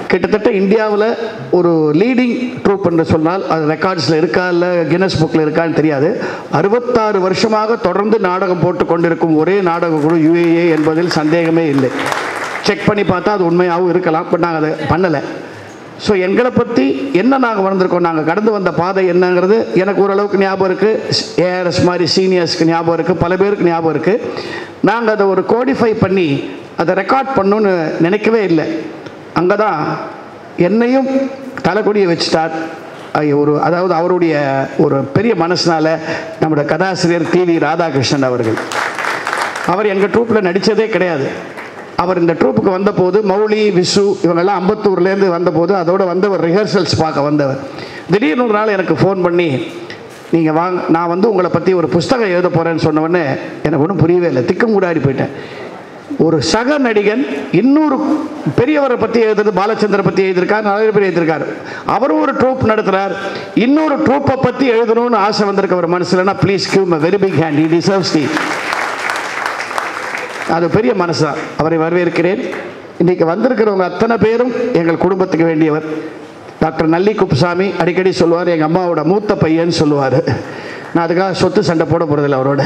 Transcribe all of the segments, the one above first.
கிட்டத்தட்ட இந்தியாவில் ஒரு லீடிங் ட்ரூப் என்று சொன்னால் அது ரெக்கார்ட்ஸில் இருக்கா இல்லை கின்னஸ் புக்கில் இருக்கான்னு தெரியாது அறுபத்தாறு வருஷமாக தொடர்ந்து நாடகம் போட்டு கொண்டிருக்கும் ஒரே நாடக குழு யுஏஏ என்பதில் சந்தேகமே இல்லை செக் பண்ணி பார்த்தா அது உண்மையாகவும் இருக்கலாம் பட் நாங்கள் அதை பண்ணலை ஸோ எங்களை பற்றி என்ன நாங்கள் வளர்ந்துருக்கோம் நாங்கள் கடந்து வந்த பாதை என்னங்கிறது எனக்கு ஓரளவுக்கு ஞாபகம் இருக்குது ஏஆர்எஸ் மாதிரி சீனியர்ஸ்க்கு ஞாபகம் இருக்குது பல பேருக்கு ஞாபகம் இருக்குது நாங்கள் அதை ஒரு கோடிஃபை பண்ணி அதை ரெக்கார்ட் பண்ணணும்னு நினைக்கவே இல்லை அங்கே தான் என்னையும் தலைக்கொடியை வச்சுட்டார் ஐயோ, ஒரு அதாவது அவருடைய ஒரு பெரிய மனசுனால நம்முடைய கதாசிரியர் டி வி ராதாகிருஷ்ணன் அவர்கள் அவர் எங்கள் ட்ரூப்பில் நடித்ததே கிடையாது அவர் இந்த ட்ரூப்புக்கு வந்தபோது மௌலி விசு இவங்கெல்லாம் அம்பத்தூர்லேருந்து வந்தபோது அதோட வந்தவர் ரிஹர்சல்ஸ் பார்க்க வந்தவர் திடீர்னு ஒரு நாள் எனக்கு ஃபோன் பண்ணி நீங்கள் வாங்க நான் வந்து உங்களை பற்றி ஒரு புஸ்தகம் எழுத போகிறேன்னு சொன்ன உடனே எனக்கு ஒன்றும் புரியவே இல்லை திக்கமுடாடி போயிட்டேன் ஒரு சக நடிகன் இன்னொரு பெரியவரை பற்றி எழுதுறது பாலச்சந்திர பற்றி எழுதியிருக்கார் நிறைய பேர் எழுதியிருக்காரு அவரும் ஒரு ட்ரூப் நடத்துகிறார் இன்னொரு ட்ரூப்பை பற்றி எழுதணும்னு ஆசை வந்திருக்க ஒரு மனசுலன்னா please give me very big hand he deserves the அது பெரிய மனசு தான் அவரை வரவேற்கிறேன் இன்றைக்கி வந்திருக்கிறவங்க அத்தனை பேரும் எங்கள் குடும்பத்துக்கு வேண்டியவர் டாக்டர் நல்லி குப்புசாமி அடிக்கடி சொல்லுவார் எங்கள் அம்மாவோட மூத்த பையன் சொல்லுவார் நான் அதுக்காக சொத்து சண்டை போட போகிறதில்ல அவரோட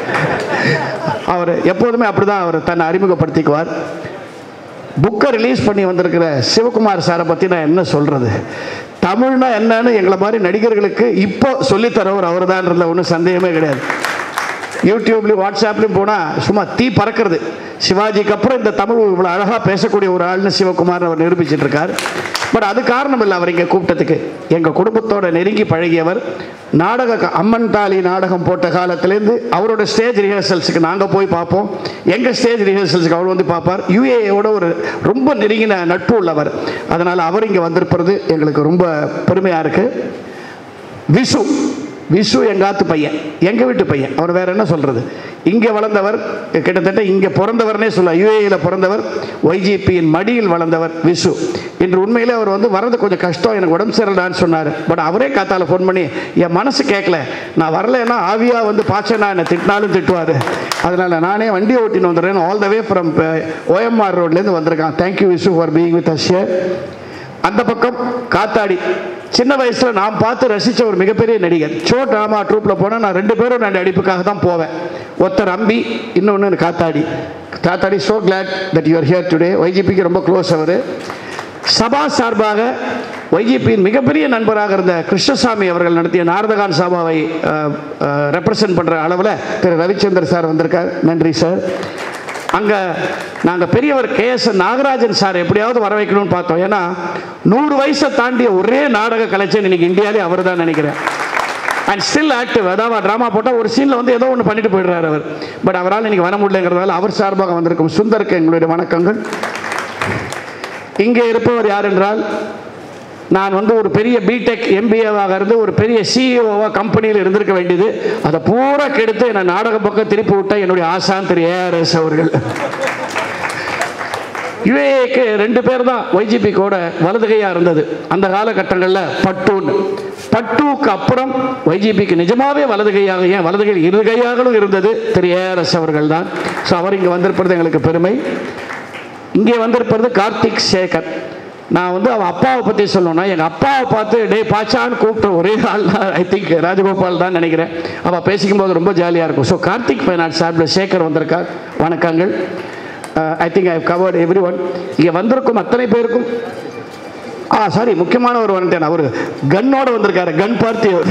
அவர் எப்போதுமே அப்படி தான் அவர் தன்னை அறிமுகப்படுத்திக்குவார் புக்கை ரிலீஸ் பண்ணி வந்திருக்கிற சிவகுமார் சாரை பற்றி நான் என்ன சொல்கிறது தமிழ்னா என்னன்னு எங்களை மாதிரி நடிகர்களுக்கு இப்போ சொல்லித்தரவர் அவர் தான்றதுல ஒன்றும் சந்தேகமே கிடையாது யூடியூப்லையும் வாட்ஸ்அப்லையும் போனால் சும்மா தீ பறக்கிறது சிவாஜிக்கு அப்புறம் இந்த தமிழ் இவ்வளோ அழகாக பேசக்கூடிய ஒரு ஆள்னு சிவகுமார் அவர் நிரூபிச்சிட்டு இருக்கார் பட் அது காரணம் இல்லை அவர் இங்கே கூப்பிட்டதுக்கு எங்கள் குடும்பத்தோட நெருங்கி பழகியவர் நாடக க- அம்மன் தாலி நாடகம் போட்ட காலத்துலேருந்து அவரோட ஸ்டேஜ் ரிஹர்சல்ஸுக்கு நாங்கள் போய் பார்ப்போம் எங்கள் ஸ்டேஜ் ரிஹர்சல்ஸுக்கு அவர் வந்து பார்ப்பார் யூஏயோட ஒரு ரொம்ப நெருங்கின நட்பு உள்ளவர் அதனால் அவர் இங்கே வந்திருப்பது எங்களுக்கு ரொம்ப பெருமையாக இருக்குது விசு விசு எங்காத்து பையன் எங்கள் வீட்டு பையன் அவர் வேற என்ன சொல்கிறது இங்கே வளர்ந்தவர் கிட்டத்தட்ட இங்கே பிறந்தவர்னே சொல்ல யுஏயில் பிறந்தவர் ஒய்ஜிபியின் மடியில் வளர்ந்தவர் விசு இன்று உண்மையிலே அவர் வந்து வரது கொஞ்சம் கஷ்டம் எனக்கு உடம்பு சரியில்லைன்னு சொன்னார் பட் அவரே காத்தால ஃபோன் பண்ணி என் மனசு கேட்கல நான் வரலைன்னா ஆவியாக வந்து பாய்ச்சனா என்னை திட்டினாலும் திட்டுவார் அதனால் நானே வண்டி ஓட்டின்னு வந்துடுறேன் all the way from OMR ரோட்லேருந்து வந்திருக்கான் thank you Visu for being with us here அந்த பக்கம் காத்தாடி சின்ன வயசுல நான் பார்த்து ரசிச்ச ஒரு மிகப்பெரிய நடிகர் சோ ட்ராமா ட்ரூப்ல போனா நான் ரெண்டு பேரும் நான் நடிப்புக்காக தான் போவேன் ஒருத்தர் அம்பி இன்னொன்று Kathadi Kathadi so glad that you are here today ஒய்ஜிபிக்கு ரொம்ப க்ளோஸ் அவர் சபா சார்பாக ஒய்ஜிபியின் மிகப்பெரிய நண்பராக இருந்த கிருஷ்ணசாமி அவர்கள் நடத்திய நாரதகான் சபாவை ரெப்ரசன்ட் பண்ணுற அளவில் திரு ரவிச்சந்தர் சார் வந்திருக்கார் நன்றி சார் அங்கே நாங்கள் பெரியவர் கே எஸ் நாகராஜன் சார் எப்படியாவது வர வைக்கணும்னு பார்த்தோம் ஏன்னா நூறு வயசை தாண்டிய ஒரே நாடக கலைச்சன் இன்னைக்கு இந்தியாவிலே அவர் தான் நினைக்கிறேன் அண்ட் ஸ்டில் ஆக்டிவ் அதாவது ட்ராமா போட்டால் ஒரு சீனில் வந்து ஏதோ ஒன்று பண்ணிட்டு போயிடுறாரு அவர் பட் அவரால் இன்னைக்கு வர முடியலங்கிறதால அவர் சார்பாக வந்திருக்கும் சுந்தருக்கு எங்களுடைய வணக்கங்கள் இங்கே இருப்பவர் யார் என்றால் நான் வந்து ஒரு பெரிய பிடெக் எம்பிஏவாக இருந்து ஒரு பெரிய சிஇஓவாக கம்பெனியில் இருந்திருக்க வேண்டியது அதை பூரா கெடுத்து என்னை நாடக பக்கம் திருப்பி விட்ட என்னுடைய ஆசான் திரு ஏஆர்எஸ் அவர்கள் யுஏஏக்கு ரெண்டு பேர் தான் ஒய்ஜிபி கூட வலதுகையாக இருந்தது அந்த காலகட்டங்களில் பட்டுன்னு பட்டுவுக்கு அப்புறம் ஒய்ஜிபிக்கு நிஜமாவே வலதுகையாக ஏன் வலதுகையில் இருகையாகவும் இருந்தது திரு ஏஆர்எஸ் அவர்கள் தான் ஸோ அவர் இங்கே வந்திருப்பது எங்களுக்கு பெருமை இங்கே வந்திருப்பது கார்த்திக் சேகர் நான் வந்து அவன் அப்பாவை பற்றி சொல்லணும்னா எங்கள் அப்பாவை பார்த்து டே பாச்சான்னு கூப்பிட்ட ஒரே ஆள் ஐ திங்க் ராஜகோபால் தான் நினைக்கிறேன் அவள் பேசிக்கும்போது ரொம்ப ஜாலியாக இருக்கும் ஸோ கார்த்திக் ஃபைனான்ஸ் சார்பில் சேகர் வந்திருக்கார் வணக்கங்கள் I think I covered everyone இங்கே வந்திருக்கும் அத்தனை பேருக்கும் ஆ சாரி முக்கியமான ஒரு வந்துட்டேன் அவர் கன்னோட வந்திருக்காரு கன் பார்ட்டி அவர்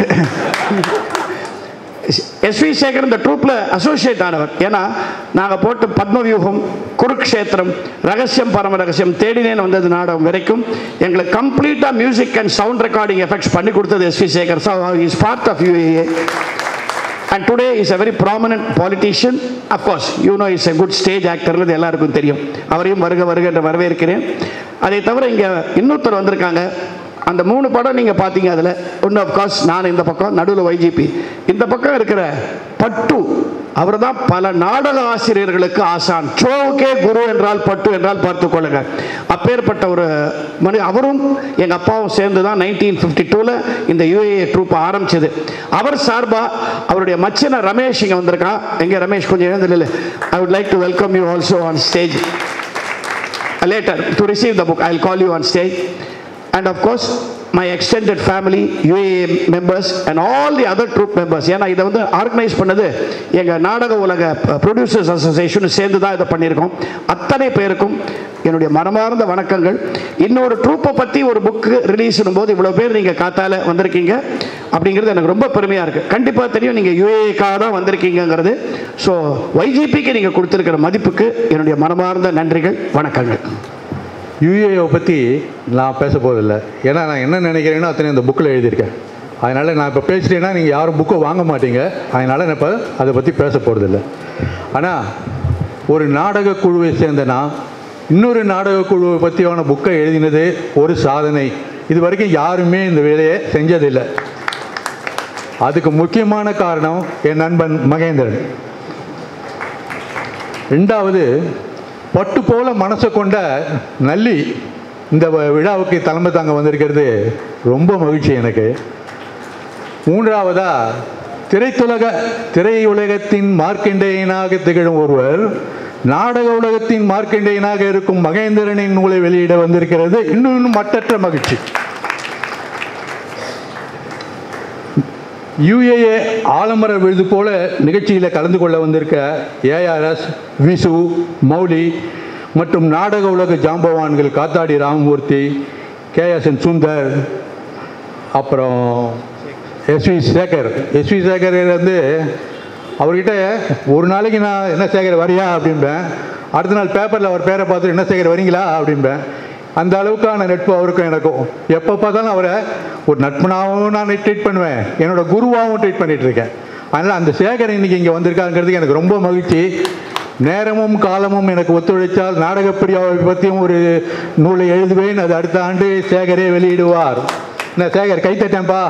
எஸ்வி சேகர் இந்த ட்ரூப்பில் அசோசியேட் ஆனவர் ஏன்னா நாங்கள் போட்டு பத்மவியூகம் குருக்ஷேத்திரம் ரகசியம் பரம ரகசியம் தேடினேன் வந்தது நாடகம் வரைக்கும் எங்களுக்கு கம்ப்ளீட்டாக music and sound recording effects பண்ணி கொடுத்தது S V Sekhar so is part of UAA and today is a very prominent politician of course you know is a good stage ஆக்டர்னு எல்லாருக்கும் தெரியும் அவரையும் வருக வருக என்று வரவேற்கிறேன் அதை தவிர இங்கே இன்னொருத்தர் வந்திருக்காங்க அந்த மூணு படம் நீங்கள் பார்த்தீங்க அதில் ஒன்று அஃப்கோர்ஸ் நான் இந்த பக்கம் நடுவில் வைஜிபி இந்த பக்கம் இருக்கிற பட்டு அவர் தான் பல நாடக ஆசிரியர்களுக்கு ஆசான் சோவுக்கே குரு என்றால் பட்டு என்றால் பார்த்து கொள்ளுங்க அப்பேற்பட்ட ஒரு மனி அவரும் எங்கள் அப்பாவும் சேர்ந்து தான் நைன்டீன் ஃபிஃப்டி டூவில் இந்த யூஏஏ ட்ரூப் ஆரம்பிச்சது அவர் சார்பாக அவருடைய மச்சன ரமேஷ் இங்கே வந்திருக்கான் எங்கே ரமேஷ் கொஞ்சம் எழுந்தில்ல I would like to welcome you also on stage later to receive the book. I'll call you on stage. And of course, my extended family, UAA members and all the other troop members. ஏன்னா இதை வந்து organise பண்ணது எங்கள் நாடக உலக producers association சேர்ந்து தான் இதை பண்ணியிருக்கோம் அத்தனை பேருக்கும் என்னுடைய மனமார்ந்த வணக்கங்கள் இன்னொரு ட்ரூப்பை பற்றி ஒரு புக்கு ரிலீஸ் போது இவ்வளோ பேர் நீங்கள் காத்தால வந்திருக்கீங்க அப்படிங்கிறது எனக்கு ரொம்ப பெருமையாக இருக்குது கண்டிப்பாக தெரியும் நீங்கள் யூஏக்காக தான் வந்திருக்கீங்கங்கிறது ஸோ ஒய்ஜிபிக்கு நீங்கள் கொடுத்துருக்கிற மதிப்புக்கு என்னுடைய மனமார்ந்த நன்றிகள் வணக்கங்கள் யூஏவை பற்றி நான் பேச போதில்லை ஏன்னா நான் என்ன நினைக்கிறேனோ அத்தனை அந்த புக்கில் எழுதியிருக்கேன் அதனால் நான் இப்போ பேசிட்டேன்னா நீங்கள் யாரும் புக்கை வாங்க மாட்டீங்க அதனால் நான் இப்போ அதை பற்றி பேச போகிறதில்ல ஆனால் ஒரு நாடக குழுவை சேர்ந்த நான் இன்னொரு நாடக குழுவை பற்றியான புக்கை எழுதினது ஒரு சாதனை இது வரைக்கும் யாருமே இந்த வேலையை செஞ்சதில்லை அதுக்கு முக்கியமான காரணம் என் நண்பன் மகேந்திரன் ரெண்டாவது பட்டு போல மனசை கொண்ட நல்லி இந்த வ- விழாவுக்கு தலைமை தாங்க வந்திருக்கிறது ரொம்ப மகிழ்ச்சி எனக்கு மூன்றாவதா திரைத்துலக திரையுலகத்தின் மார்க்கண்டேயனாக திகழும் ஒருவர் நாடக உலகத்தின் மார்க்கண்டேயனாக இருக்கும் மகேந்திரனின் நூலை வெளியிட வந்திருக்கிறது இன்னும் இன்னும் மட்டற்ற மகிழ்ச்சி யுஏஏ ஆலமர விருது போல நிகழ்ச்சியில் கலந்து கொள்ள வந்திருக்க ஏஆர்எஸ் விசு மௌலி மற்றும் நாடக உலக ஜாம்பவான்கள் காத்தாடி ராமமூர்த்தி கேஎஸ்என் சுந்தர் அப்புறம் எஸ்வி சேகர் எஸ்வி சேகர் வந்து அவர்கிட்ட ஒரு நாளைக்கு நான் என்ன சேகர் வரியா அப்படிம்பேன் அடுத்த நாள் பேப்பரில் அவர் பேரை பார்த்துட்டு என்ன சேகர் வரீங்களா அப்படிம்பேன் அந்த அளவுக்கான நட்பு அவருக்கும் எனக்கும் எப்போ பார்த்தாலும் அவரை ஒரு நட்பனாகவும் நான் ட்ரீட் பண்ணுவேன் என்னோட குருவாகவும் ட்ரீட் பண்ணிட்டு இருக்கேன் அதனால் அந்த சேகர் இன்னைக்கு இங்கே வந்திருக்காங்கிறதுக்கு எனக்கு ரொம்ப மகிழ்ச்சி நேரமும் காலமும் எனக்கு ஒத்துழைத்தால் நாடகப்பிரியாவை பற்றியும் ஒரு நூலை எழுதுவேன் அது அடுத்த ஆண்டு சேகரே வெளியிடுவார் என்ன சேகர் கைத்தட்டேன்ப்பா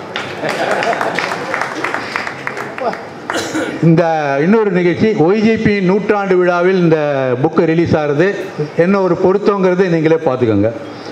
இந்த இன்னொரு நிகழ்ச்சி ஒய்ஜிபி நூற்றாண்டு விழாவில் இந்த புக்கு ரிலீஸ் ஆகிறது என்ன ஒரு பொருத்தங்கிறது நீங்களே பார்த்துக்கோங்க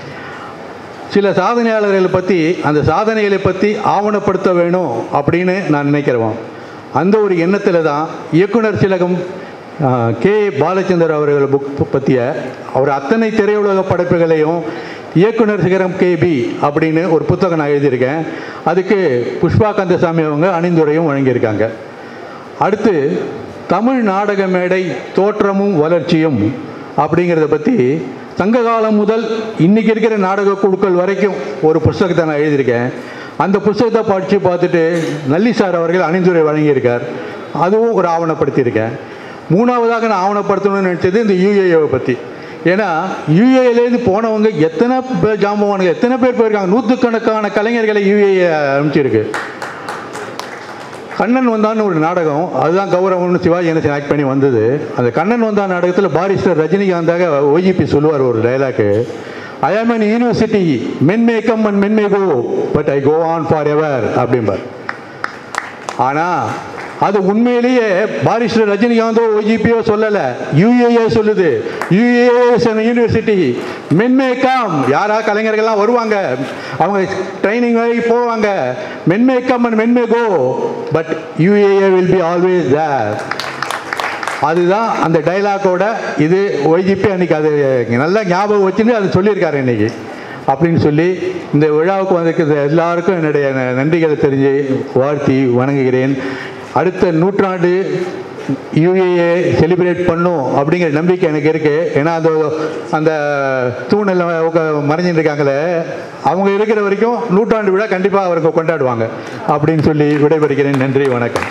சில சாதனையாளர்களை பற்றி அந்த சாதனைகளை பற்றி ஆவணப்படுத்த வேணும் அப்படின்னு நான் நினைக்கிறேன் அந்த ஒரு எண்ணத்தில் தான் இயக்குனர் சிலகம் கே பாலச்சந்தர் அவர்கள் புக் பற்றிய அவர் அத்தனை திரையுலக படைப்புகளையும் இயக்குனர் சிகரம் கேபி அப்படின்னு ஒரு புத்தகம் நான் எழுதியிருக்கேன் அதுக்கு புஷ்பா கந்தசாமி அவங்க அணிந்துரையும் வழங்கியிருக்காங்க அடுத்து தமிழ் நாடக மேடை தோற்றமும் வளர்ச்சியும் அப்படிங்கிறத பற்றி சங்க காலம் முதல் இன்னைக்கு இருக்கிற நாடக குழுக்கள் வரைக்கும் ஒரு புஸ்தகத்தை நான் எழுதியிருக்கேன் அந்த புஸ்தகத்தை படித்து பார்த்துட்டு நல்லி சார் அவர்கள் அணிந்துரை வழங்கியிருக்கார் அதுவும் ஒரு ஆவணப்படுத்தியிருக்கேன் மூணாவதாக நான் ஆவணப்படுத்தணும்னு நினச்சது இந்த யூஏஏவை பற்றி ஏன்னா யூஏலேருந்து போனவங்க எத்தனை பேர் ஜாம்பவானுங்க எத்தனை பேர் போயிருக்காங்க நூற்றுக்கணக்கான கலைஞர்களை யூஏஏ அனுப்பிச்சிருக்கு கண்ணன் வந்தான்னு ஒரு நாடகம் அதுதான் கௌரவம்னு சிவாஜி கணேசன் ஆக்ட் பண்ணி வந்தது அந்த கண்ணன் வந்தா நாடகத்தில் பாரிஸ்டர் ரஜினிகாந்தாக ஓஜிபி சொல்லுவார் ஒரு dialogue I am an university men may come and men may go but I go on for ever அப்படிம்பார் ஆனால் அது உண்மையிலேயே பாரிஸ்டர் ரஜினிகாந்தோ ஓஜிபியோ சொல்லலை யுஏஏ சொல்லுது யுஏஏ யூனிவர்சிட்டி மென்மே காம் யாரா கலைஞர்கள்லாம் வருவாங்க அவங்க ட்ரைனிங் வரை போவாங்க men may come and men may go but UAA will be always there அதுதான் அந்த டைலாக்கோட இது ஒய்ஜிபி அன்னைக்கு அது நல்லா ஞாபகம் வச்சுன்னு அது சொல்லியிருக்காரு இன்னைக்கு அப்படின்னு சொல்லி இந்த விழாவுக்கு வந்திருக்கிற எல்லாருக்கும் என்னுடைய ந- நன்றிகளை தெரிஞ்சு வாழ்த்தி வணங்குகிறேன் அடுத்த நூற்றாண்டு யூஏஏ செலிப்ரேட் பண்ணும் அப்படிங்கிற நம்பிக்கை எனக்கு இருக்குது ஏன்னா அந்த அந்த தூணில் மறைஞ்சிட்டு இருக்காங்களே அவங்க இருக்கிற வரைக்கும் நூற்றாண்டு விழா கண்டிப்பாக அவருக்கு கொண்டாடுவாங்க அப்படின்னு சொல்லி விடைபெறுகிறேன் நன்றி வணக்கம்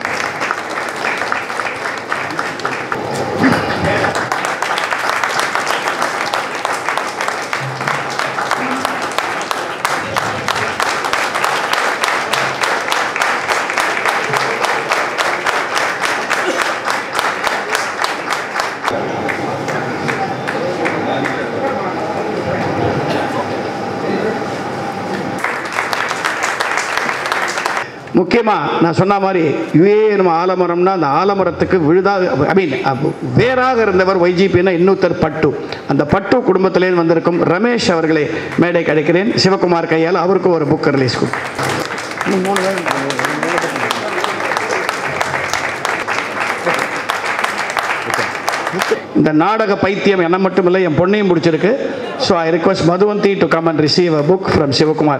முக்கியமாக நான் சொன்ன மாதிரி யுஏ நம்ம ஆலமரம்னா அந்த ஆலமரத்துக்கு விழுதாக ஐ மீன் வேறாக இருந்தவர் ஒய்ஜிபின்னா இன்னொருத்தர் பட்டு அந்த பட்டு குடும்பத்திலேருந்து வந்திருக்கும் ரமேஷ் அவர்களை மேடை கிடைக்கிறேன் சிவகுமார் கையால் அவருக்கும் ஒரு புக் ரிலீஸ் கொடுக்கும் இந்த நாடக பைத்தியம் என்ன மட்டும் இல்லை என் பொண்ணையும் பிடிச்சிருக்கு so I request Madhuvanthi to come and receive a book from Sivakumar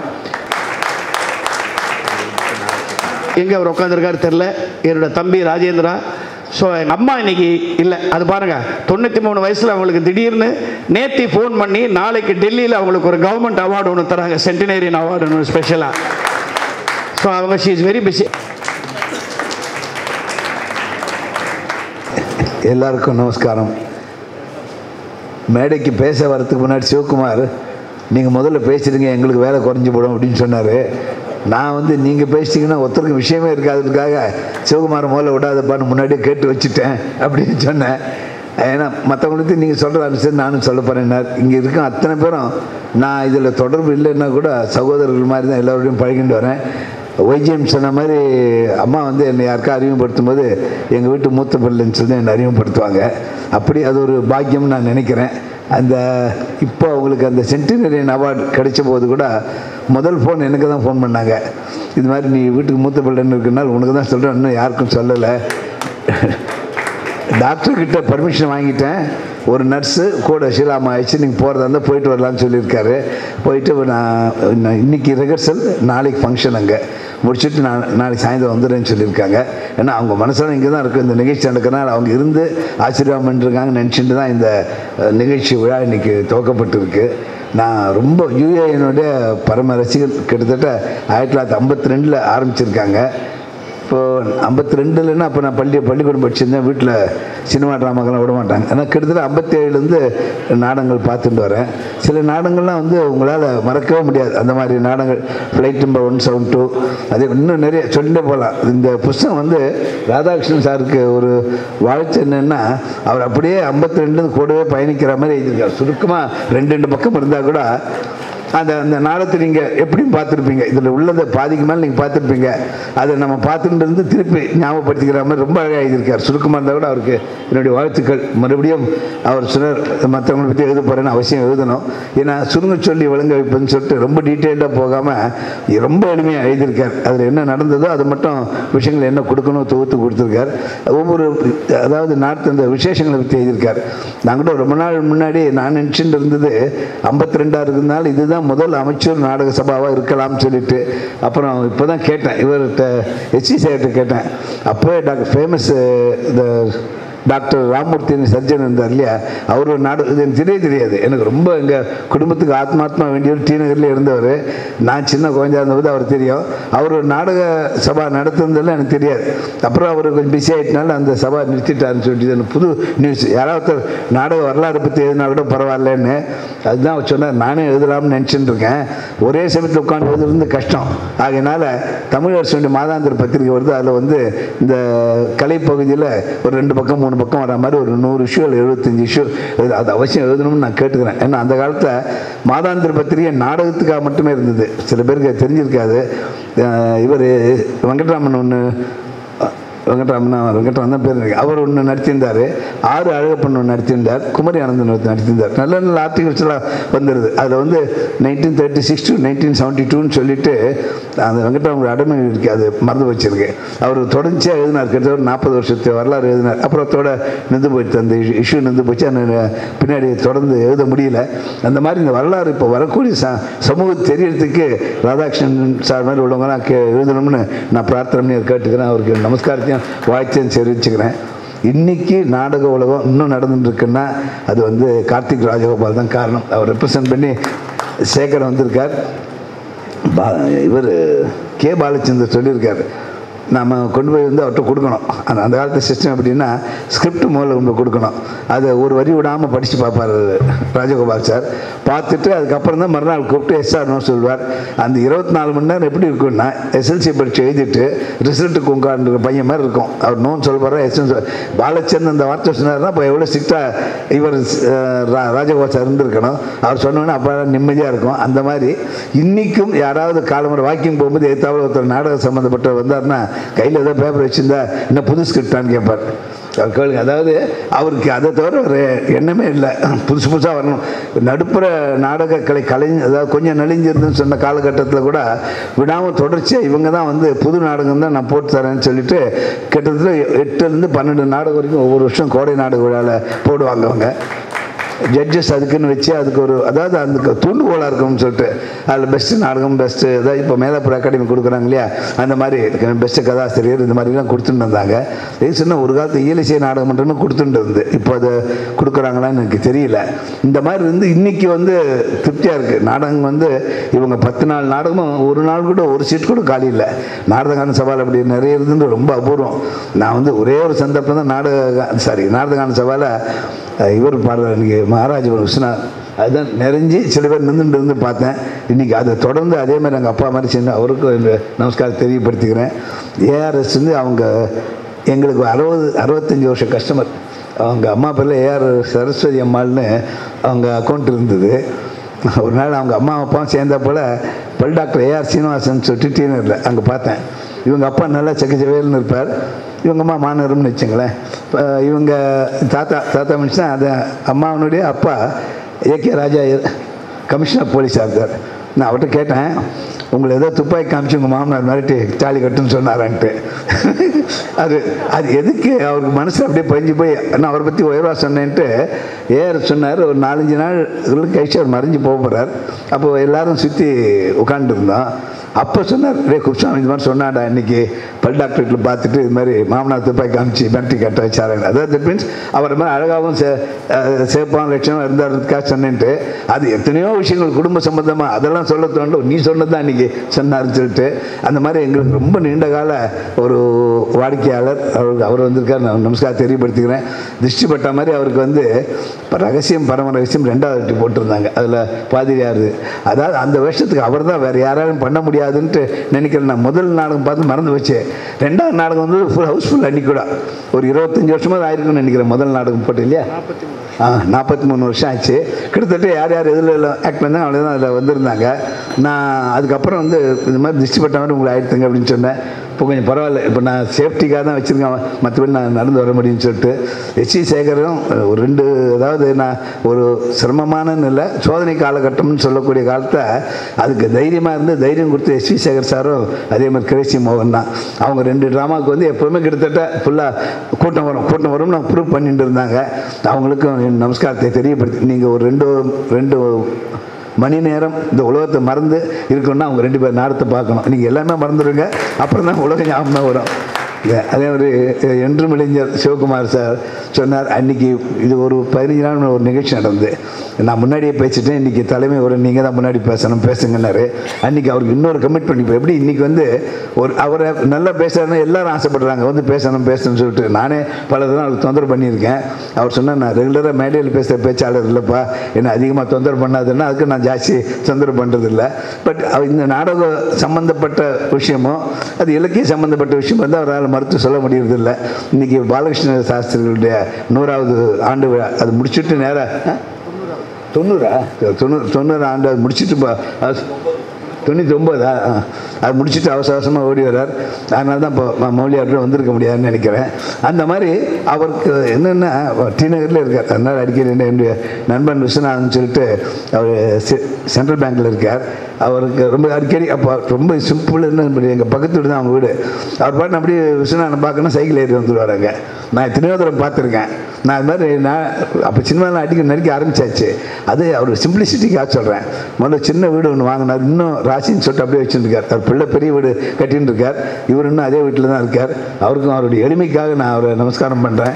எங்கே அவர் உட்காந்துருக்காரு தெரில என்னோட தம்பி ராஜேந்திரா ஸோ எங்கள் அம்மா இன்னைக்கு இல்லை அது பாருங்கள் தொண்ணூற்றி மூணு வயசில் அவங்களுக்கு திடீர்னு நேத்தி ஃபோன் பண்ணி நாளைக்கு டெல்லியில் அவங்களுக்கு ஒரு கவர்மெண்ட் அவார்டு ஒன்று தராங்க சென்டினேரியன் அவார்டு ஒன்று ஸ்பெஷலாக ஸோ அவங்க ஷீ இஸ் வெரி பிஸி எல்லாருக்கும் நமஸ்காரம் மேடைக்கு பேச வரதுக்கு முன்னாடி சிவகுமார் நீங்கள் முதல்ல பேசிடுங்க எங்களுக்கு வேலை குறைஞ்சி போடும் அப்படின்னு சொன்னார் நான் வந்து நீங்கள் பேசிட்டீங்கன்னா ஒருத்தருக்கு விஷயமே இருக்காதுக்காக சிவகுமார் முதல்ல விடாதப்பான்னு முன்னாடியே கேட்டு வச்சுட்டேன் அப்படின்னு சொன்னேன் ஏன்னா மற்றவங்களுக்கு நீங்கள் சொல்கிற அனுசரித்து நானும் சொல்ல போகிறேன்னார் இங்கே இருக்க அத்தனை பேரும் நான் இதில் தொடர்பு இல்லைன்னா கூட சகோதரர்கள் மாதிரி தான் எல்லோருடையும் பழகிட்டு வரேன் ஒய்ஜிஎம் சொன்ன மாதிரி அம்மா வந்து என்னை யாருக்கா அறிமுகப்படுத்தும் போது எங்கள் வீட்டு மூத்த பிள்ளைன்னு சொல்லி என்னை அறிமுகப்படுத்துவாங்க அப்படி அது ஒரு பாக்கியம்னு நான் நினைக்கிறேன் அந்த இப்போ அவங்களுக்கு அந்த சென்டினரியன் அவார்டு கிடைச்ச போது கூட முதல் ஃபோன் எனக்கு தான் ஃபோன் பண்ணாங்க இது மாதிரி நீ வீட்டுக்கு மூத்த பிள்ளைன்னு இருக்குனால் உனக்கு தான் சொல்கிறேன் இன்னும் யாருக்கும் சொல்லலை டாக்டர்கிட்ட பர்மிஷன் வாங்கிட்டேன் ஒரு நர்ஸு கூட ஷீலாமா ஆயிடுச்சு நீங்கள் போகிறதா இருந்தால் போயிட்டு வரலான்னு சொல்லியிருக்காரு போயிட்டு நான் நான் இன்னைக்கு ரிஹர்சல் நாளைக்கு ஃபங்க்ஷன் அங்கே முடிச்சுட்டு நான் நாளைக்கு சாயந்தரம் வந்துடுறேன்னு சொல்லியிருக்காங்க ஏன்னா அவங்க மனசில் இங்கே தான் இருக்கும் இந்த நிகழ்ச்சி நடக்கிறனால அவங்க இருந்து ஆசீர்வாதம் பண்ணிருக்காங்க நினச்சிட்டு தான் இந்த அஹ், நிகழ்ச்சி விழா இன்னைக்கு துவக்கப்பட்டிருக்கு நான் ரொம்ப யூஏஎனுடைய பரம ரசிகர் கிட்டத்தட்ட ஆயிரத்தி தொள்ளாயிரத்தி ஐம்பத்தி ரெண்டில் ஆரம்பிச்சிருக்காங்க இப்போ ஐம்பத்தி ரெண்டுலன்னா அப்போ நான் பள்ளி பள்ளிக்கூடம் படிச்சிருந்தேன் வீட்டில் சினிமா ட்ராமாக்கெல்லாம் விட மாட்டாங்க ஆனால் கிட்டத்தட்ட ஐம்பத்தி ஏழுலேருந்து நாடகங்கள் பார்த்துட்டு வரேன் சில நாடகங்கள்லாம் வந்து உங்களால் மறக்கவே முடியாது அந்த மாதிரி நாடகங்கள் flight number one seven two அதே இன்னும் நிறைய சொல்லிட்டே போகலாம் இந்த புஸ்தகம் வந்து ராதாகிருஷ்ணன் சாருக்கு ஒரு வாழ்த்து என்னென்னா அவர் அப்படியே ஐம்பத்தி ரெண்டுலேருந்து கூடவே பயணிக்கிற மாதிரி எழுதியிருக்கார் சுருக்கமாக ரெண்டு ரெண்டு பக்கம் இருந்தால் கூட அந்த அந்த நாடகத்தை நீங்கள் எப்படியும் பார்த்துருப்பீங்க இதில் உள்ளதை பாதிக்கு மேலே நீங்கள் பார்த்துருப்பீங்க அதை நம்ம பார்த்துட்டு இருந்து திருப்பி ஞாபகப்படுத்திக்கிற மாதிரி ரொம்ப அழகாக எழுதியிருக்கார் சுருக்கமாக இருந்தால் கூட அவருக்கு என்னுடைய வாழ்த்துக்கள் மறுபடியும் அவர் சொன்னார் மற்றவங்களை பற்றி எழுத போகிறேன்னு அவசியம் எழுதணும் ஏன்னா சுருங்க சொல்லி விளங்க வைப்பேன்னு சொல்லிட்டு ரொம்ப டீட்டெயில்டாக போகாமல் ரொம்ப எளிமையாக எழுதியிருக்கார் அதில் என்ன நடந்ததோ அது மட்டும் விஷயங்கள் என்ன கொடுக்கணும் தொகுத்து கொடுத்துருக்கார் ஒவ்வொரு அதாவது நாட்டு அந்த விசேஷங்களை பற்றி எழுதியிருக்கார் நான் கூட ரொம்ப நாள் முன்னாடி நான் நினச்சிட்டு இருந்தது ஐம்பத்தி ரெண்டாக இருக்கிறதுனால இதுதான் முதல் அமைச்சர் நாடக சபாவாக இருக்கலாம்னு சொல்லிட்டு அப்புறம் இப்போ தான் கேட்டேன் இவர்கிட்ட எச்சி சேர்கிட்ட கேட்டேன் அப்போ டாக்டர் ஃபேமஸ் இந்த டாக்டர் ராமூர்த்தின்னு சர்ஜன் இருந்தார் இல்லையா அவர் ஒரு நாடு இது எனக்கு தெரிய தெரியாது எனக்கு ரொம்ப எங்கள் குடும்பத்துக்கு ஆத்மாத்மா வேண்டியவர் டி நகரில் இருந்தவர் நான் சின்ன குழந்தையா இருந்தபோது அவர் தெரியும் அவர் ஒரு நாடக சபா நடத்துனதெல்லாம் எனக்கு தெரியாது அப்புறம் அவர் கொஞ்சம் பிஸி ஆகிட்டனால அந்த சபா நிறுத்திட்டாருன்னு சொல்லிட்டு இது எனக்கு புது நியூஸ் யாராவது ஒருத்தர் நாடக வரலாறு பற்றி எழுதினா கூட பரவாயில்லன்னு அதுதான் அவர் சொன்னார் நானே எழுதலாம்னு நினச்சிட்டு இருக்கேன் ஒரே சமயத்தில் உட்காந்து எழுதுறது கஷ்டம் ஆகையினால தமிழ் அரசுடைய மாதாந்திர பத்திரிகை வருது அதில் வந்து இந்த கலை பகுதியில் ஒரு ரெண்டு பக்கம் மூணு பக்கம் வர மாதிரி ஒரு நூறு இஷ்யூ எழுபத்தஞ்சு இஷ்யூ அது அவசியம் எழுதணும்னு நான் கேட்டுக்கிறேன் ஏன்னா அந்த காலத்தில் மாதாந்திர பத்திரிகை நாடகத்துக்காக மட்டுமே இருந்தது சில பேருக்கு அது தெரிஞ்சிருக்காது இவர் வெங்கட்ராமன் ஒன்று வெங்கட்ராமன் வெங்கட்ராமன் தான் பேர் இருக்கு அவர் ஒன்று நடத்தியிருந்தார் ஆறு அழகப்பன் ஒன்று நடத்தியிருந்தார் குமரி ஆனந்தன் ஒருத்தர் நடத்தியிருந்தார் நல்ல நல்ல ஆர்டிகல்ஸ் எல்லாம் வந்துடுது அதில் வந்து nineteen thirty six to nineteen seventy டூன்னு சொல்லிட்டு அந்த வெங்கட்ராமன் அடமை இருக்கு அது மறந்து வச்சிருக்கு அவர் தொடர்ச்சியாக எழுதினார் கிட்டத்தட்ட ஒரு நாற்பது வருஷத்து வரலாறு எழுதினார் அப்புறம் அதோட நின்று போயிடுச்சு அந்த இஷ்யூ நின்று போச்சு அந்த பின்னாடி தொடர்ந்து எழுத முடியல அந்த மாதிரி இந்த வரலாறு இப்போ வரக்கூடிய ச சமூகம் தெரியறதுக்கு ராதாகிருஷ்ணன் சார் மாதிரி உள்ளவங்கலாம் கே எழுதணும்னு நான் பிரார்த்தனை பண்ணி அதை கேட்டுக்கிறேன் அவருக்கு நமஸ்காரத்தையும் வாழ்த்தையும் தெரிவிச்சுக்கிறேன் இன்னைக்கு நாடக உலகம் இன்னும் நடந்துட்டு இருக்குன்னா அது வந்து கார்த்திக் ராஜகோபால் தான் காரணம் அவர் ரெப்ரசன்ட் பண்ணி சேகர் வந்திருக்கார் பா இவர் கே பாலச்சந்தர் சொல்லியிருக்காரு நம்ம கொண்டு போய் வந்து அவர்கிட்ட கொடுக்கணும் அந்த அந்த காலத்து சிஸ்டம் எப்படின்னா ஸ்கிரிப்ட் முதல்ல கொண்டு போய் கொடுக்கணும் அதை ஒரு வரி விடாமல் படித்து பார்ப்பார் ராஜகோபால் சார் பார்த்துட்டு அதுக்கப்புறம் தான் மறுநாள் கூப்பிட்டு எஸ்ஆர் நோ சொல்வார் அந்த இருபத்தி நாலு மணி நேரம் எப்படி இருக்குன்னா எஸ்எல்சி பரீட்சை எழுதிட்டு ரிசல்ட்டுக்கு உட்காந்துருக்க பையன் மாதிரி இருக்கும் அவர் நோன் சொல்வார் எஸ்என் பாலச்சந்திரன் அந்த வார்த்தை சொன்னார்னா இப்போ எவ்வளோ ஸ்ட்ரிக்டாக இவர் அஹ், ரா- ராஜகோபால் சார் இருந்திருக்கணும் அவர் சொன்னோன்னே அப்போ நிம்மதியாக இருக்கும் அந்த மாதிரி இன்றைக்கும் யாராவது காலமுறை வாக்கிங் போகும்போது எத்தாவில் ஒருத்தர் நாடகம் சம்மந்தப்பட்டவர் வந்தார்னா கையில் ஏதோ பேப்பர் வச்சுருந்தா இன்னும் புது ஸ்கிரிப்டான்னு கேட்பார் அவர் கேளுங்க அதாவது அவருக்கு அதை தவிர ஒரு எண்ணமே இல்லை புதுசு புதுசாக வரணும் நடுப்புற நாடக கலை கலை அதாவது கொஞ்சம் நெளிஞ்சிருந்துன்னு சொன்ன காலகட்டத்தில் கூட விடாமல் தொடர்ச்சியாக இவங்க தான் வந்து புது நாடகம் தான் நான் போட்டு தரேன்னு சொல்லிட்டு கிட்டத்தட்ட எட்டுலேருந்து பன்னெண்டு நாடகம் வரைக்கும் ஒவ்வொரு வருஷம் கோடை நாடக விழாவில் போடுவாங்க அவங்க ஜட்ஜஸ் அதுக்குன்னு வச்சு அதுக்கு ஒரு அதாவது அந்த தூண்டுகோலாக இருக்கும்னு சொல்லிட்டு அதில் பெஸ்ட்டு நாடகம் பெஸ்ட்டு அதாவது இப்போ மேலப்புற அகாடமி கொடுக்குறாங்க இல்லையா அந்த மாதிரி பெஸ்ட்டு கதாசிரியர் இந்த மாதிரிலாம் கொடுத்துட்டு இருந்தாங்க ரீசெண்டாக ஒரு காலத்து இயலிசை நாடகம் மட்டும்னு கொடுத்துட்டு இருந்து இப்போ அதை கொடுக்குறாங்களான்னு எனக்கு தெரியல இந்த மாதிரி இருந்து இன்னைக்கு வந்து திருப்தியாக இருக்குது நாடகம் வந்து இவங்க பத்து நாள் நாடகமும் ஒரு நாள் கூட ஒரு சீட் கூட காலி இல்லை நாடகான சவால் அப்படி நிறைய இருந்துன்னு ரொம்ப அபூர்வம் நான் வந்து ஒரே ஒரு சந்தர்ப்பம் தான் நாடக சாரி நாடகான சவாலை அஹ் இவர் பாடுறார் இன்னைக்கு மகாராஜபுரம் விஸ்வநாத் அதுதான் நிறைஞ்சு சில பேர் நின்றுட்டு இருந்து பார்த்தேன் இன்றைக்கி அதை தொடர்ந்து அதே மாதிரி எங்கள் அப்பா மாதிரி செஞ்சு அவருக்கும் இந்த நமஸ்காரம் தெரியப்படுத்திக்கிறேன் ஏஆர்எஸ் வந்து அவங்க எங்களுக்கு அறுபது அறுபத்தஞ்சி வருஷம் கஸ்டமர் அவங்க அம்மா பேரில் ஏஆர் சரஸ்வதி அம்மாள்னு அவங்க அக்கௌண்ட் இருந்தது ஒரு நாள் அவங்க அம்மா அப்பாவும் சேர்ந்த போல் பல் டாக்டர் ஏஆர் சீனிவாசன் சொல்லிட்டு டீனரில் அங்கே பார்த்தேன் இவங்க அப்பா நல்லா செக்கச்சவேல்னு இருப்பார் இவங்க அம்மா மாநகரம்னு வச்சுங்களேன் இப்போ இவங்க தாத்தா தாத்தா மனுஷன் அது அம்மாவனுடைய அப்பா ஏகே ராஜா கமிஷனர் போலீஸாக இருந்தார் நான் அவர்கிட்ட கேட்டேன் உங்களை ஏதோ துப்பாக்கி காமிச்சு உங்கள் மாமனார் மிரட்டி தாலி கட்டுன்னு சொன்னாரான்ட்டு அது அது எதுக்கு அவருக்கு மனசு அப்படியே பறிஞ்சு போய் நான் அவரை பற்றி உயர்வா சொன்னேன்ட்டு ஏஆர் சொன்னார் ஒரு நாலஞ்சு நாள் கழிச்சு அவர் மறைஞ்சு போக போகிறார் அப்போ எல்லாரும் சுற்றி உட்காந்துருந்தோம் அப்போ சொன்னார் ரே குப்சாமி இது மாதிரி சொன்னாடா இன்னைக்கு பல் டாக்டர்கிட்ட பார்த்துட்டு இது மாதிரி மாமனார் துப்பாக்கி காமிச்சு மிரட்டி கட்ட வச்சாரு அதாவது தட் மீன்ஸ் அவர் மாதிரி அழகாகவும் சே அஹ் சேப்பான் லட்சணம் இருந்தாருக்கா சொன்னேன்ட்டு அது எத்தனையோ விஷயங்கள் குடும்ப சம்பந்தமாக அதெல்லாம் சொல்ல தோண்டும் நீ சொன்னது தான் இன்னைக்கு சொன்னாருன்னு சொல்லிட்டு அந்த மாதிரி எங்களுக்கு ரொம்ப நீண்ட கால ஒரு வாடிக்கையாளர் அவர் அவர் வந்திருக்கார் நான் நமஸ்காரம் தெரியப்படுத்திக்கிறேன் திருஷ்டி பட்ட மாதிரி அவருக்கு வந்து இப்போ ரகசியம் பரம ரகசியம் ரெண்டாவது வாட்டி போட்டிருந்தாங்க அதில் பாதிரியார் அதாவது அந்த வருஷத்துக்கு அவர் தான் வேறு யாராலும் பண்ண முடியாதுன்ட்டு நினைக்கிறேன் நான் முதல் நாடகம் பார்த்து மறந்து வச்சேன் ரெண்டாவது நாடகம் வந்து ஃபுல் ஹவுஸ்ஃபுல் அன்னைக்கு கூட ஒரு இருபத்தஞ்சி வருஷமாக ஆயிருக்குன்னு நினைக்கிறேன் முதல் நாடகம் போட்டு இல்லையா ஆ நாற்பத்தி மூணு வருஷம் ஆச்சு கிட்டத்தட்ட யார் யார் எதில் ஆக்ட் பண்ணாங்க அவ்வளோ தான் அதில் வந்திருந்தாங்க நான் அதுக்கப்புறம் வந்து இந்த மாதிரி திருஷ்டி பட்ட மாதிரி உங்களை ஆயிடுத்துங்க அப்படின்னு சொன்னேன் இப்போ கொஞ்சம் பரவாயில்ல இப்போ நான் சேஃப்டிக்காக தான் வச்சுருக்கேன் மற்றபடி நான் நடந்து வர முடியும்னு சொல்லிட்டு எஸ்சி சேகரும் ஒரு ரெண்டு அதாவது நான் ஒரு சிரமமான இல்லை சோதனை காலகட்டம்னு சொல்லக்கூடிய காலத்தை அதுக்கு தைரியமாக இருந்து தைரியம் கொடுத்து எஸ்வி சேகர் சாரும் அதே மாதிரி கிரேசி மோகன் தான் அவங்க ரெண்டு ட்ராமாவுக்கு வந்து எப்போவுமே கிட்டத்தட்ட ஃபுல்லாக கூட்டம் வரும் கூட்டம் வரும்னு நான் ப்ரூவ் பண்ணிட்டு இருந்தாங்க அவங்களுக்கும் என் நமஸ்காரத்தை தெரியப்படுத்தி நீங்கள் ஒரு ரெண்டு ரெண்டு மணி நேரம் இந்த உலகத்தை மறந்து இருக்கணும்னா அவங்க ரெண்டு பேர் நேரத்தை பார்க்கணும் நீங்கள் எல்லாமே மறந்துடுங்க அப்புறம் தான் உலகம் ஞாபகம் வரும் இது அதே மாதிரி அஹ், என்றும் இளைஞர் சிவகுமார் சார் சொன்னார் அன்னைக்கு இது ஒரு பதினஞ்சு நாள் முன்ன ஒரு நிகழ்ச்சி நடந்தது நான் முன்னாடியே பேசிட்டேன் இன்றைக்கி தலைமை ஒரு நீங்கள் தான் முன்னாடி பேசணும் பேசுங்கன்னாரு அன்றைக்கி அவருக்கு இன்னொரு கமிட்மெண்ட் இப்போ எப்படி இன்றைக்கி வந்து ஒரு அவரை நல்லா பேசுறாருன்னா எல்லாரும் ஆசைப்படுறாங்க வந்து பேசணும் பேசணும்னு சொல்லிட்டு நானே பல தடவை அவருக்கு தொந்தரவு பண்ணியிருக்கேன் அவர் சொன்னார் நான் ரெகுலராக மேடையில் பேசுகிற பேச்சாளர் இல்லைப்பா என்ன அதிகமாக தொந்தரவு பண்ணாதுன்னா அதுக்கு நான் ஜாஸ்தி தொந்தரவு பண்ணுறது இல்லை பட் இந்த நாடக சம்மந்தப்பட்ட விஷயமோ அது இலக்கிய சம்மந்தப்பட்ட விஷயம் வந்து அவரால் மறுத்து சொல்ல முடியறதில்லை இன்றைக்கி பாலகிருஷ்ண சாஸ்திரிகளுடைய நூறாவது ஆண்டு விழா அது முடிச்சுட்டு நேராக தொண்ணூறா தொண்ணூறு தொண்ணூறு ஆண்டு அது முடிச்சுட்டு பா- அது தொண்ணூற்றி ஒம்போதா ஆ. அது முடிச்சுட்டு அவசர அவசரமாக ஓடி வர்றார் அதனால தான் இப்போ மௌலியார்கிட்ட வந்திருக்க முடியாதுன்னு நினைக்கிறேன் அந்த மாதிரி அவருக்கு என்னென்னா டி நகரில் இருக்கார் அதனால் அடிக்கடி என்ன என்னுடைய நண்பன் விஸ்வநாதன் சொல்லிட்டு அவர் சென்ட்ரல் பேங்க்கில் இருக்கார் அவருக்கு ரொம்ப அடிக்கடி அப்போ ரொம்ப சிம்பிள்னு எங்கள் பக்கத்து வீடு தான் அவங்க வீடு அவர் பாட்டு அப்படியே விஸ்வநாதன் பார்க்கணும் சைக்கிள் ஏறி வந்துடுவாருங்க நான் எத்தனையோ தடவை பார்த்துருக்கேன் நான் இது மாதிரி நான் அப்போ சினிமாலாம் அடிக்க நடிக்க ஆரம்பிச்சாச்சு அது அவர் சிம்பிளிசிட்டிக்காக சொல்கிறேன் முதல்ல சின்ன வீடு ஒன்று வாங்கினார் இன்னும் ராசின்னு சொல்லிட்டு அப்படியே வச்சுருக்கார் அவர் பிள்ளை பெரிய வீடு கட்டின்னு இருக்கார் இவர் இன்னும் அதே வீட்டில் தான் இருக்கார் அவருக்கும் அவருடைய எளிமைக்காக நான் அவரை நமஸ்காரம் பண்ணுறேன்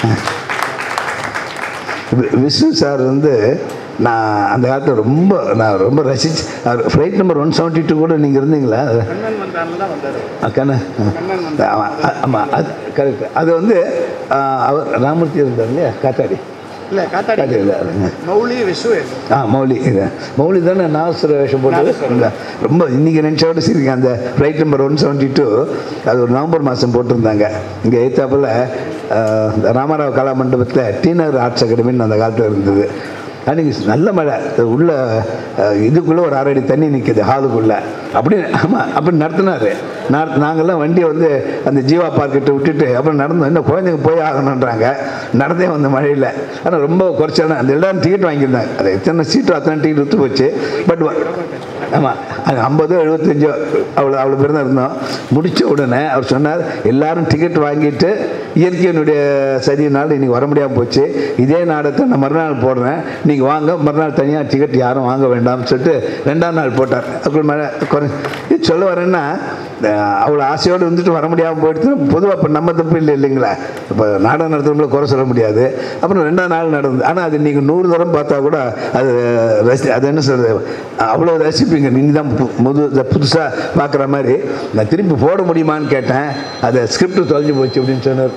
வி- விஷ்ணு சார் வந்து நான் அந்த காலத்தில் ரொம்ப நான் ரொம்ப ரசிச்சு அவர் flight number one seventy two கூட நீங்கள் இருந்தீங்களா கண்ணா ஆமாம் ஆமாம் அது கரெக்ட் அது வந்து ஆ, அவர் ராமூர்த்தி இருந்தார் இல்லையா காத்தாடி இல்லை காத்தாடி காத்தாடி இல்லை மௌலி விசுவே ஆ மௌலி இது மௌலி தானே நாசுர வேஷம் போட்டு இந்த ரொம்ப இன்னைக்கு நினச்சோட சிரிக்கேன் அந்த flight number one seventy two அது ஒரு நவம்பர் மாதம் போட்டிருந்தாங்க இங்கே எய்த்தாப்பில் ராமராவ் கலா மண்டபத்தில் டீனர் ஆர்ட்ஸ் அகாடமின்னு அந்த காலத்தில் இருந்தது அன்றைக்கி நல்ல மழை உள்ள அஹ், இதுக்குள்ளே ஒரு அரை அடி தண்ணி நிற்குது ஹாலுக்குள்ளே அப்படி ஆமாம் அப்படி நடத்தினாரு நான் நாங்கள்லாம் வண்டியை வந்து அந்த ஜீவா பார்க்கிட்ட விட்டுட்டு அப்புறம் நடந்தோம் இன்னும் குழந்தைங்க போய் ஆகணுன்றாங்க நடந்தே வந்த மழையில் ஆனால் ரொம்ப குறைச்சாலும் அந்த எல்லாரும் டிக்கெட் வாங்கியிருந்தாங்க அது எத்தனை சீட்டு அத்தனை டிக்கெட் விற்று போச்சு பட் ஆமாம் அது ஐம்பதோ எழுபத்தஞ்சோ அவ்வளோ அவ்வளோ பேர் தான் இருந்தோம் முடித்த உடனே அவர் சொன்னார் எல்லாரும் டிக்கெட் வாங்கிட்டு இயற்கையினுடைய சதியினால் இன்றைக்கி வர முடியாமல் போச்சு இதே நாடகத்தை நான் மறுநாள் போடுறேன் நீங்கள் வாங்க மறுநாள் தனியாக டிக்கெட் யாரும் வாங்க வேண்டாம்னு சொல்லிட்டு ரெண்டாம் நாள் போட்டார் அப்புறம் மழை குறை இது சொல்ல வரேன்னா அஹ், அவ்வளோ ஆசையோடு இருந்துட்டு வர முடியாமல் போயிடுச்சு பொதுவாக இப்போ நம்ம தப்பு இல்லை இல்லைங்களா இப்போ நாடகம் நடத்துகிறவங்கள குறை சொல்ல முடியாது அப்புறம் ரெண்டாம் நாள் நடந்தது ஆனால் அது நீங்கள் நூறு தரம் பார்த்தா கூட அது ரசி அது என்ன சொல்கிறது அவ்வளோ ரசிப்பீங்க நீங்கள் தான் பு- முது புதுசாக பார்க்குற மாதிரி நான் திருப்பி போட முடியுமான்னு கேட்டேன் அதை ஸ்கிரிப்ட் தொலைஞ்சு போச்சு அப்படின்னு சொன்னார்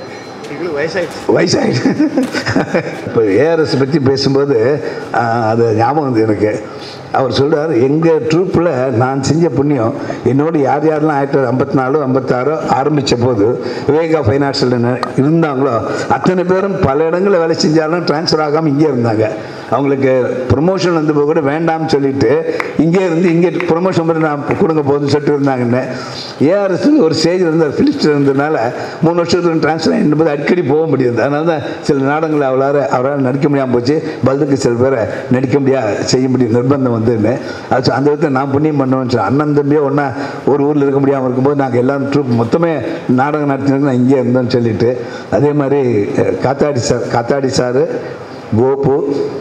வயசாயிடுச்சு இப்போ ஏஆர்எஸ் பற்றி பேசும்போது ஆஹ், அது ஞாபகம் வந்து எனக்கு அவர் சொல்றார் எங்கள் ட்ரூப்பில் நான் செஞ்ச புண்ணியம் என்னோடு யார் யாரெல்லாம் ஆயிரத்தி தொள்ளாயிரத்தி ஐம்பத்தி நாலோ ஐம்பத்தாறோ ஆரம்பித்த போது விவேகா ஃபைனான்ஷியல் இருந்தாங்களோ அத்தனை பேரும் பல இடங்களில் வேலை செஞ்சாலும் ட்ரான்ஸ்ஃபர் ஆகாமல் இங்கே இருந்தாங்க அவங்களுக்கு ப்ரொமோஷன் வந்து போக கூட வேண்டாம்னு சொல்லிட்டு இங்கே இருந்து இங்கே ப்ரொமோஷன் பண்ணி நான் கொடுங்க போதுன்னு சொல்லிட்டு இருந்தாங்கன்னு ஏஆர்எஸ் ஒரு ஸ்டேஜ் இருந்தார் ஃபிலிப்ஸ் இருந்ததுனால மூணு வருஷத்துக்கு ட்ரான்ஸ்ஃபர் ஆகிடும்போது அடிக்கடி போக முடியாது அதனால தான் சில நாடகங்களை அவரால் அவரால் நடிக்க முடியாமல் போச்சு பல்துக்கு சில பேரை நடிக்க முடியாது செய்ய முடியும் நிர்பந்தம் வந்துன்னு அது அந்த விதத்தை நான் புண்ணியம் பண்ணுவேன்னு சொன்னேன். அண்ணன் தம்பியோ ஒன்றா ஒரு ஊரில் இருக்க முடியாமல் இருக்கும்போது நாங்கள் எல்லாரும் ட்ரூப் மொத்தமே நாடகம் நடத்தினதுக்கு நான் இங்கே இருந்தோம்னு சொல்லிட்டு அதே மாதிரி அஹ், காத்தாடி சார் காத்தாடி சார் கோபு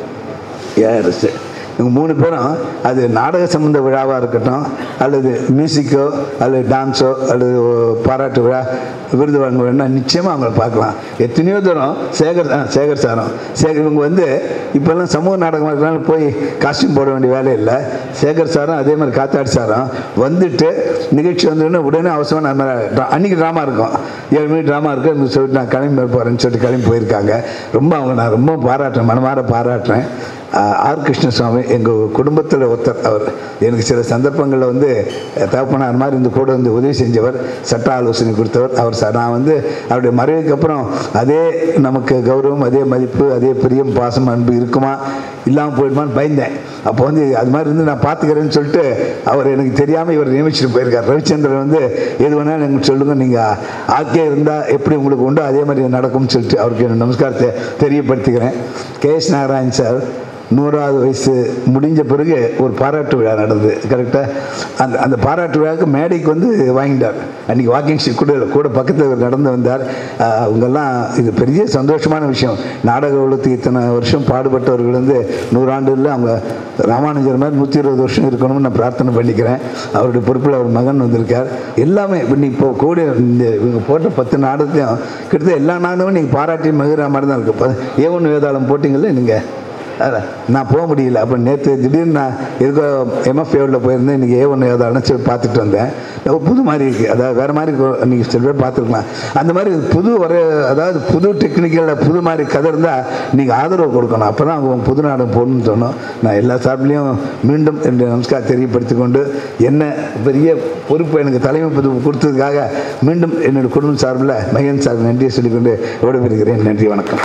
ஏஆர்எஸ் இவங்க மூணு பேரும் அது நாடக சம்பந்த விழாவாக இருக்கட்டும் அல்லது மியூசிக்கோ அல்லது டான்ஸோ அல்லது பாராட்டு விழா விருது வாங்க வேணா நிச்சயமாக அவங்கள பார்க்கலாம் எத்தனையோ தூரம் சேகர் ஆ, சேகர் சாரம் சேகர் இவங்க வந்து இப்போல்லாம் சமூக நாடகம் இருக்கிறனால போய் காஸ்டியூம் போட வேண்டிய வேலை இல்லை சேகர் சாரும் அதே மாதிரி காத்தாடி சாரும் வந்துட்டு நிகழ்ச்சி வந்தோடனே உடனே அவசரமாக நம்ம ட்ரா- அன்னைக்கு ட்ராமா இருக்கும் ஏழு மணி ட்ராமா இருக்கு அப்படின்னு சொல்லிட்டு நான் கிளம்பி போகிறேன்னு சொல்லிட்டு கிளம்பி போயிருக்காங்க ரொம்ப அவங்க நான் ரொம்ப பாராட்டுறேன் மனமார பாராட்டுறேன் ஆஹ் ஆர் கிருஷ்ணசுவாமி எங்கள் குடும்பத்தில் ஒருத்தர் அவர் எனக்கு சில சந்தர்ப்பங்களில் வந்து அஹ், தகப்பனார் மாதிரி இந்த கூட வந்து உதவி செஞ்சவர் சட்ட ஆலோசனை கொடுத்தவர் அவர் சார் நான் வந்து அவருடைய மறைவுக்கு அப்புறம் அதே நமக்கு கௌரவம் அதே மதிப்பு அதே பிரியம் பாசம் அன்பு இருக்குமா இல்லாமல் போயிடுமான்னு பயந்தேன் அப்போ வந்து அது மாதிரி இருந்து நான் பார்த்துக்கிறேன்னு சொல்லிட்டு அவர் எனக்கு தெரியாமல் இவர் நியமிச்சுட்டு போயிருக்கார் ரவிச்சந்திரன் வந்து எது வேணாலும் எனக்கு சொல்லுங்கள் நீங்கள் ஆக்கே இருந்தால் எப்படி உங்களுக்கு உண்டோ அதே மாதிரி நடக்கும்னு சொல்லிட்டு அவருக்கு என் நமஸ்காரத்தை தெரியப்படுத்திக்கிறேன் கே எஸ் நாராயண் சார் நூறாவது வயசு முடிஞ்ச பிறகு ஒரு பாராட்டு விழா நடந்தது கரெக்டாக அந்த அந்த பாராட்டு விழாவுக்கு மேடைக்கு வந்து வாங்கிட்டார் அன்றைக்கி வாக்கிங் ஸ்டிக் கூட கூட பக்கத்தில் இவர் நடந்து வந்தார் ஆஹ் அவங்கெல்லாம் இது பெரிய சந்தோஷமான விஷயம் நாடக உலகத்துக்கு இத்தனை வருஷம் பாடுபட்டவர்கள் வந்து நூறாண்டுல அவங்க ராமானுஜர் மாதிரி நூற்றி இருபது வருஷம் இருக்கணும்னு நான் பிரார்த்தனை பண்ணிக்கிறேன் அவருடைய பொறுப்பில் அவர் மகன் வந்திருக்கார் எல்லாமே இப்போ நீ இப்போ கூட இந்த இவங்க போட்ட பத்து நாடகத்தையும் கிட்டத்தட்ட எல்லா நாடகமும் நீங்கள் பாராட்டி மகிழ மாதிரி தான் இருக்குது ஏ ஒன்று வேதாளம் போட்டிங்கல்ல நீங்கள் அதான் நான் போக முடியல அப்போ நேற்று திடீர்னு நான் எதுக்கோ எம்எஃப்ஏவில் போயிருந்தேன் இன்றைக்கி ஏ ஒன்று ஏதாலும் சொல்லி பார்த்துட்டு வந்தேன் ஒரு புது மாதிரி இருக்குது அதாவது வேறு மாதிரி நீங்கள் சில பேர் பார்த்துருக்கலாம் அந்த மாதிரி புது வர அதாவது புது டெக்னிக்கலில் புது மாதிரி கதை இருந்தால் நீங்கள் ஆதரவு கொடுக்கணும் அப்போ தான் அவங்க புது நாடகம் போடணும்னு தோணும் நான் எல்லா சார்பிலையும் மீண்டும் என்னுடைய நமஸ்கார் தெரியப்படுத்திக் கொண்டு என்ன பெரிய பொறுப்பு எனக்கு தலைமை பொறுப்பு கொடுத்ததுக்காக மீண்டும் என்னுடைய குடும்ப சார்பில் மகன் சார் நன்றியை சொல்லிக்கொண்டு விடைபெறுகிறேன் நன்றி வணக்கம்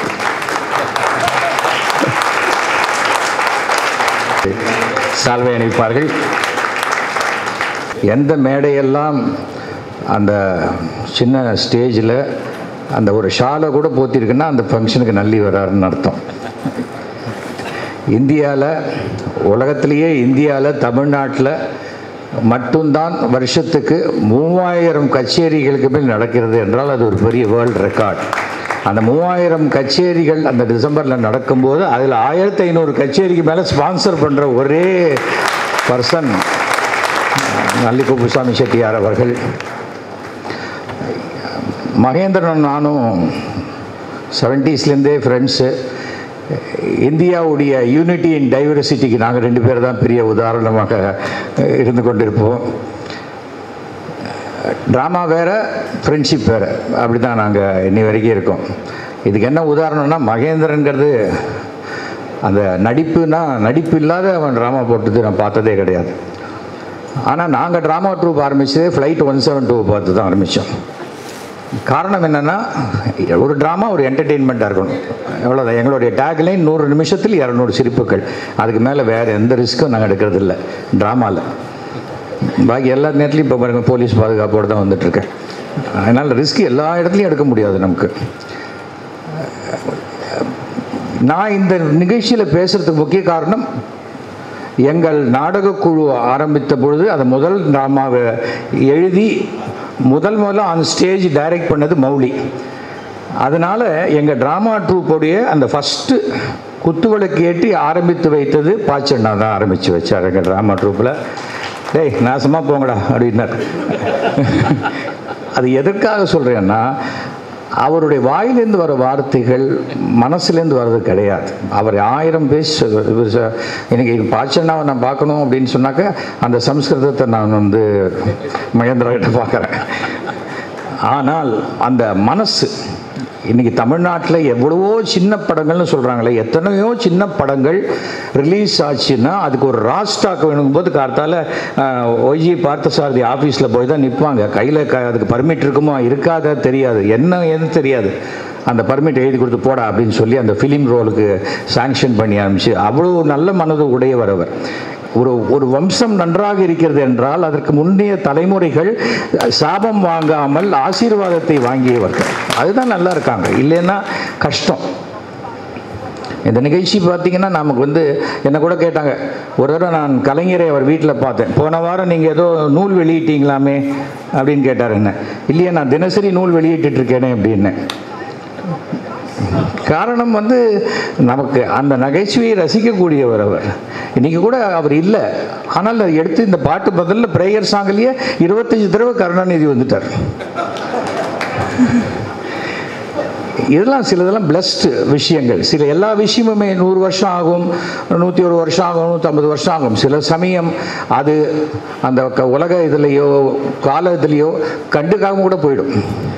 சால்வை அணிவிப்பார்கள் எந்த மேடையெல்லாம் அந்த சின்ன ஸ்டேஜில் அந்த ஒரு ஷாலை கூட போத்திருக்குன்னா அந்த ஃபங்க்ஷனுக்கு நல்லி வராருன்னு அர்த்தம் இந்தியாவில் உலகத்திலேயே இந்தியாவில் தமிழ்நாட்டில் மட்டும்தான் வருஷத்துக்கு மூவாயிரம் கச்சேரிகளுக்கு மேல் நடக்கிறது என்றால் அது ஒரு பெரிய வேர்ல்டு ரெக்கார்ட் அந்த மூவாயிரம் கச்சேரிகள் அந்த டிசம்பரில் நடக்கும்போது அதில் ஆயிரத்தி ஐநூறு கச்சேரிக்கு மேலே ஸ்பான்சர் பண்ணுற ஒரே பர்சன் நல்லி குப்புசாமி செட்டியார் அவர்கள் மகேந்திரன் நானும் செவன்ட்டீஸ்லேருந்தே ஃப்ரெண்ட்ஸு இந்தியாவுடைய யூனிட்டி இன் டைவர்சிட்டிக்கு நாங்கள் ரெண்டு பேர் தான் பெரிய உதாரணமாக இருந்து கொண்டிருப்போம் ட்ராமா வேறு ஃப்ரெண்ட்ஷிப் வேறு அப்படி தான் நாங்கள் இன்னி வரைக்கும் இருக்கோம் இதுக்கு என்ன உதாரணம்னா மகேந்திரங்கிறது அந்த நடிப்புனா நடிப்பு இல்லாத அவன் ட்ராமா போட்டது நான் பார்த்ததே கிடையாது ஆனால் நாங்கள் ட்ராமா ட்ரூப் ஆரம்பித்ததே ஃப்ளைட் ஒன் செவன் டூ பார்த்து தான் ஆரம்பித்தோம் காரணம் என்னென்னா ஒரு ட்ராமா ஒரு என்டர்டெயின்மெண்ட்டாக இருக்கணும் எவ்வளோதான் எங்களுடைய டேக்லைன் நூறு நிமிஷத்தில் இரநூறு சிரிப்புகள் அதுக்கு மேலே வேறு எந்த ரிஸ்க்கும் நாங்கள் எடுக்கிறது இல்லை ட்ராமாவில் பாக்கி எல்லா நேரத்துலையும் இப்போ பாருங்க போலீஸ் பாதுகாப்போடு தான் வந்துட்டுருக்கேன் அதனால் ரிஸ்க் எல்லா இடத்துலையும் எடுக்க முடியாது நமக்கு நான் இந்த நிகழ்ச்சியில் பேசுகிறதுக்கு முக்கிய காரணம் எங்கள் நாடகக் குழு ஆரம்பித்த பொழுது அதை முதல் ட்ராமாவை எழுதி முதல் முதல்ல ஆன் ஸ்டேஜ் டைரக்ட் பண்ணது மௌலி அதனால் எங்கள் ட்ராமா ட்ரூப்போடைய அந்த ஃபஸ்ட்டு குத்துவிளக்கு ஏற்றி ஆரம்பித்து வைத்தது பாச்சண்ணா தான் ஆரம்பித்து வச்சார் எங்கள் ட்ராமா ட்ரூப்பில் டேய் நாசமாக போங்கடா அப்படின்னார் அது எதற்காக சொல்கிறேன்னா அவருடைய வாயிலேருந்து வர வார்த்தைகள் மனசுலேருந்து வர்றது கிடையாது அவர் ஆயிரம் பேஸ் இவர் ச- எனக்கு பாச்சண்ணாவை நான் பார்க்கணும் அப்படின்னு சொன்னாக்க அந்த சம்ஸ்கிருதத்தை நான் வந்து மகேந்திரா கிட்ட பார்க்குறேன் ஆனால் அந்த மனசு இன்னைக்கு தமிழ்நாட்டில் எவ்வளவோ சின்ன படங்கள்னு சொல்கிறாங்களே எத்தனையோ சின்ன படங்கள் ரிலீஸ் ஆச்சுன்னா அதுக்கு ஒரு ராஸ்டாக் வேணும் போது கார்த்தால ஒய்ஜி பார்த்தசாரதி ஆஃபீஸில் போய் தான் நிற்பாங்க கையில் க அதுக்கு பர்மிட் இருக்குமா இருக்காதா தெரியாது என்ன ஏதுன்னு தெரியாது அந்த பர்மிட் எழுதி கொடுத்து போடா அப்படின்னு சொல்லி அந்த ஃபிலிம் ரோலுக்கு சாங்ஷன் பண்ணி ஆரம்பிச்சு அவ்வளோ நல்ல மனது உடையவர் அவர் ஒரு ஒரு வம்சம் நன்றாக இருக்கிறது என்றால் அதற்கு முந்தைய தலைமுறைகள் சாபம் வாங்காமல் ஆசீர்வாதத்தை வாங்கியவர்கள் அதுதான் நல்லா இருக்காங்க இல்லைன்னா கஷ்டம் இந்த நிகழ்ச்சி பார்த்தீங்கன்னா நமக்கு வந்து என்ன கூட கேட்டாங்க ஒரு தடவை நான் கலைஞரை அவர் வீட்டில் பார்த்தேன் போன வாரம் நீங்கள் ஏதோ நூல் வெளியிட்டீங்களாமே அப்படின்னு கேட்டார் என்ன இல்லையே நான் தினசரி நூல் வெளியிட்டு இருக்கேனே அப்படின்னு காரணம் வந்து நமக்கு அந்த நகைச்சுவையை ரசிக்கக்கூடியவர் அவர் இன்னைக்கு கூட அவர் இல்லை ஆனால் அதை எடுத்து இந்த பாட்டு முதல்ல பிரேயர் சாங்கிலேயே இருபத்தஞ்சி தடவை கருணாநிதி வந்துட்டார் இதெல்லாம் சிலதெல்லாம் பிளஸ்டு விஷயங்கள் சில எல்லா விஷயமுமே நூறு வருஷம் ஆகும் நூற்றி ஒரு வருஷம் ஆகும் நூற்றம்பது வருஷம் ஆகும் சில சமயம் அது அந்த க- உலக இதுலேயோ கால இதுலேயோ கண்டுக்காம கூட போயிடும்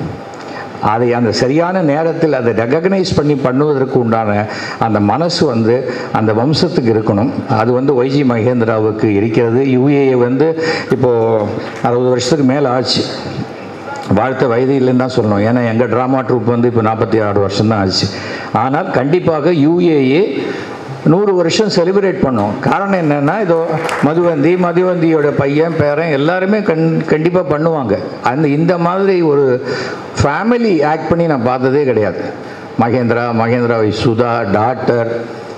அதை அந்த சரியான நேரத்தில் அதை ரெகக்னைஸ் பண்ணி பண்ணுவதற்கு உண்டான அந்த மனசு வந்து அந்த வம்சத்துக்கு இருக்கணும் அது வந்து ஒய்ஜி மகேந்திராவுக்கு இருக்கிறது யூஏஏ வந்து இப்போது அறுபது வருஷத்துக்கு மேலே ஆச்சு வாழ்த்த வயது இல்லைன்னு தான் சொல்லணும் ஏன்னா எங்கள் ட்ராமா ட்ரூப் வந்து இப்போ நாற்பத்தி ஆறு வருஷம் தான் ஆச்சு ஆனால் கண்டிப்பாக யூஏஏ நூறு வருஷம் செலிப்ரேட் பண்ணோம் காரணம் என்னென்னா இதோ மதுவந்தி மதுவந்தியோட பையன் பேரன் எல்லாருமே கண் கண்டிப்பாக பண்ணுவாங்க அந்த இந்த மாதிரி ஒரு ஃபேமிலி ஆக்ட் பண்ணி நான் பார்த்ததே கிடையாது மகேந்திரா மகேந்திராவை சுதா டாக்டர்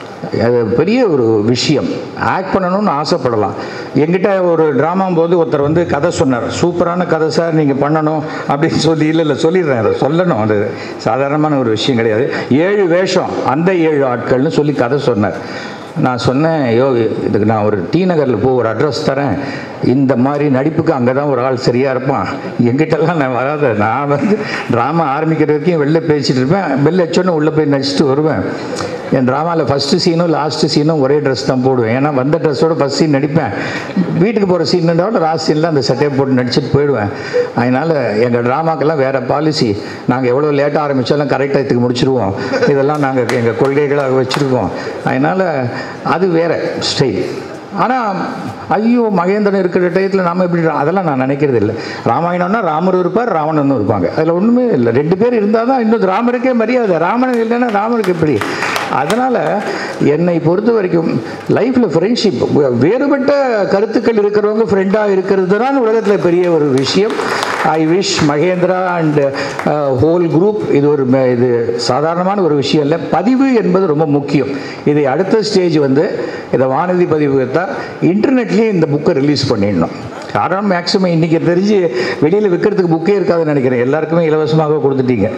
அது பெரிய ஒரு விஷயம் ஆக்ட் பண்ணணும்னு ஆசைப்படலாம் என்கிட்ட ஒரு ட்ராமா போது ஒருத்தர் வந்து கதை சொன்னார் சூப்பரான கதை சார் நீங்கள் பண்ணணும் அப்படின்னு சொல்லி இல்லை இல்லை சொல்லிடுறேன் அதை சொல்லணும் அது சாதாரணமான ஒரு விஷயம் கிடையாது ஏழு வேஷம் அந்த ஏழு ஆட்கள்னு சொல்லி கதை சொன்னார் நான் சொன்னேன் யோ இதுக்கு நான் ஒரு டி நகரில் போ ஒரு அட்ரஸ் தரேன் இந்த மாதிரி நடிப்புக்கு அங்கே தான் ஒரு ஆள் சரியாக இருப்பான் எங்கிட்டலாம் நான் வராத நான் வந்து ட்ராமா ஆரம்பிக்கிற வரைக்கும் வெளில பேசிட்டு இருப்பேன் வெளில வச்சோன்னே உள்ளே போய் நடிச்சுட்டு வருவேன் என் ட்ராமாவில் ஃபஸ்ட்டு சீனும் லாஸ்ட்டு சீனும் ஒரே ட்ரெஸ் தான் போடுவேன் ஏன்னா வந்த ட்ரெஸ்ஸோட ஃபஸ்ட் சீன் நடிப்பேன் வீட்டுக்கு போகிற சீன் இருந்தாலும் லாஸ்ட் சீனில் அந்த சட்டையை போட்டு நடிச்சுட்டு போயிடுவேன் அதனால் எங்கள் ட்ராமாக்கெல்லாம் வேறு பாலிசி நாங்கள் எவ்வளோ லேட்டாக ஆரம்பித்தாலும் கரெக்டாக இதுக்கு முடிச்சிருவோம் இதெல்லாம் நாங்கள் எங்கள் கொள்கைகளாக வச்சுருக்கோம் அதனால் அது வேறு ஸ்டைல் ஆனால் ஐயோ மகேந்திரன் இருக்கிற டயத்தில் நாம எப்படி அதெல்லாம் நான் நினைக்கிறது இல்லை ராமாயணம்னா ராமர் இருப்பார் ராவணனும் இருப்பாங்க அதில் ஒன்றுமே இல்லை ரெண்டு பேர் இருந்தால் தான் இன்னும் ராமருக்கே மரியாதை ராமன் இல்லைன்னா ராமருக்கு எப்படி அதனால் என்னை பொறுத்த வரைக்கும் லைஃப்பில் ஃப்ரெண்ட்ஷிப் வேறுபட்ட கருத்துக்கள் இருக்கிறவங்க ஃப்ரெண்டாக இருக்கிறது தான் உலகத்தில் பெரிய ஒரு விஷயம் I wish Mahendra and whole group இது ஒரு ம- இது சாதாரணமான ஒரு விஷயம் இல்லை பதிவு என்பது ரொம்ப முக்கியம் இதை அடுத்த ஸ்டேஜ் வந்து இதை வானதி பதிவு தான் இன்டர்நெட்லேயே இந்த புக்கை ரிலீஸ் பண்ணிடணும் காரணம் மேக்ஸிமம் இன்றைக்கி தெரிஞ்சு வெளியில் விற்கிறதுக்கு புக்கே இருக்காதுன்னு நினைக்கிறேன் எல்லாருக்குமே இலவசமாக கொடுத்துட்டீங்க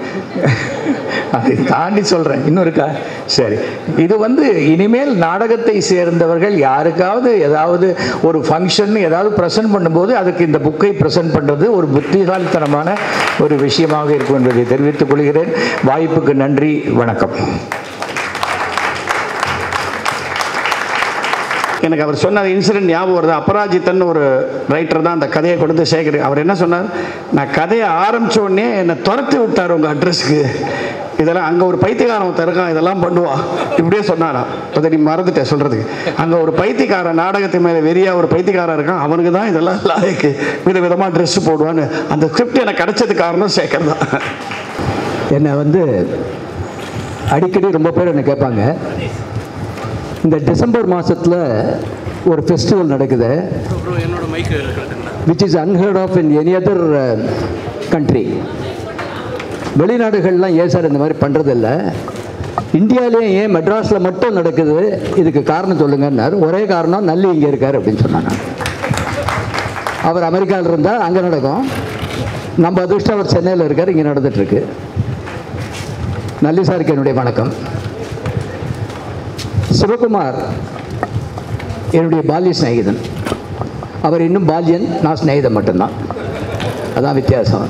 அதை தாண்டி சொல்கிறேன் இன்னும் இருக்கா சரி இது வந்து இனிமேல் நாடகத்தை சேர்ந்தவர்கள் யாருக்காவது ஏதாவது ஒரு ஃபங்க்ஷன் ஏதாவது ப்ரெசென்ட் பண்ணும்போது அதுக்கு இந்த புக்கை ப்ரெசென்ட் பண்ணுறது ஒரு புத்திசாலித்தனமான ஒரு விஷயமாக இருக்கும் என்பதை தெரிவித்துக் கொள்கிறேன் வாய்ப்புக்கு நன்றி வணக்கம் எனக்கு அவர் சொன்ன இன்சிடென்ட் ஞாபகம் வருது அபராஜித்தன் ஒரு ரைட்டர் தான் அந்த கதையை கொடுத்து சேகரி அவர் என்ன சொன்னார் நான் கதையை ஆரம்பிச்ச உடனே என்னை துரத்தி விட்டார் உங்கள் அட்ரஸுக்கு இதெல்லாம் அங்கே ஒரு பைத்தியக்காரன் ஒருத்தன் இருக்கான் இதெல்லாம் பண்ணுவான் இப்படியே சொன்னாராம் அதை நீ மறந்துட்டேன் சொல்கிறதுக்கு அங்கே ஒரு பைத்தியக்காரன் நாடகத்து மேலே வெறியா ஒரு பைத்தியக்காரன் இருக்கான் அவனுக்கு தான் இதெல்லாம் லாயக்கு வித விதமாக ட்ரெஸ் போடுவான்னு அந்த ஸ்கிரிப்ட் எனக்கு கிடைச்சது காரணம் சேகர் தான் என்னை வந்து அடிக்கடி ரொம்ப பேர் என்னை கேட்பாங்க இந்த டிசம்பர் மாதத்தில் ஒரு ஃபெஸ்டிவல் நடக்குது which is unheard of in any other country வெளிநாடுகள்லாம் ஏன் சார் இந்த மாதிரி பண்ணுறதில்ல இந்தியாவிலேயே ஏன் மெட்ராஸில் மட்டும் நடக்குது இதுக்கு காரணம் சொல்லுங்கன்னார் ஒரே காரணம் நல்லி இங்கே இருக்கார் அப்படின்னு சொன்னாங்க அவர் அமெரிக்காவில் இருந்தால் அங்கே நடக்கும் நம்ம அதிர்ஷ்டம் அவர் சென்னையில் இருக்கார் இங்கே நடந்துட்டுருக்கு நல்லி சாருக்கு என்னுடைய வணக்கம் சிவகுமார் என்னுடைய பால்ய சிநேகிதன் அவர் இன்னும் பால்யன் நான் சிநேகிதன் மட்டும்தான் அதான் வித்தியாசம்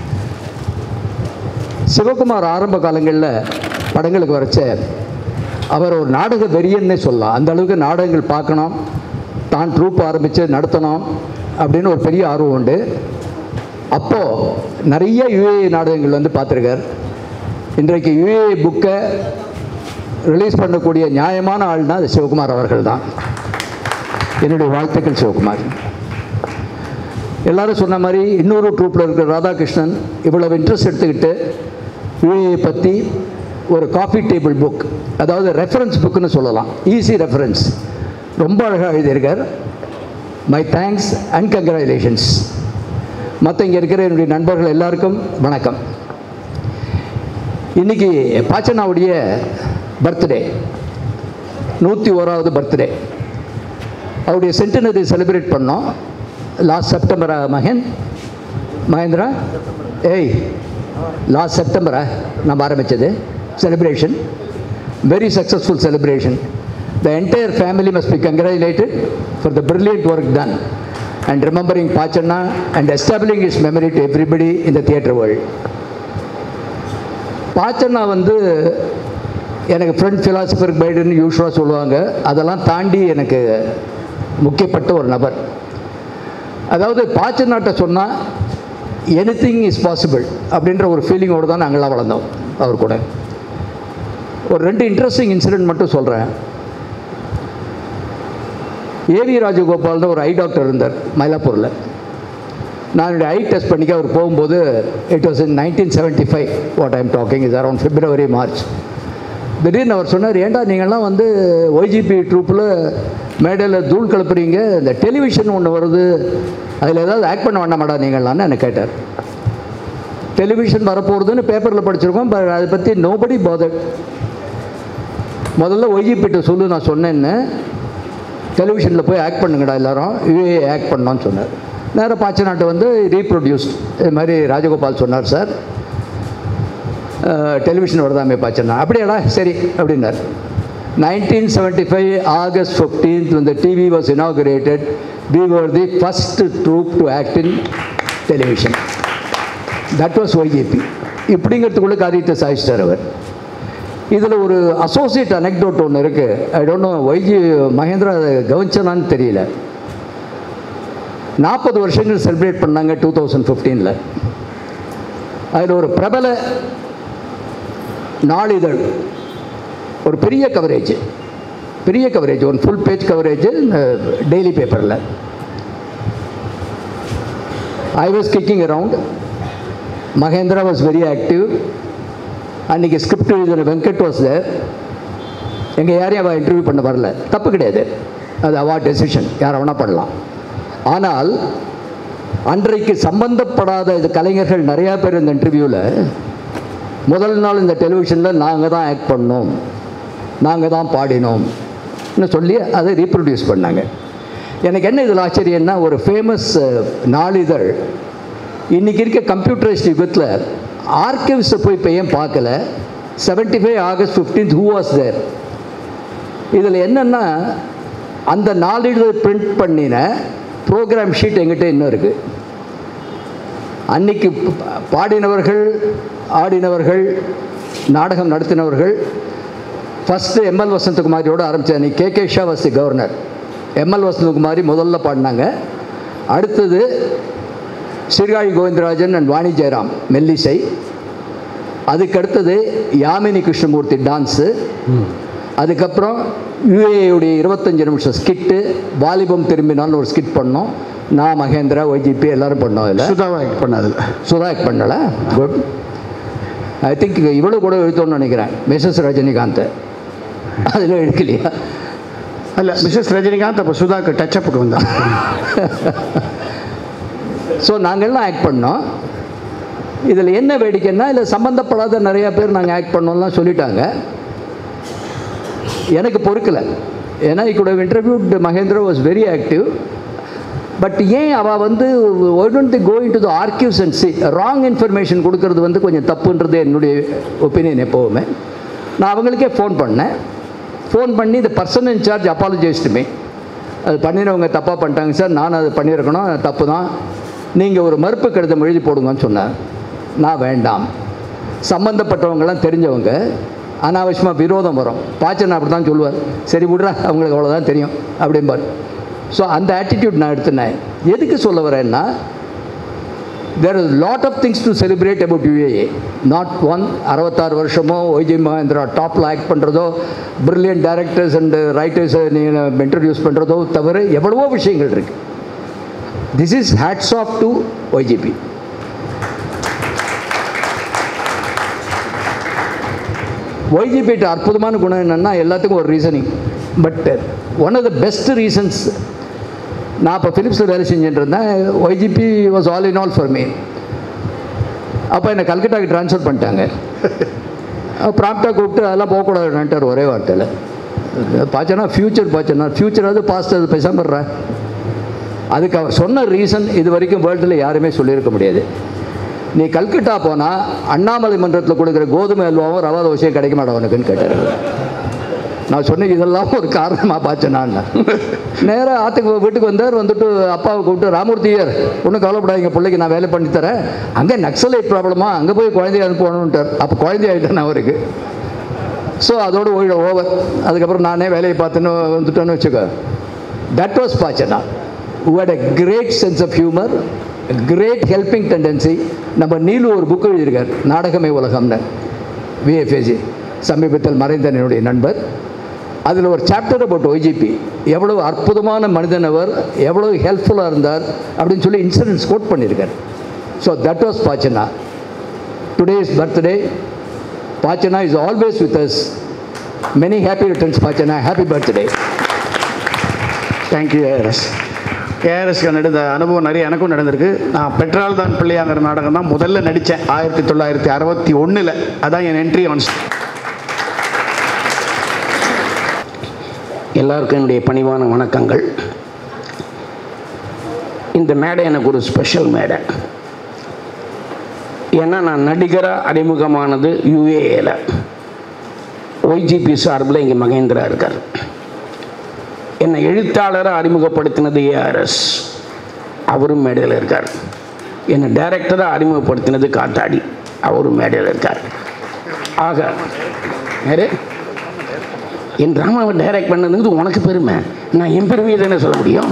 சிவகுமார் ஆரம்ப காலங்களில் படங்களுக்கு வரைச்ச அவர் ஒரு நாடக வெறியன்னே சொல்லலாம் அந்த அளவுக்கு நாடகங்கள் பார்க்கணும் தான் ட்ரூப் ஆரம்பித்து நடத்தணும் அப்படின்னு ஒரு பெரிய ஆர்வம் உண்டு அப்போது நிறைய யுஏ நாடகங்கள் வந்து பார்த்துருக்கார் இன்றைக்கு யுஏ புக்கை ரிலீஸ் பண்ணக்கூடிய நியாயமான ஆள்னா அது சிவகுமார் அவர்கள் தான் என்னுடைய வாழ்த்துக்கள் சிவகுமார் எல்லாரும் சொன்ன மாதிரி இன்னொரு ட்ரூப்பில் இருக்கிற ராதாகிருஷ்ணன் இவ்வளவு இன்ட்ரெஸ்ட் எடுத்துக்கிட்டு யுஏ பற்றி ஒரு காஃபி டேபிள் புக் அதாவது ரெஃபரன்ஸ் புக்குன்னு சொல்லலாம் ஈஸி ரெஃபரன்ஸ் ரொம்ப அழகாக எழுதியிருக்கார் மை தேங்க்ஸ் அண்ட் கங்க்ராச்சுலேஷன்ஸ் மற்ற இங்கே இருக்கிற என்னுடைய நண்பர்கள் எல்லாருக்கும் வணக்கம் இன்னைக்கு பாச்சனாவுடைய பர்த்டே நூற்றி ஓராவது பர்த்டே அவருடைய சென்டினரி செலிப்ரேட் பண்ணோம் லாஸ்ட் செப்டம்பரா மகன் மகேந்திரா ஏய் லாஸ்ட் செப்டம்பரா நம்ம ஆரம்பித்தது celebration very successful celebration the entire family must be congratulated for the brilliant work done and remembering Bachanna and establishing his memory to everybody in the theatre world Bachanna வந்து எனக்கு friend philosopher கைடுன்னு யூஸ்வலாக சொல்லுவாங்க அதெல்லாம் தாண்டி எனக்கு முக்கியப்பட்ட ஒரு நபர் அதாவது பாச்சநாட்டை சொன்னால் எனி திங் இஸ் பாசிபிள் அப்படின்ற ஒரு ஃபீலிங்கோடு தான் நாங்கள்லாம் வளர்ந்தோம் அவர் கூட ஒரு ரெண்டு இன்ட்ரெஸ்டிங் இன்சிடென்ட் மட்டும் சொல்கிறேன் ஏவி ராஜகோபால்னு ஒரு ஐ டாக்டர் இருந்தார் மயிலாப்பூரில் நான் என்னுடைய ஐ டெஸ்ட் பண்ணிக்க அவர் போகும்போது it was in nineteen seventy five what I'm talking is around February March திடீர்னு அவர் சொன்னார் ஏன்டா நீங்கள்லாம் வந்து ஒய்ஜிபி ட்ரூப்பில் மேடையில் தூள் கிளப்புறீங்க இந்த டெலிவிஷன் ஒன்று வருது அதில் ஏதாவது ஆக்ட் பண்ண வேண்டாமாடா நீங்களான்னு என்னை கேட்டார் டெலிவிஷன் வரப்போகிறதுன்னு பேப்பரில் படிச்சிருக்கோம் பட் அதை பற்றி நோபடி பாதர் முதல்ல ஒய்ஜிபிட்ட சொல்லு நான் சொன்னேன்னு டெலிவிஷனில் போய் ஆக்ட் பண்ணுங்கடா எல்லாரும் யூஏ ஆக்ட் பண்ணோன்னு சொன்னார் நேராக பாச்ச நாட்டு வந்து ரீப்ரொடியூஸ்ட் இது மாதிரி ராஜகோபால் சொன்னார் சார் டெலிவிஷன் வருதாமே பாச்சனா அப்படியாடா சரி அப்படின்னார் nineteen seventy five August fifteenth when the TV was inaugurated we were the first troupe to act in television that was YGP இப்படிங்கிறதுக்குள்ளே காரியத்தை சாதிச்சிட்டார் அவர் இதில் ஒரு அசோசியேட் அனெக்டோட் ஒன்று இருக்குது I don't know YG Mahendra அதை கவனிச்சனான்னு தெரியல நாற்பது வருஷங்கள் செலிப்ரேட் பண்ணாங்க டூ தௌசண்ட் ஃபிஃப்டீனில் அதில் ஒரு பிரபல நாளிதழ் ஒரு பெரிய கவரேஜ் பெரிய கவரேஜ் ஒரு ஃபுல் பேஜ் கவரேஜ் டெய்லி பேப்பரில் I was kicking around Mahendra was very active அன்றைக்கி ஸ்கிரிப்ட் எழுதின வெங்கட் வாஸ் தேர் எங்கள் யாரையும் அவள் இன்டர்வியூ பண்ண வரல தப்பு கிடையாது அது அவா டெசிஷன் யார் வேணால் பண்ணலாம் ஆனால் அன்றைக்கு சம்பந்தப்படாத இது கலைஞர்கள் நிறையா பேர் இந்த இன்டர்வியூவில் முதல் நாள் இந்த டெலிவிஷனில் நாங்கள் தான் ஆக்ட் பண்ணோம் நாங்கள் தான் பாடினோம்னு சொல்லி அதை ரீப்ரொடியூஸ் பண்ணாங்க எனக்கு என்ன இதில் ஆச்சரியம்னா ஒரு ஃபேமஸ் நாளிதழ் இன்றைக்கி இருக்க கம்ப்யூட்டரைஸ்ட் யுகத்தில் ஆர்கிவ்ஸை போய் இப்போ ஏன் பார்க்கல seventy five August fifteenth who was there இதில் என்னென்னா அந்த நாளிதழ் பிரிண்ட் பண்ணின ப்ரோக்ராம் ஷீட் எங்கிட்ட இன்னும் இருக்குது அன்னைக்கு ப- பாடினவர்கள் ஆடினவர்கள் நாடகம் நடத்தினவர்கள் ஃபஸ்ட்டு எம்எல் வசந்தகுமாரியோடு ஆரம்பித்தேன் அன்னைக்கு K K Shah was the governor ML Vasanthakumari முதல்ல பாடினாங்க அடுத்தது சீர்காழி கோவிந்தராஜன் அண்ட் வாணி ஜெயராம் மெல்லிசை அதுக்கு அடுத்தது யாமினி கிருஷ்ணமூர்த்தி டான்ஸு அதுக்கப்புறம் யுஏயுடைய இருபத்தஞ்சு நிமிஷம் ஸ்கிட்டு வாலிபம் திரும்பினான்னு ஒரு ஸ்கிட் பண்ணோம் நான் மகேந்திரா ஒய்ஜிபி எல்லாரும் பண்ணோம் அதில் சுதாவா ஆக்ட் பண்ணதில் சுதாக் பண்ணல குட் ஐ திங்க் இவ்வளோ கூட எழுத்தோன்னு நினைக்கிறேன் மிஸ்ஸஸ் ரஜினிகாந்த் அதில் எடுக்கலையா அல்ல மிஸ்ஸஸ் ரஜினிகாந்த் அப்போ சுதாக்கு டச்சப்புக்கு வந்தாங்க ஸோ நாங்கள்லாம் ஆக்ட் பண்ணோம் இதில் என்ன வேடிக்கைன்னா இதில் சம்மந்தப்படாத நிறைய பேர் நாங்கள் ஆக்ட் பண்ணோம்லாம் சொல்லிட்டாங்க எனக்கு பொறுக்கலை ஏன்னா I could interviewed Mahendra was very active but ஏன் அவள் வந்து went the going to the archives and see wrong information கொடுக்கறது வந்து கொஞ்சம் தப்புன்றது என்னுடைய ஒப்பீனியன் எப்போவுமே நான் அவங்களுக்கே ஃபோன் பண்ணேன் ஃபோன் பண்ணி இந்த பர்சன் இன்சார்ஜ் அப்பாலஜைஸ்டுமே அது பண்ணினவங்க தப்பாக பண்ணிட்டாங்க சார் நான் அதை பண்ணியிருக்கணும் அது தப்பு தான் நீங்கள் ஒரு மறுப்பு கடிதம் எழுதி போடுங்கன்னு சொன்னேன் நான் வேண்டாம் சம்மந்தப்பட்டவங்கெல்லாம் தெரிஞ்சவங்க அனாவசியமாக விரோதம் வரும் பாச்சன் அப்படி தான் சொல்லுவார் சரி விட்றா அவங்களுக்கு அவ்வளோதான் தெரியும் அப்படிம்பார் ஸோ அந்த ஆட்டிடியூட் நான் எடுத்துனேன் எதுக்கு சொல்ல வரேன்னா there is lot of things to celebrate about UAA not one அறுபத்தாறு வருஷமோ ஒய்ஜி மகேந்திரா டாப்பில் ஆக்ட் பண்ணுறதோ பிரில்லியன்ட் டைரக்டர்ஸ் அண்ட் ரைட்டர்ஸை நீங்கள் இன்ட்ரடியூஸ் பண்ணுறதோ தவிர எவ்வளவோ விஷயங்கள் இருக்குது this is hats off to YGP ஒய்ஜிபிட்ட அற்புதமான குணம் என்னென்னா எல்லாத்துக்கும் ஒரு reasoning but one of the best reasons நான் இப்போ ஃபிலிப்ஸில் வேலை செஞ்சுட்டு இருந்தேன் YGP was all in all for me அப்போ என்னை கல்கட்டாக்கு ட்ரான்ஸ்ஃபர் பண்ணிட்டாங்க ப்ராப்டாக கூப்பிட்டு அதெல்லாம் போகக்கூடாதுன்ட்டார் ஒரே வார்த்தையில் பாச்சனா ஃப்யூச்சர் பாச்சனா ஃப்யூச்சர் அது பாஸ்ட் அது பேசாம அதுக்கு அவர் சொன்ன ரீசன் இது வரைக்கும் வேர்ல்டில் யாருமே சொல்லியிருக்க முடியாது நீ கல்கட்டா போனால் அண்ணாமலை மன்றத்தில் கொடுக்குற கோதுமை அல்வாவும் ரவா தோசையும் கிடைக்க மாட்டா உனக்குன்னு கேட்டார் நான் சொன்னேன் இதெல்லாம் ஒரு காரணமாக பார்த்தேன் நான் நேராக ஆற்றுக்கு வீட்டுக்கு வந்தார் வந்துட்டு அப்பாவை கூப்பிட்டு ராமூர்த்தியர் ஒன்றும் கவலைப்படாதீங்க பிள்ளைக்கு நான் வேலை பண்ணி தரேன் அங்கே நக்சலைட் ப்ராப்ளமா அங்கே போய் குழந்தைய அனுப்பணுன்ட்டார் அப்போ குழந்தை ஆகிட்டேன் அவருக்கு ஸோ அதோடு ஓய்ட ஓவர் அதுக்கப்புறம் நானே வேலையை பார்த்துன்னு வந்துட்டேன்னு வச்சுக்கோ that was Bachana who had a great sense of humor a great helping tendency நம்ம நீலு ஒரு புக் எழுதியிருக்கார் நாடகமே உலகம்னு விஎஃப்ஏஜி சமீபத்தில் மறைந்த என்னுடைய நண்பர் அதில் ஒரு சாப்டர் அபவுட் ஒய்ஜிபி எவ்வளவு அற்புதமான மனிதன் அவர் எவ்வளவு ஹெல்ப்ஃபுல்லாக இருந்தார் அப்படின்னு சொல்லி இன்சிடென்ட்ஸ் கோட் பண்ணியிருக்கார் so that was Bachana today is birthday Bachana is always with us many happy returns Bachana happy birthday thank you ARS ஏஆர்எஸ்க்கு நடந்த அனுபவம் நிறைய எனக்கும் நடந்திருக்கு நான் பெட்ரால் தான் பிள்ளையாங்கிற நாடகம் தான் முதல்ல நடித்தேன் ஆயிரத்தி தொள்ளாயிரத்தி அறுபத்தி ஒன்றில் அதான் என் என்ட்ரி ஆன் எல்லாருக்கும் என்னுடைய பணிவான வணக்கங்கள் இந்த மேடை எனக்கு ஒரு ஸ்பெஷல் மேடை ஏன்னா நான் நடிகராக அறிமுகமானது யுஏஏல ஒய்ஜிபி சார்பில் இங்கே மகேந்திரா இருக்கார் என்னை எழுத்தாளராக அறிமுகப்படுத்தினது ஏஆர்எஸ் அவரும் மேடையில் இருக்கார் என்னை டைரக்டராக அறிமுகப்படுத்தினது காத்தாடி அவரும் மேடையில் இருக்கார் ஆக யாரு என் ட்ராமாவை டைரக்ட் பண்ணதுங்கிறது உனக்கு பெருமை நான் என் பெருமையை தானே சொல்ல முடியும்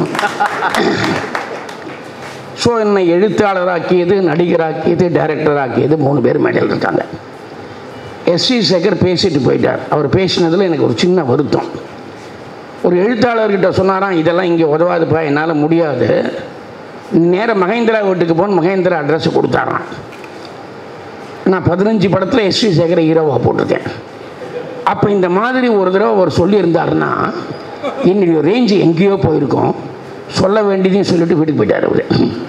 ஸோ என்னை எழுத்தாளராக்கியது நடிகராக்கியது டைரக்டராக்கியது மூணு பேர் மேடையில் இருக்காங்க எஸ்வி சேகர் பேசிட்டு போயிட்டார் அவர் பேசினதில் எனக்கு ஒரு சின்ன வருத்தம் ஒரு எழுத்தாளர்கிட்ட சொன்னாராம் இதெல்லாம் இங்கே உதவாதுப்பா என்னால் முடியாது நேராக மகேந்திரா வீட்டுக்கு போன மகேந்திரா அட்ரஸ் கொடுத்தாராம் நான் பதினஞ்சு படத்தில் எஸ்வி சேகரை ஹீரோவாக போட்டிருக்கேன் அப்போ இந்த மாதிரி ஒரு தடவை அவர் சொல்லியிருந்தாருன்னா என்னுடைய ரேஞ்சு எங்கேயோ போயிருக்கோம் சொல்ல வேண்டியதையும் சொல்லிட்டு வீட்டுக்கு போயிட்டார் அவர்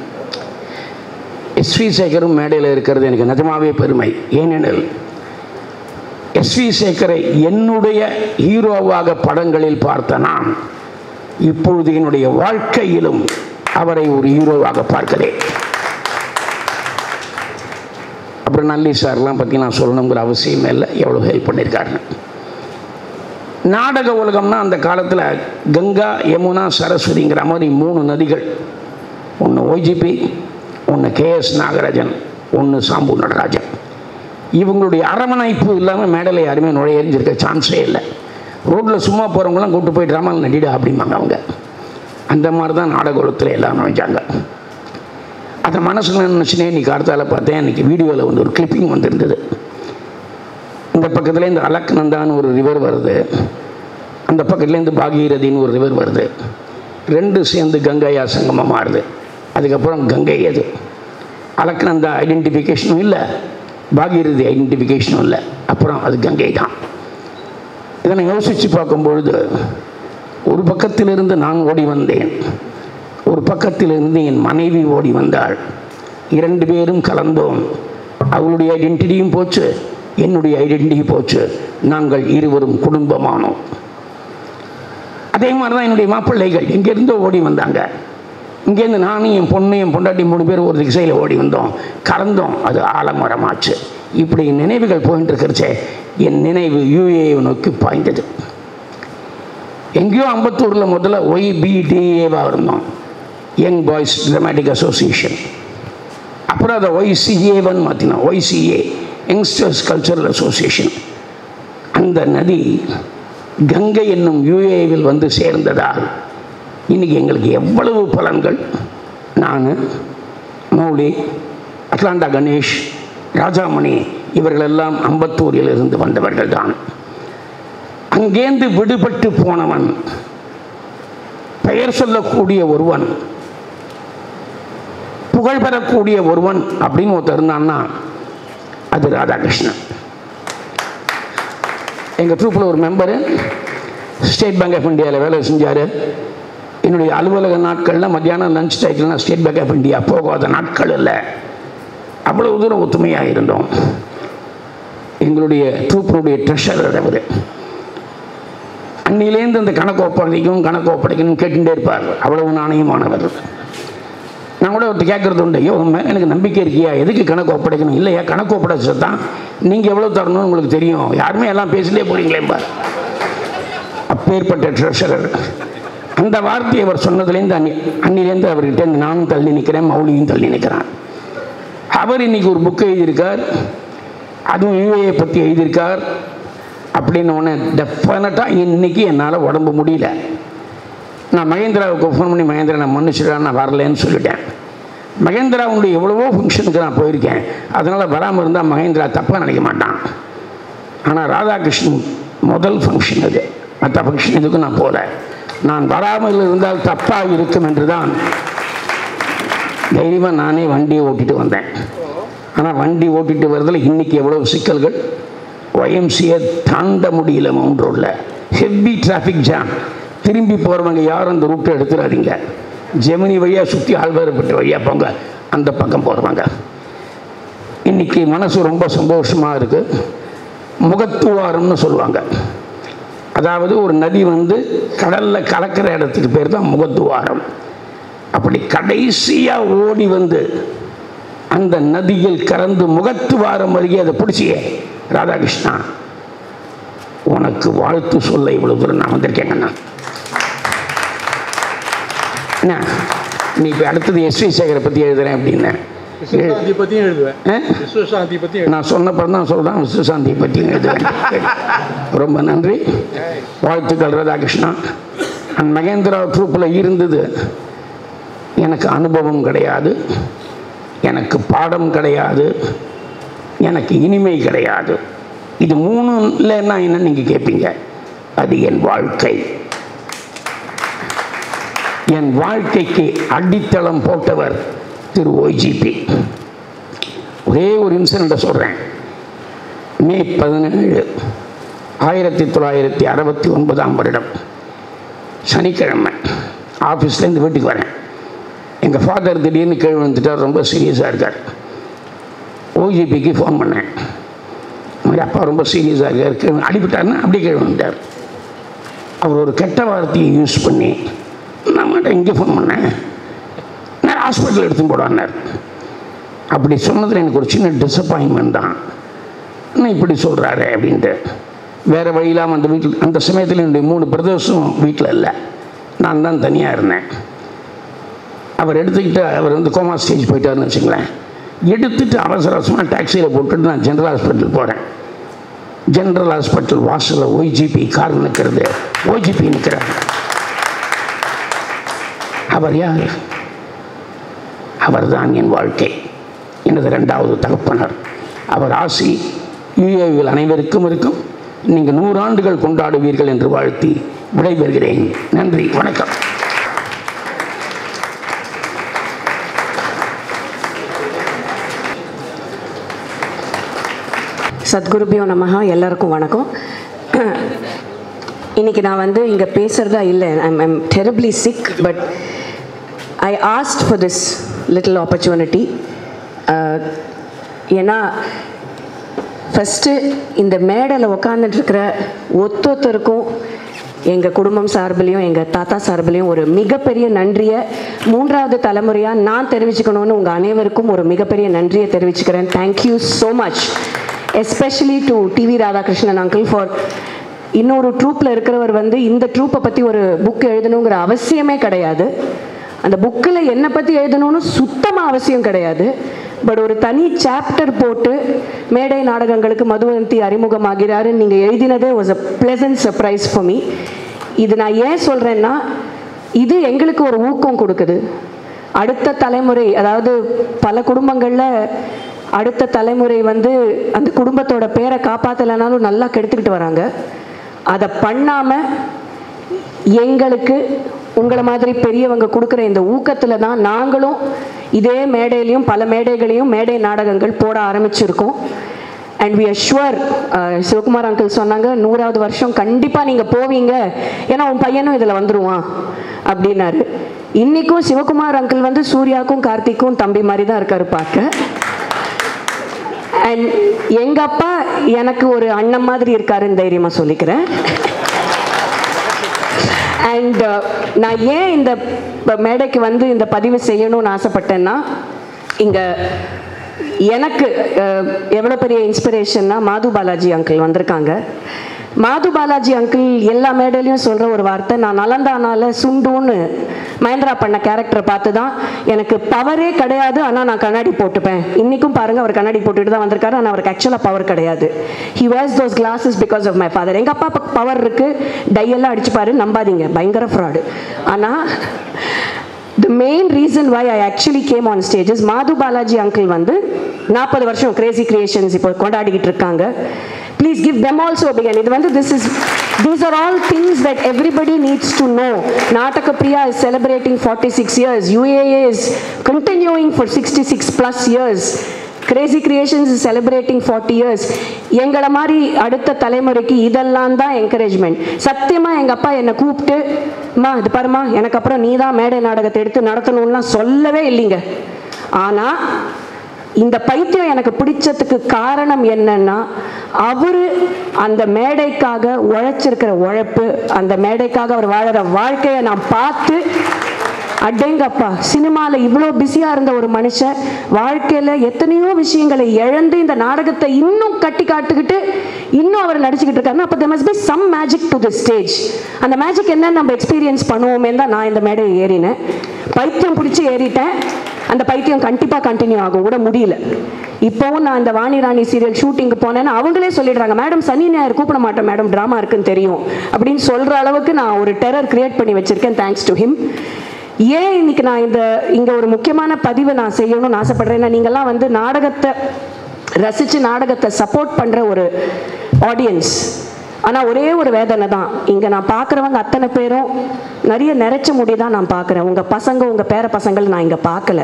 எஸ்வி சேகரும் மேடையில் இருக்கிறது எனக்கு நிஜமாவே பெருமை ஏனெனில் எஸ்வி சேகரை என்னுடைய ஹீரோவாக படங்களில் பார்த்த நான் இப்பொழுது என்னுடைய வாழ்க்கையிலும் அவரை ஒரு ஹீரோவாக பார்க்கிறேன் அப்புறம் நல்லி சார்லாம் பற்றி நான் சொல்லணுங்கிற அவசியமே இல்லை எவ்வளோ ஹெல்ப் பண்ணியிருக்காருன்னு நாடக உலகம்னா அந்த காலத்தில் கங்கா யமுனா சரஸ்வதிங்கிற மாதிரி மூணு நதிகள் ஒன்று ஓஜிபி ஒன்று கேஎஸ் நாகராஜன் ஒன்று சாம்பு நடராஜன் இவங்களுடைய அரவணைப்பு இல்லாமல் மேடையில் யாருமே நுழையறிஞ்சிருக்க சான்ஸே இல்லை ரோட்டில் சும்மா போகிறவங்களாம் கூப்பிட்டு போய் ட்ராமாவில் நடிடா அப்படிம்பாங்க அவங்க அந்த மாதிரி தான் நாடக உலகத்தில் எல்லாம் நுழைஞ்சாங்க அதை மனசில் நினச்சினே இன்றைக்கி அடுத்தால பார்த்தேன் இன்றைக்கி வீடியோவில் வந்து ஒரு கிளிப்பிங் வந்திருந்தது இந்த பக்கத்துலேருந்து அலக்நந்தான்னு ஒரு ரிவர் வருது அந்த பக்கத்துலேருந்து பாகீரதின்னு ஒரு ரிவர் வருது ரெண்டு சேர்ந்து கங்கையா சங்கமம் மாறுது அதுக்கப்புறம் கங்கை அது அலக்நந்தா ஐடென்டிஃபிகேஷனும் இல்லை பாகீரதி ஐடென்டிஃபிகேஷனும் இல்லை அப்புறம் அது கங்கை தான் இதை நான் யோசித்து பார்க்கும்பொழுது ஒரு பக்கத்திலிருந்து நான் ஓடி வந்தேன் ஒரு பக்கத்திலிருந்து என் மனைவி ஓடி வந்தாள் இரண்டு பேரும் கலந்தோம் அவளுடைய ஐடென்டிட்டியும் போச்சு என்னுடைய ஐடென்டிட்டி போச்சு நாங்கள் இருவரும் குடும்பமானோம் அதே மாதிரி தான் என்னுடைய மாப்பிள்ளைகள் எங்கேருந்தோ ஓடி வந்தாங்க இங்கேருந்து நானும் என் பொண்ணு என் பொண்டாட்டி மூணு பேர் ஒரு திசையில் ஓடி வந்தோம் கலந்தோம் அது ஆலமரமாச்சு இப்படி நினைவுகள் போயிட்டு இருக்கிறச்சே என் நினைவு யூஏவை நோக்கி பாய்ந்தது எங்கேயோ அம்பத்தூரில் முதல்ல ஒய்பிடிஏவாக இருந்தோம் யங் பாய்ஸ் ட்ராமாட்டிக் அசோசியேஷன் அப்புறம் அதை ஒய்சிஏவன் மாற்றினோம் ஒய்சிஏ யங்ஸ்டர்ஸ் கல்ச்சரல் அசோசியேஷன் அந்த நதி கங்கை என்னும் யுஏவில் வந்து சேர்ந்ததால் இன்னைக்கு எங்களுக்கு எவ்வளவு பலன்கள் நான் மௌலி அட்லாண்டா கணேஷ் ராஜாமணி இவர்களெல்லாம் அம்பத்தூரில் இருந்து வந்தவர்கள் தான் அங்கேந்து விடுபட்டு போனவன் பெயர் சொல்லக்கூடிய ஒருவன் புகழ் பெறக்கூடிய ஒருவன் அப்படின்னு ஒருத்தர் இருந்தான்னா அது ராதாகிருஷ்ணன் எங்கள் ட்ரூப்பில் ஒரு மெம்பரு ஸ்டேட் பேங்க் ஆஃப் இந்தியாவில் வேலை செஞ்சார் என்னுடைய அலுவலக நாட்களில் மத்தியானம் லஞ்ச் டைத்தில் ஸ்டேட் பேங்க் ஆஃப் இந்தியா போகாத நாட்கள் இல்லை அவ்வளவு தூரம் ஒத்துமையாக இருந்தோம் எங்களுடைய ட்ரூப்பினுடைய ட்ரெஷரர் அவர் அன்னிலேருந்து அந்த கணக்கு ஒப்படைக்கும் கணக்கு ஒப்படைக்கணும் கேட்டுட்டே இருப்பார் அவ்வளவு நாணயமானவர் நான் கூட ஒருத்தர் கேட்குறது உண்டு ஐயோ உன் மேல எனக்கு நம்பிக்கை இருக்கியா எதுக்கு கணக்கு ஒப்படைக்கணும் இல்லையா கணக்கு ஒப்படைச்சது தான் நீங்கள் எவ்வளோ தரணும்னு உங்களுக்கு தெரியும் யாருமே எல்லாம் பேசிட்டே போறீங்களேம்பா அப்பேற்பட்ட ட்ரெஷரர் அந்த வார்த்தையை அவர் சொன்னதுலேருந்து அன்னி அன்னிலேருந்து அவர்கிட்ட இருந்து நானும் தள்ளி நிற்கிறேன் மௌலியும் தள்ளி நிற்கிறான் அவர் இன்னைக்கு ஒரு புக் எழுதியிருக்கார் அதுவும் யூஏயை பற்றி எழுதியிருக்கார் அப்படின்னு உடனே டெஃபினட்டாக இன்னைக்கு என்னால் உடம்பு முடியல நான் மகேந்திராவுக்கு ஃபோன் பண்ணி மகேந்திரா நான் மன்னிச்சிடா நான் வரலன்னு சொல்லிட்டேன் மகேந்திராவுடைய எவ்வளவோ ஃபங்க்ஷனுக்கு நான் போயிருக்கேன் அதனால் வராமல் இருந்தால் மகேந்திரா தப்பாக நினைக்க மாட்டான் ஆனால் ராதாகிருஷ்ணன் முதல் ஃபங்க்ஷன் அது மற்ற ஃபங்க்ஷன் எதுக்கும் நான் போகல நான் வராமல் இருந்தால் தப்பாக இருக்கும் என்று தான் தைரியமாக நானே வண்டியை ஓட்டிட்டு வந்தேன் ஆனால் வண்டி ஓட்டிட்டு வரதில் இன்றைக்கி எவ்வளோ சிக்கல்கள் ஒயம்சியை தாண்ட முடியல மவுண்ட் ரோடில் ஹெவி டிராஃபிக் ஜாம் திரும்பி போகிறவங்க யாரும் அந்த ரூட்டை எடுத்துடாதீங்க ஜெமினி வழியாக சுற்றி ஆழ்வாரப்பட்ட வழியாக போங்க அந்த பக்கம் போகிறவங்க இன்னைக்கு மனசு ரொம்ப சந்தோஷமாக இருக்குது முகத்துவாரம்னு சொல்லுவாங்க அதாவது ஒரு நதி வந்து கடலில் கலக்கிற இடத்துக்கு பேர் தான் முகத்துவாரம் அப்படி கடைசியாக ஓடி வந்து அந்த நதியில் கலந்து முகத்துவாரம் அருகே அதை பிடிச்சியே ராதாகிருஷ்ணா உனக்கு வாழ்த்து சொல்ல இவ்வளவு தூரம் நான் வந்திருக்கேங்கண்ணா என்ன நீ இப்போ அடுத்தது எஸ்வி சேகரை பற்றி எழுதுறேன் அப்படின்னேன் விஸ்வசாந்தி பற்றியும் எழுதுவேன் ஆ? விஸ்வசாந்தி பற்றியும் நான் சொன்னப்பறம் தான் சொல்கிறேன் விஸ்வசாந்தியை பற்றி எழுதுவேன் ரொம்ப நன்றி வாழ்த்துக்கள் ராதாகிருஷ்ணா அண்ட் மகேந்திரா ட்ரூப்பில் இருந்தது எனக்கு அனுபவம் கிடையாது எனக்கு பாடம் கிடையாது எனக்கு இனிமை கிடையாது இது மூணு இல்லைன்னா என்ன நீங்கள் கேட்பீங்க அது என் வாழ்க்கை என் வாழ்க்கைக்கு அடித்தளம் போட்டவர் திரு ஒய்ஜிபி ஒரே ஒரு இன்சிடெண்ட்டை சொல்கிறேன் மே பதினேழு ஆயிரத்தி தொள்ளாயிரத்தி அறுபத்தி ஒன்பதாம் வருடம் சனிக்கிழமை ஆஃபீஸ்லேருந்து வீட்டுக்கு வரேன் எங்கள் ஃபாதர் திடீர்னு கீழ் வந்துட்டார் ரொம்ப சீரியஸாக இருக்கார் ஓஜிபிக்கு ஃபோன் பண்ணேன் இந்த மாதிரி அப்பா ரொம்ப சீரியஸாக இருக்கார் கீழ் அடிபட்டாருன்னா அப்படியே கீழ் வந்துட்டார் அவர் ஒரு கெட்ட வார்த்தையை யூஸ் பண்ணி நான் மட்டும் இங்கே ஃபோன் பண்ணேன் நான் ஹாஸ்பிட்டல் எடுத்துன்னு போடான்னார் அப்படி சொன்னதில் எனக்கு ஒரு சின்ன டிசப்பாயின்மெண்ட் தான் என்ன இப்படி சொல்கிறாரு அப்படின்ட்டு வேறு வழி இல்லாமல் அந்த வீட்டில் அந்த சமயத்தில் என்னுடைய மூணு பிரதர்ஸும் வீட்டில் இல்லை நான் தான் தனியாக இருந்தேன் அவர் எடுத்துக்கிட்டு அவர் வந்து கோமா ஸ்டேஜ் போயிட்டாருன்னு வச்சுங்களேன் எடுத்துட்டு அவசர அவசரமாக டாக்ஸியில் போட்டுட்டு நான் ஜென்ரல் ஹாஸ்பிட்டல் போகிறேன் ஜென்ரல் ஹாஸ்பிட்டல் வாசலில் ஒய்ஜிபி கார் நிற்கிறது ஓஜிபி நிற்கிறார் அவர் யார் அவர்தான் என் வாழ்க்கை எனது ரெண்டாவது தகப்பனர் அவர் ஆசி யுஏவில் அனைவருக்கும் இருக்கும் நீங்கள் நூறாண்டுகள் கொண்டாடுவீர்கள் என்று வாழ்த்தி விடைபெறுகிறேன் நன்றி வணக்கம் சத்குருபியோ நமஹா எல்லாருக்கும் வணக்கம் இன்னைக்கு நான் வந்து இங்கே பேசுகிறதா இல்லை I'm I'm terribly sick but I asked for this little opportunity ஏன்னா ஃபஸ்ட்டு இந்த மேடையில் உட்காந்துட்டு இருக்கிற ஒத்தொத்தருக்கும் எங்கள் குடும்பம் சார்பிலையும் எங்கள் தாத்தா சார்பிலையும் ஒரு மிகப்பெரிய நன்றியை மூன்றாவது தலைமுறையாக நான் தெரிவிச்சுக்கணும்னு உங்கள் அனைவருக்கும் ஒரு மிகப்பெரிய நன்றியை தெரிவிச்சுக்கிறேன் thank you so much especially to TV Radhakrishnan uncle for இன்னொரு ட்ரூப்பில் இருக்கிறவர் வந்து இந்த ட்ரூப்பை பற்றி ஒரு புக் எழுதணுங்கிற அவசியமே கிடையாது அந்த புக்கில் என்னை பற்றி எழுதணும்னு சுத்தமாக அவசியம் கிடையாது பட் ஒரு தனி சாப்டர் போட்டு மேடை நாடகங்களுக்கு மதுவந்தி அறிமுகமாகிறாரு நீங்கள் எழுதினதே was a pleasant surprise for me இது நான் ஏன் சொல்கிறேன்னா இது எங்களுக்கு ஒரு ஊக்கம் கொடுக்குது அடுத்த தலைமுறை அதாவது பல குடும்பங்களில் அடுத்த தலைமுறை வந்து அந்த குடும்பத்தோட பேரை காப்பாற்றலைனாலும் நல்லா கெடுத்துக்கிட்டு வராங்க அதை பண்ணாமல் எங்களுக்கு உங்களை மாதிரி பெரியவங்க கொடுக்குற இந்த ஊக்கத்தில் தான் நாங்களும் இதே மேடையிலையும் பல மேடைகளையும் மேடை நாடகங்கள் போட ஆரம்பிச்சிருக்கோம் and we are sure Sivakumar uncle சொன்னாங்க நூறாவது வருஷம் கண்டிப்பாக நீங்கள் போவீங்க ஏன்னா உன் பையனும் இதில் வந்துருவான் அப்படின்னாரு இன்றைக்கும் சிவகுமார் அங்கிள் வந்து சூர்யாவுக்கும் கார்த்திக்கும் தம்பி மாதிரி தான் இருக்காரு பார்க்க அண்ட் எங்க அப்பா எனக்கு ஒரு அண்ணன் மாதிரி இருக்காருன்னு தைரியமா சொல்லிக்கிறேன் அண்ட் நான் ஏன் இந்த ப- மேடைக்கு வந்து இந்த பதிவு செய்யணும்னு ஆசைப்பட்டேன்னா இங்க எனக்கு அஹ், எவ்வளோ பெரிய இன்ஸ்பிரேஷன்னா மாது பாலாஜி அங்கிள் வந்திருக்காங்க மாது பாலாஜி அங்கிள் எல்லா மேடையிலையும் சொல்கிற ஒரு வார்த்தை நான் நலந்தானால சுண்டுன்னு மகேந்திரா பண்ண கேரக்டரை பார்த்து தான் எனக்கு பவரே கிடையாது ஆனால் நான் கண்ணாடி போட்டுப்பேன் இன்றைக்கும் பாருங்கள் அவர் கண்ணாடி போட்டுட்டு தான் வந்திருக்காரு ஆனால் அவருக்கு ஆக்சுவலாக பவர் கிடையாது he wears those glasses because of my father எங்கள் அப்பா பவர் இருக்குது டையெல்லாம் அடிச்சுப்பாரு நம்பாதீங்க பயங்கர ஃப்ராடு ஆனால் the main reason why I actually came on stages Madhu Balaji uncle வந்து நாற்பது வருஷம் கிரேசி கிரியேஷன்ஸ் இப்போ கொண்டாடிக்கிட்டு இருக்காங்க please give them also big hand இது வந்து this is these are all things that everybody needs to know Nadaga Priya is celebrating forty six years UAA is continuing for sixty six plus years crazy creations is celebrating forty years எங்களை மாதிரி அடுத்த தலைமுறைக்கு இதெல்லாம் தான் encouragement சத்தியமாக எங்கள் அப்பா என்னை கூப்பிட்டு அம்மா இது பாருமா எனக்கு அப்புறம் நீ தான் மேடை நாடகத்தை எடுத்து நடத்தணும்லாம் சொல்லவே இல்லைங்க ஆனால் இந்த பைத்தியம் எனக்கு பிடிச்சதுக்கு காரணம் என்னன்னா அவரு அந்த மேடைக்காக உழைச்சிருக்கிற உழைப்பு அந்த மேடைக்காக அவர் வாழற வாழ்க்கையை நான் பார்த்து அடேங்கப்பா சினிமாவில் இவ்வளோ பிஸியாக இருந்த ஒரு மனுஷன் வாழ்க்கையில் எத்தனையோ விஷயங்களை இழந்து இந்த நாடகத்தை இன்னும் கட்டி காட்டுக்கிட்டு இன்னும் அவர் நடிச்சுக்கிட்டு இருக்காருன்னா அப்போ must be some magic to the stage அந்த மேஜிக் என்னன்னு நம்ம எக்ஸ்பீரியன்ஸ் பண்ணுவோமே தான் நான் இந்த மேடையை ஏறினேன் பைத்தியம் பிடிச்சி ஏறிட்டேன் அந்த பைத்தியம் கண்டிப்பாக கண்டினியூ ஆகும் விட முடியல இப்போவும் நான் இந்த வாணி ராணி சீரியல் ஷூட்டிங்க்கு போனேன்னா அவங்களே சொல்லிடுறாங்க மேடம் சனி ஞாயிறு கூப்பிட மாட்டேன் மேடம் ட்ராமா இருக்குன்னு தெரியும் அப்படின்னு சொல்கிற அளவுக்கு நான் ஒரு டெரர் கிரியேட் பண்ணி வச்சிருக்கேன் தேங்க்ஸ் டு ஹிம் ஏன் இன்னைக்கு நான் இந்த இங்கே ஒரு முக்கியமான பதிவை நான் செய்யணும்னு ஆசைப்படுறேன் ஏன்னா நீங்கள்லாம் வந்து நாடகத்தை ரசித்து நாடகத்தை சப்போர்ட் பண்ணுற ஒரு ஆடியன்ஸ் ஆனால் ஒரே ஒரு வேதனை தான் இங்கே நான் பார்க்குறவங்க அத்தனை பேரும் நிறைய நிறைச்ச முடி தான் நான் பார்க்குறேன் உங்கள் பசங்க உங்கள் பேர பசங்கள் நான் இங்கே பார்க்கல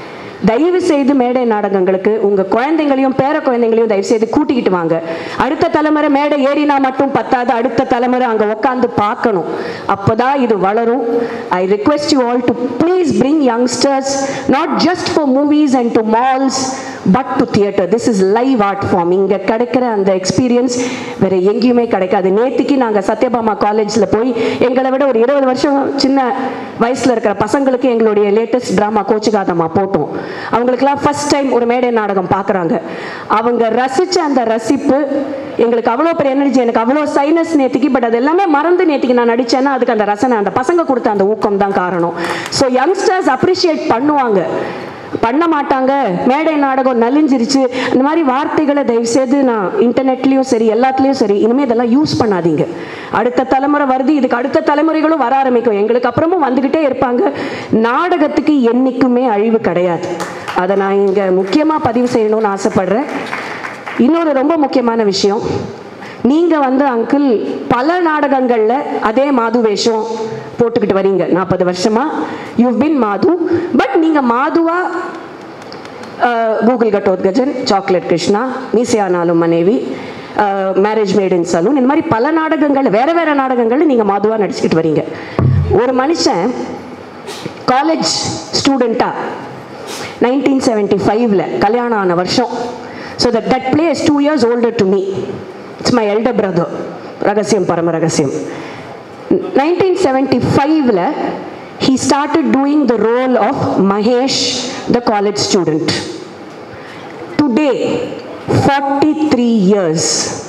தயவு செய்து மேடை நாடகங்களுக்கு உங்கள் குழந்தைங்களையும் பேர குழந்தைங்களையும் தயவு செய்து கூட்டிக்கிட்டு வாங்க அடுத்த தலைமுறை மேடை ஏறினா மட்டும் பத்தாது அடுத்த தலைமுறை அங்கே உட்காந்து பார்க்கணும் அப்போதான் இது வளரும் I request you all to please bring youngsters not just for movies and to malls but to theatre this is live art form இங்கே கிடைக்கிற அந்த எக்ஸ்பீரியன்ஸ் வேற எங்கேயுமே கிடைக்காது நேத்திக்கு நாங்கள் சத்யபாமா காலேஜில் போய் எங்களை விட ஒரு இருபது வருஷம் சின்ன வயசில் இருக்கிற பசங்களுக்கு எங்களுடைய லேட்டஸ்ட் ட்ராமா கோச்சுகாதமா போட்டோம் அவங்களுக்குலாம் ஃபர்ஸ்ட் டைம் ஒரு மேடை நாடகம் பார்க்குறாங்க அவங்க ரசித்த அந்த ரசிப்பு எங்களுக்கு அவ்வளோ பெரிய எனர்ஜி எனக்கு அவ்வளோ சைனஸ் நேத்திக்கு பட் அது எல்லாமே மறந்து நேத்திக்கு நான் நடித்தேன்னா அதுக்கு அந்த ரசனை அந்த பசங்க கொடுத்த அந்த ஊக்கம் தான் காரணம் ஸோ யங்ஸ்டர்ஸ் அப்ரிஷியேட் பண்ணுவாங்க பண்ண மாட்டாங்க மேடை நாடகம் நலிஞ்சிருச்சு இந்த மாதிரி வார்த்தைகளை தயவு செய்து நான் இன்டர்நெட்லேயும் சரி எல்லாத்துலேயும் சரி இனிமேல் இதெல்லாம் யூஸ் பண்ணாதீங்க அடுத்த தலைமுறை வருது இதுக்கு அடுத்த தலைமுறைகளும் வர ஆரம்பிக்கும் எங்களுக்கு அப்புறமும் வந்துக்கிட்டே இருப்பாங்க நாடகத்துக்கு என்றைக்குமே அழிவு கிடையாது அதை நான் இங்கே முக்கியமாக பதிவு செய்யணும்னு ஆசைப்படுறேன் இன்னொரு ரொம்ப முக்கியமான விஷயம் நீங்க வந்து அங்கிள் பல நாடகங்கள்ல அதே மாது வேஷம் போட்டுக்கிட்டு வரீங்க நாற்பது வருஷமா யூ பின் மாது பட் நீங்க மாதுவா கூகுள் கட்டோத்கஜன் சாக்லேட் கிருஷ்ணா மீசையானாலும் மனைவி மேரேஜ் மேட் இன் சலூன் இந்த மாதிரி பல நாடகங்கள் வேற வேற நாடகங்கள் நீங்க மாதுவா நடிச்சுக்கிட்டு வரீங்க ஒரு மனுஷன் காலேஜ் ஸ்டூடெண்ட்டா நைன்டீன் செவன்டி ஃபைவ்ல கல்யாணம் ஆன வருஷம் so that that play is two years older to me it's my elder brother ரகசியம் பரம ரகசியம் நைன்டீன் செவன்டி ஃபைவ்ல he started doing the role of Mahesh, the college student. Today, 43 years,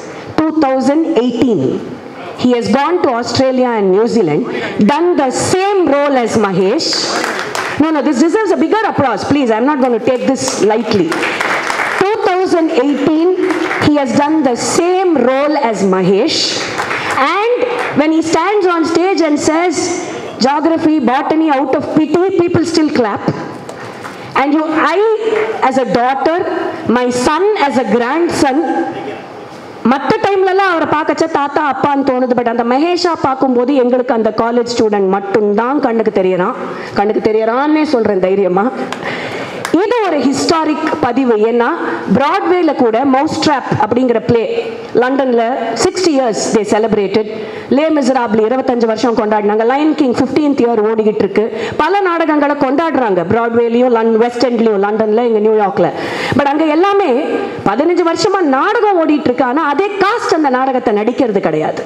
2018, he has gone to Australia and New Zealand, done the same role as Mahesh. No, no, this deserves a bigger applause, please. I'm not going to take this lightly. 2018, he has done the same role as Mahesh. And when he stands on stage and says, geography, botany, out of pity, people still clap. And you, I, as a daughter, my son, as a grandson, மற்ற டைம்லலாம் அவரை பார்க்கச்ச தாத்தா அப்பான்னு தோணுது but அந்த மகேஷா பார்க்கும்போது எங்களுக்கு அந்த காலேஜ் ஸ்டூடெண்ட் மட்டும்தான் கண்ணுக்கு தெரியறான் கண்ணுக்கு தெரியறான்னே சொல்றேன் தைரியமா இது ஒரு ஹிஸ்டாரிக் பதிவு ஏன்னா பிராட்வேல கூட மவுஸ் ட்ராப் அப்படிங்கிற பிளே லண்டன்ல sixty years they celebrated Les Miserables இருபத்தஞ்சு வருஷம் கொண்டாடினாங்க லைன் கிங் ஃபிஃப்டீன்த் இயர் ஓடிக்கிட்டு இருக்கு பல நாடகங்களை கொண்டாடுறாங்க பிராட்வேலையும் லன் வெஸ்ட் எண்ட்லையும் லண்டன்ல இங்க நியூயார்க்ல பட் அங்க எல்லாமே பதினஞ்சு வருஷமா நாடகம் ஓடிட்டு இருக்கு ஆனா அதே காஸ்ட் அந்த நாடகத்தை நடிக்கிறது கிடையாது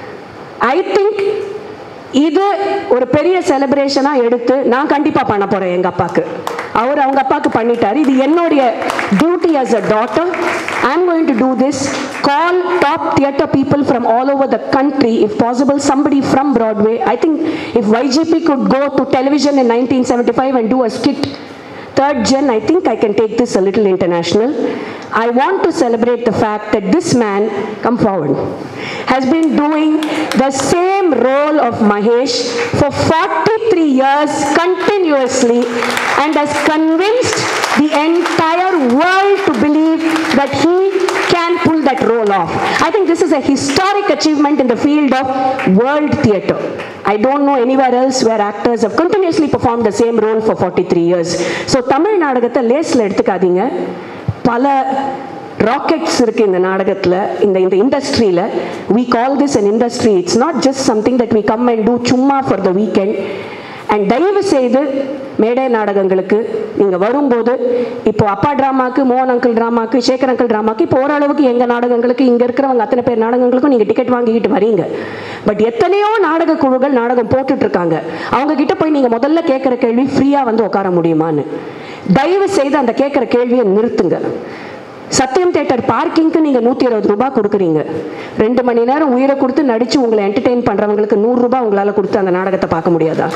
ஐ திங்க் இது ஒரு பெரிய செலிப்ரேஷனா எடுத்து நான் கண்டிப்பா பண்ண போறேன் எங்க அப்பாக்கு அவர் அவங்க அப்பாக்கு பண்ணிட்டாரு இது என்னுடைய duty as a daughter i'm going to do this call top theater people from all over the country if possible somebody from broadway i think if yjp could go to television in 1975 and do a skit third gen, I think I can take this a little international. I want to celebrate the fact that this man, come forward, has been doing the same role of Mahesh for 43 years continuously and has convinced the entire world to believe that he can pull that role off. I think this is a historic achievement in the field of world theatre. I don't know anywhere else where actors have continuously performed the same role for 43 years. So Tamil நாடகத்தை லேஸ்ல எடுத்துக்காதீங்க பல rockets இருக்கு இந்த நாடகத்துல இந்த இந்த இண்டஸ்ட்ரியில we call this an industry it's not just something that we come and do சும்மா for the weekend அண்ட் தயவு செய்து மேடை நாடகங்களுக்கு நீங்கள் வரும்போது இப்போ அப்பா ட்ராமாக்கு மோகன் அங்கிள் ட்ராமாக்கு சேகர் அங்கிள் ட்ராமாக்கு இப்போ ஓரளவுக்கு எங்கள் நாடகங்களுக்கு இங்கே இருக்கிறவங்க அத்தனை பேர் நாடகங்களுக்கும் நீங்கள் டிக்கெட் வாங்கிக்கிட்டு வரீங்க பட் எத்தனையோ நாடக குழுக்கள் நாடகம் போட்டுட்டு இருக்காங்க அவங்க கிட்ட போய் நீங்கள் முதல்ல கேட்குற கேள்வி ஃப்ரீயாக வந்து உட்கார முடியுமான்னு தயவு செய்து அந்த கேட்குற கேள்வியை நிறுத்துங்க சத்தியம் தேட்டர் பார்க்கிங்க்கு நீங்க நூத்தி இருபது ரூபாய் கொடுக்குறீங்க ரெண்டு மணி நேரம் உயிரை கொடுத்து நடிச்சு உங்களை என்டர்டெயின் பண்றவங்களுக்கு நூறு ரூபாய் உங்களால கொடுத்து அந்த நாடகத்தை பார்க்க முடியாதா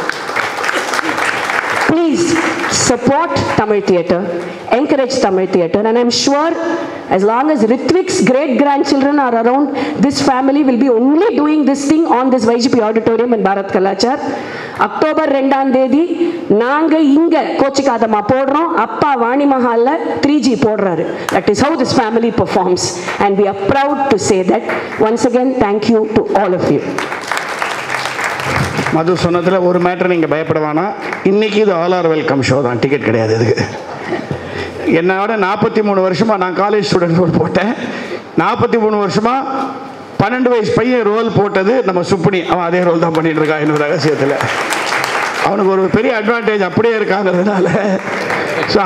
please support Tamil theatre, encourage Tamil theatre, and I'm sure as long as Ritwik's great grandchildren are around, this family will be only doing this thing on this YGP auditorium in Bharat Kalachar. October ரெண்டாம் தேதி நாங்க இங்க கோச்சிக்காதமா போடுறோம் அப்பா வாணி மஹால்ல three G போடுறாரு that is how this family performs and we are proud to say that once again thank you to all of you Madhu சொன்னதில் ஒரு மேட்டர் நீங்கள் பயப்பட வேணாம் இன்னைக்கு இது ஆல் ஆர் வெல்கம் ஷோ தான் டிக்கெட் கிடையாது இதுக்கு என்னோட நாற்பத்தி மூணு வருஷமாக நான் காலேஜ் ஸ்டூடெண்ட் ரோல் போட்டேன் நாற்பத்தி மூணு வருஷமாக பன்னெண்டு வயசு பையன் ரோல் போட்டது நம்ம சுப்பினி அவன் அதே ரோல் தான் பண்ணிட்டு இருக்கான் இன்னொரு ரகசியத்தில் அவனுக்கு ஒரு பெரிய அட்வான்டேஜ் அப்படியே இருக்காங்கிறதுனால so,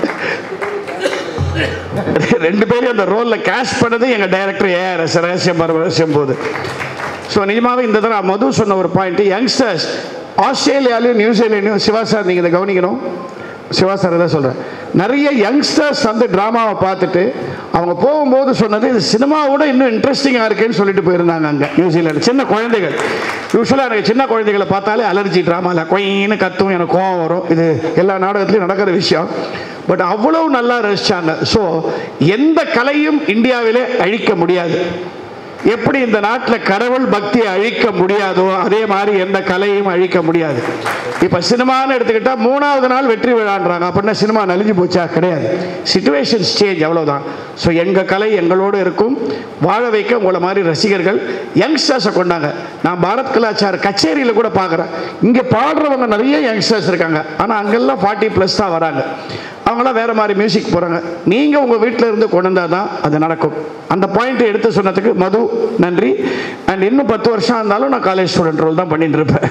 ரெண்டு பேரும் அந்த ரோலில் கேஷ் பண்ணது எங்கள் டைரக்டர் ஏஆர்எஸ் ரகசியம் ரகசியம் போது ஸோ நிஜமாவே இந்த தடவை மது சொன்ன ஒரு பாயிண்ட் யங்ஸ்டர்ஸ் ஆஸ்திரேலியாலையும் நியூசிலாண்ட்லையும் சிவா சார் நீங்கள் இதை கவனிக்கணும் சிவா சார் தான் சொல்கிறேன் நிறைய யங்ஸ்டர்ஸ் வந்து ட்ராமாவை பார்த்துட்டு அவங்க போகும்போது சொன்னது இது சினிமாவோட இன்னும் இன்ட்ரெஸ்டிங்காக இருக்குன்னு சொல்லிட்டு போயிருந்தாங்க அங்கே நியூசிலாந்து சின்ன குழந்தைகள் யூஸ்வலாக எனக்கு சின்ன குழந்தைகளை பார்த்தாலே அலர்ஜி ட்ராமாவில் கொயின்னு கத்தும் எனக்கு கோவம் வரும் இது எல்லா நாடகத்துலையும் நடக்கிற விஷயம் பட் அவ்வளவு நல்லா ரசிச்சாங்க ஸோ எந்த கலையும் இந்தியாவிலே அழிக்க முடியாது எப்படி இந்த நாட்டில் கடவுள் பக்தியை அழிக்க முடியாதோ அதே மாதிரி எந்த கலையும் அழிக்க முடியாது இப்போ சினிமான்னு எடுத்துக்கிட்டா மூணாவது நாள் வெற்றி விழான்றாங்க அப்படின்னா சினிமா நலிஞ்சு போச்சா கிடையாது சுச்சுவேஷன்ஸ் சேஞ்ச் அவ்வளோதான் ஸோ எங்கள் கலை எங்களோடு இருக்கும் வாழ வைக்க உங்களை மாதிரி ரசிகர்கள் யங்ஸ்டர்ஸை கொண்டாங்க நான் பாரத் கலாச்சார கச்சேரியில் கூட பார்க்குறேன் இங்கே பாடுறவங்க நிறைய யங்ஸ்டர்ஸ் இருக்காங்க ஆனால் அங்கெல்லாம் ஃபார்ட்டி ப்ளஸ் தான் வராங்க அவங்களாம் வேறு மாதிரி மியூசிக் போகிறாங்க நீங்கள் உங்கள் வீட்டில் இருந்து கொண்டு வந்தால் தான் அது நடக்கும் அந்த பாயிண்ட்டை எடுத்து சொன்னதுக்கு மது நன்றி அண்ட் இன்னும் பத்து வருஷம் இருந்தாலும் நான் காலேஜ் ஸ்டூடெண்ட் ரோல் தான் பண்ணிட்டு இருப்பேன்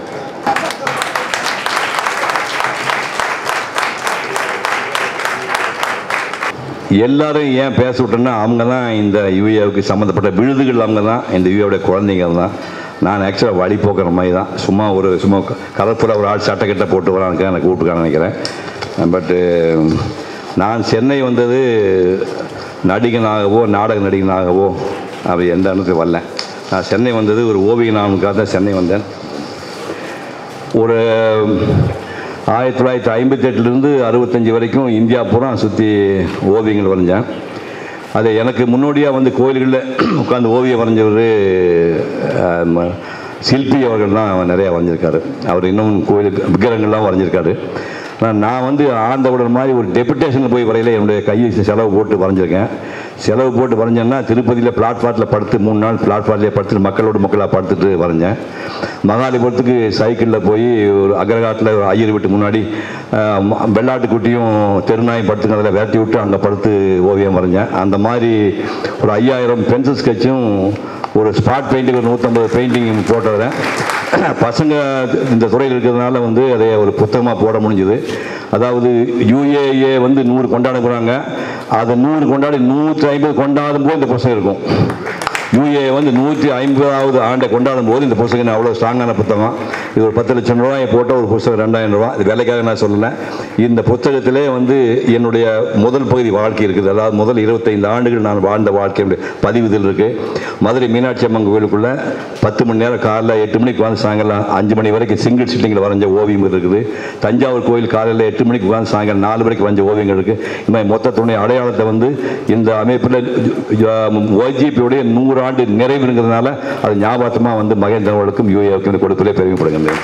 எல்லாரும் ஏன் பேச விட்டேன்னா அவங்க தான் இந்த யூஏவுக்கு சம்மந்தப்பட்ட விழுதுகள் அவங்க தான் இந்த யூஏவுடைய குழந்தைங்க தான் நான் ஆக்சுவலாக வழி போக்குற மாதிரி தான் சும்மா ஒரு சும்மா கலர்ஃபுல்லாக ஒரு ஆள் சட்டை கிட்ட போட்டு வரானுக்கு எனக்கு கூப்பிட்டுக்கான்னு நினைக்கிறேன் பட்டு நான் சென்னை வந்தது நடிகனாகவோ நாடக நடிகனாகவோ அப்படி எந்த அனுபவத்துக்கு வரல நான் சென்னை வந்தது ஒரு ஓவியனானுக்காக தான் சென்னை வந்தேன் ஒரு ஆயிரத்தி தொள்ளாயிரத்தி ஐம்பத்தெட்டுலேருந்து அறுபத்தஞ்சி வரைக்கும் இந்தியா பூரா சுற்றி ஓவியங்கள் வரைஞ்சேன் அது எனக்கு முன்னோடியாக வந்து கோயில்களில் உட்காந்து ஓவியம் வரைஞ்சவர் ஆம், சில்பி அவர்கள் தான் நிறையா வரைஞ்சிருக்காரு அவர் இன்னும் கோயிலுக்கு விக்கிரகங்கள்லாம் வரைஞ்சிருக்காரு ஆனால் நான் வந்து ஆண்டவுடன் மாதிரி ஒரு டெபுட்டேஷனில் போய் வரையில என்னுடைய கையை செலவு போட்டு வரைஞ்சிருக்கேன் செலவு போட்டு வரைஞ்சேன்னா திருப்பதியில் பிளாட்ஃபார்ட்டில் படுத்து மூணு நாள் பிளாட்ஃபார்ட்லேயே படுத்துட்டு மக்களோட மக்களாக படுத்துட்டு வரைஞ்சேன் மகாலிபுரத்துக்கு சைக்கிளில் போய் ஒரு அக்ரகாட்டில் ஒரு ஐயர் வீட்டு முன்னாடி ஆஹ், ம- வெள்ளாட்டுக்குட்டியும் தெருநாயும் படுத்துங்க அதில் விரட்டி விட்டு அங்கே படுத்து ஓவியம் வரைஞ்சேன் அந்த மாதிரி ஒரு ஐயாயிரம் பென்சில் ஸ்கெட்சும் ஒரு ஸ்பாட் பெயிண்டிங் ஒரு நூற்றம்பது பெயிண்டிங் போட்டுறேன் பசங்க இந்த துறையில் இருக்கிறதுனால வந்து அதை ஒரு புத்தகமாக போட முடிஞ்சுது அதாவது யுஏஏ வந்து நூறு கொண்டாட போகிறாங்க அதை நூறு கொண்டாடி நூற்றி ஐம்பது கொண்டாடும் போது இந்த புத்தகம் இருக்கும் யூஏ வந்து நூற்றி ஐம்பதாவது ஆண்டை கொண்டாடும் போது இந்த புத்தகம் அவ்வளோ ஸ்ட்ராங்கான புத்தகம் இது ஒரு பத்து லட்சம் ரூபாய் போட்ட ஒரு புத்தகம் ரெண்டாயிரம் ரூபாய் இது விலைக்காக நான் சொல்லலை இந்த புத்தகத்திலே வந்து என்னுடைய முதல் பகுதி வாழ்க்கை இருக்குது அதாவது முதல் இருபத்தைந்து ஆண்டுகள் நான் வாழ்ந்த வாழ்க்கையுடைய பதிவு இதில் இருக்குது மதுரை மீனாட்சி அம்மன் கோயிலுக்குள்ளே பத்து மணி நேரம் காலைல எட்டு மணிக்கு வந்து சாயங்காலம் அஞ்சு மணி வரைக்கும் சிங்கிள் சிட்டிங்கில் வரைஞ்ச ஓவியம் இருக்குது தஞ்சாவூர் கோயில் காலையில் எட்டு மணிக்கு உட்காந்து சாயங்காலம் நாலு மணிக்கு வரைஞ்ச ஓவியங்கள் இருக்குது இந்த மாதிரி மொத்தத்துடைய அடையாளத்தை வந்து இந்த அமைப்பில் ஒய்ஜிபியுடைய நூறு ஆண்டு நிறைவுங்கிறதுனால அது ஞாபகமாக வந்து மகேந்திரவர்களுக்கும் யூஏவுக்கும் கொடுப்பிலே பெருமைப்படுகின்றேன்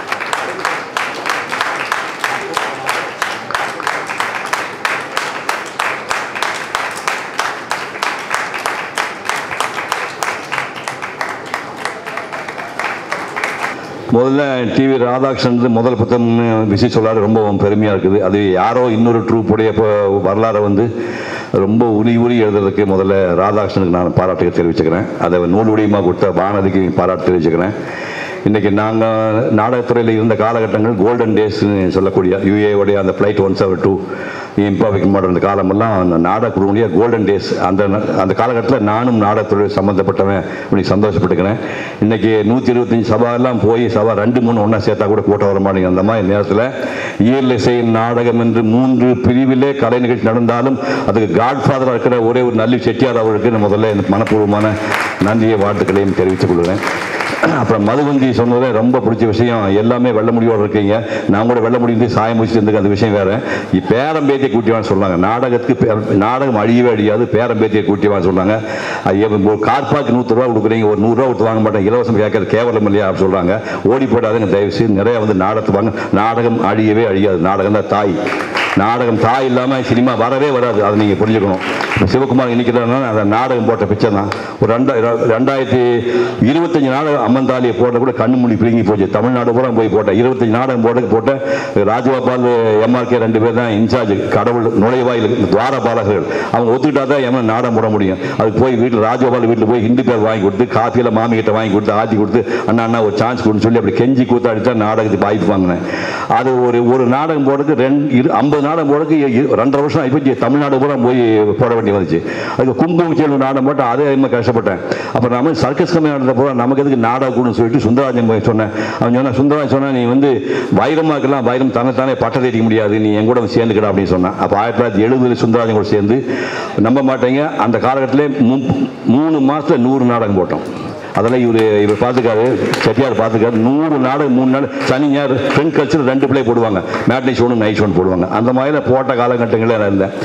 முதல்ல டிவி ராதாகிருஷ்ணன் முதல் புத்தகம் விசி சொல்லாரு ரொம்ப பெருமையாக இருக்குது அது யாரோ இன்னொரு ட்ரூப்புடைய இப்போ வரலாறை வந்து ரொம்ப உரி உரி எழுதுறதுக்கு முதல்ல ராதாகிருஷ்ணனுக்கு நான் பாராட்டுகள் தெரிவிச்சுக்கிறேன் அதை நூல் வடிவமாக கொடுத்த வானதிக்கு பாராட்டு தெரிவிச்சுக்கிறேன் இன்றைக்கி நாங்கள் நாடகத்துறையில் இருந்த காலகட்டங்கள் கோல்டன் டேஸ்னு சொல்லக்கூடிய யூஏவுடைய அந்த ஃப்ளைட் ஒன் செவன் டூ இம்பாவிக் மாடல் அந்த காலமெல்லாம் அந்த நாடகத்துறையுடைய கோல்டன் டேஸ் அந்த அந்த காலகட்டத்தில் நானும் நாடகத்துறை சம்மந்தப்பட்டவன் இன்னைக்கு சந்தோஷப்பட்டுக்கிறேன் இன்றைக்கி நூற்றி இருபத்தஞ்சி சபாவெல்லாம் போய் சபா ரெண்டு மூணு ஒன்றா சேர்த்தா கூட கூட்டம் வர மாட்டேங்குது அந்த மாதிரி நேரத்தில் இயலிசை நாடகம் என்று மூன்று பிரிவிலே கலை நிகழ்ச்சி நடந்தாலும் அதுக்கு காட்ஃபாதராக இருக்கிற ஒரே ஒரு நல்லி செட்டியார் அவருக்கு நான் முதல்ல எனக்கு மனப்பூர்வமான நன்றியை வாழ்த்துக்களையும் தெரிவித்துக் கொள்கிறேன் அப்புறம் மதுவந்தி சொன்னதே ரொம்ப பிடிச்ச விஷயம் எல்லாமே வெள்ள முடியோடு இருக்கீங்க நான் கூட வெள்ள முடிந்து சாயம் முடிச்சுட்டு இருந்துக்கு அந்த விஷயம் வேற இ- பேரம்பேத்தியை கூட்டிவான்னு சொன்னாங்க நாடகத்துக்கு பே- நாடகம் அழியவே அழியாது பேரம்பேத்தியை கூட்டிவான்னு சொன்னாங்க அது எவ- ஒரு கார் பார்க் நூற்று ரூபா கொடுக்குறீங்க ஒரு நூறுரூவா கொடுத்து வாங்க மாட்டேன் இலவசம் கேட்கறது கேவலம் இல்லையா அப்படின்னு சொல்கிறாங்க ஓடி போடாதுங்க தயவு செய்து நிறைய வந்து நாடகத்தை வாங்க நாடகம் அழியவே அழியாது நாடகம் தான் தாய் நாடகம் தாய் இல்லாமல் சினிமா வரவே வராது அதை நீங்கள் புரிஞ்சுக்கணும் இப்ப சிவகுமார் இன்னைக்கு அந்த நாடகம் போட்ட பிக்சர் தான் ஒரு ரெண்டா ரெண்டாயிரத்தி இருபத்தஞ்சு நாடகம் அம்மந்தாலியை போட்ட கூட கண்ணு மூடி பிடுங்கி போச்சு தமிழ்நாடு பூரா போய் போட்டேன் இருபத்தஞ்சு நாடகம் போட்டு போட்ட ராஜகோபால் எம்ஆர்கே ரெண்டு பேர் தான் இன்சார்ஜ் கடவுள் நுழைவாயில் துவார பாலகர்கள் அவங்க ஒத்துக்கிட்டா தான் எம்மன் நாடகம் போட முடியும் அதுக்கு போய் வீட்டில் ராஜகோபால் வீட்டில் போய் ஹிந்தி பேர் வாங்கி கொடுத்து காஃபியில் மாமி கிட்ட வாங்கி கொடுத்து ஆத்தி கொடுத்து அண்ணா அண்ணா ஒரு சான்ஸ் கொடுன்னு சொல்லி அப்படி கெஞ்சி கூத்தாடி தான் நாடகத்துக்கு வாய்ப்பு வாங்கினேன் அது ஒரு ஒரு நாடகம் போடுறதுக்கு ரெண்டு இரு ஐம்பது நாடகம் போடுறதுக்கு இ- ரெண்டரை வருஷம் ஆகிப்போச்சு தமிழ்நாடு பூரா போய் போட வேண்டி வந்துச்சு அதுக்கு குங்குமம் சேல் நாடகம் போட்டு அதே ரொம்ப கஷ்டப்பட்டேன் அப்புறம் நம்ம சர்க்கஸ் கம்பெனி நடந்த பூரா நமக்கு எதுக்கு நாடகம் கூடன்னு சொல்லிட்டு சுந்தராஜன் போய் சொன்னேன் அவன் சொன்னா சுந்தராஜன் சொன்னா நீ வந்து வைரமாக்கெல்லாம் வைரம் தன்னைத்தானே பட்டம் அடிக்க முடியாது நீ என் கூட வந்து சேர்ந்துக்கடா அப்படின்னு சொன்னான் அப்போ ஆயிரத்தி தொள்ளாயிரத்தி எழுபதுல சுந்தராஜன் கூட சேர்ந்து நம்ப மாட்டேங்க அந்த காலகட்டத்திலே மூ- மூணு மாசத்துல நூறு நாடகம் போட்டோம் அதெல்லாம் இவர் இவர் பார்த்துக்காரு செட்டியார் பார்த்துக்காரு நூறு நாடகம் மூணு நாள் சனி ஞாயிறு பெண் கல்ச்சர் ரெண்டு பிள்ளை போடுவாங்க மேட்னி ஷோனு நைட் ஷோன் போடுவாங்க அந்த மாதிரிலாம் போட்ட காலகட்டங்களில் நான் இருந்தேன்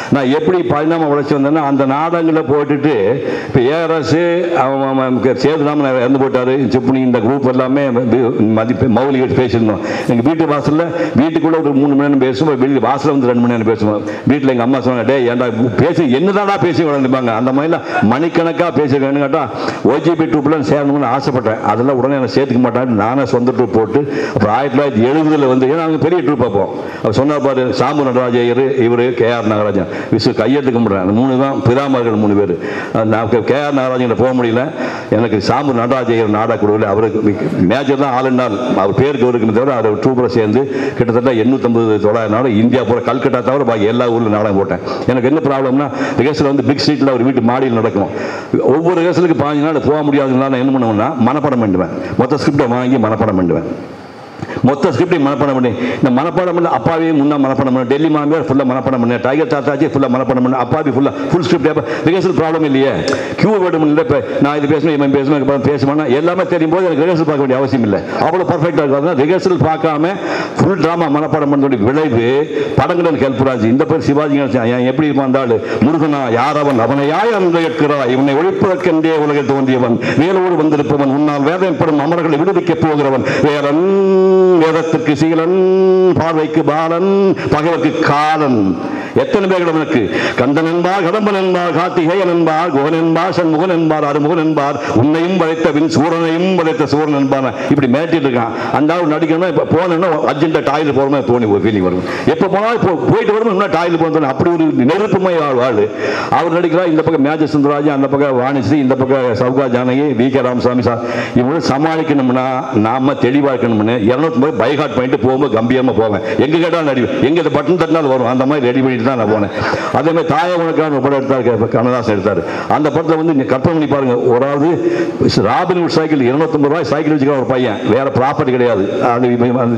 நான் எப்படி பரிணாம வளர்ச்சி வந்தேன்னா அந்த நாடகங்களை போட்டுட்டு இப்போ ஏஆர்எஸ் அவன் சேதுராமன் இறந்து போயிட்டாரு சுப்னி இந்த குரூப் எல்லாமே மதிப்பு மௌலிக பேசியிருந்தோம் எங்கள் வீட்டு வாசலில் வீட்டுக்குள்ளே ஒரு மூணு மணி நேரம் பேசுவோம் வெளியில் வாசலில் வந்து ரெண்டு மணி நேரம் பேசுவோம் வீட்டில் எங்கள் அம்மா சொன்னாங்க டே ஏன்டா பேசி என்னதாடா பேசி வளர்ந்துப்பாங்க அந்த மாதிரிலாம் மணிக்கணக்காக பேசியிருக்கேன்னு கேட்டால் ஓஜிபி ட்ரூப்பில் சேரணும்னு ஆசைப்பட்டேன் அதெல்லாம் உடனே என்னை சேர்த்துக்க மாட்டாங்க நானே சொந்த ட்ரூப் போட்டு அப்புறம் ஆயிரத்தி தொள்ளாயிரத்தி எழுபதில் வந்து ஏன்னா அவங்க பெரிய ட்ரூப் அப்போ அவர் சொன்னார் பாரு சாம்பு நடராஜ ஐயர் இவர் கேஆர் நாகராஜன் விசு கையெழுத்து கும்பிட்றேன் அந்த மூணு தான் பிதாமர்கள் மூணு பேர் நான் கேஆர் நாகராஜன் போக முடியல எனக்கு சாம்பு நடராஜ ஐயர் நாடா கொடுக்கல அவருக்கு மேஜர் தான் ஆல் நாள் அவர் பேருக்கு இருக்குமே தவிர அவர் ட்ரூப்பில் சேர்ந்து கிட்டத்தட்ட எண்ணூற்றம்பது தொள்ளாயிரம் நாள் இந்தியா பூரா கல்கட்டா தவிர பாக்கி எல்லா ஊரில் நாடகம் போட்டேன் எனக்கு என்ன ப்ராப்ளம்னா ரிஹர்சல் வந்து பிக் ஸ்ட்ரீட்டில் ஒரு வீட்டு மாடியில் நடக்கும் ஒவ்வொரு ரிஹர்சலுக்கு பாஞ்சு நாள் போக முடியாதுனால நான் என்ன பண்ணுவேன்னா மனப்பாடம் பண்ணுவேன் மொத்த ஸ்கிரிப்டை வாங்கி மனப்பாடம் பண்ணுவேன் மொத்த ஸ்கிரிப்டையும் மனப்பாடம் பண்ணி இந்த மனப்பாடம் பண்ண அப்பாவையும் முன்னா மனப்பாடம் பண்ண டெல்லி மாமியார் ஃபுல்லாக மனப்பாடம் பண்ண டைகர் தாத்தாச்சி ஃபுல்லாக மனப்பாடம் பண்ண அப்பாவி ஃபுல்லாக ஃபுல் ஸ்கிரிப்ட் அப்போ ரிஹர்சல் ப்ராப்ளம் இல்லையே கியூ வேர்டு இல்லை இப்போ நான் இது பேசணும் இவன் பேசணும் இப்போ பேசணும்னா எல்லாமே தெரியும் போது எனக்கு ரிஹர்சல் பார்க்க வேண்டிய அவசியம் இல்லை அவ்வளோ பர்ஃபெக்டாக இருக்காது ரிஹர்சல் பார்க்காம ஃபுல் ட்ராமா மனப்பாடம் பண்ணக்கூடிய விளைவு படங்கள் எனக்கு ஹெல்ப் ஆச்சு இந்த பேர் சிவாஜி கணேசன் ஏன் எப்படி வந்தாள் முருகனா யார் அவன் அவனை யாய் அன்று கேட்கிறாய் இவனை ஒழிப்பதற்கென்றே உலகில் தோன்றியவன் வேலோடு வந்திருப்பவன் உன்னால் வேதனைப்படும் அமர்களை விடுவிக்கப் போகிறவன் வேலன் வேதத்திற்கு சீலன் பார்வைக்கு பாலன் பகைவர்க்கு காலன் எத்தனை பேர்கள் அவனுக்கு கந்தன் என்பார் கடம்பன் என்பார் கார்த்திகேயன் என்பார் குகன் என்பார் சண்முகன் என்பார் அருமுகன் என்பார் உன்னையும் படைத்த பின் சூரனையும் படைத்த சூரன் என்பார் இப்படி மிரட்டிட்டு இருக்கான் அந்த ஆள் நடிக்கணும்னா இப்போ போனோம்னா அர்ஜென்ட்டாக டாய்லெட் போகிற மாதிரி தோணி ஒரு ஃபீலிங் வரும் எப்போ போனாலும் இப்போ போயிட்டு வரும் இன்னும் டாய்லெட் போகணும் அப்படி ஒரு நெருப்புமை ஆள் ஆள் அவர் நடிக்கிறார் இந்த பக்கம் மேஜர் சுந்தரராஜன் அந்த பக்கம் வாணிஸ்ரீ இந்த பக்கம் Sowcar Janaki V K Ramasamy sir இவங்க சமாளிக்கணும்னா நாம தெளிவாக இருக்கணும்னு இரநூத்தி பைகாட் பண்ணிட்டு போகும்போது கம்பீரமாக போவேன் எங்கே கேட்டாலும் நடி எங்கே இந்த பட்டன் தட்டினாலும் வரும் அந்த மாதிரி ரெடி பண்ணிட்டு தான் நான் போனேன் அதே மாதிரி தாய உனக்கான ஒரு படம் எடுத்தார் கண்ணதாசன் எடுத்தார் அந்த படத்தில் வந்து நீங்கள் கற்பனை பண்ணி பாருங்க ஒரு ஆள் ராபின் சைக்கிள் இருநூத்தம்பது ரூபாய் சைக்கிள் வச்சுக்கிற ஒரு பையன் வேற ப்ராப்பர்ட்டி கிடையாது அது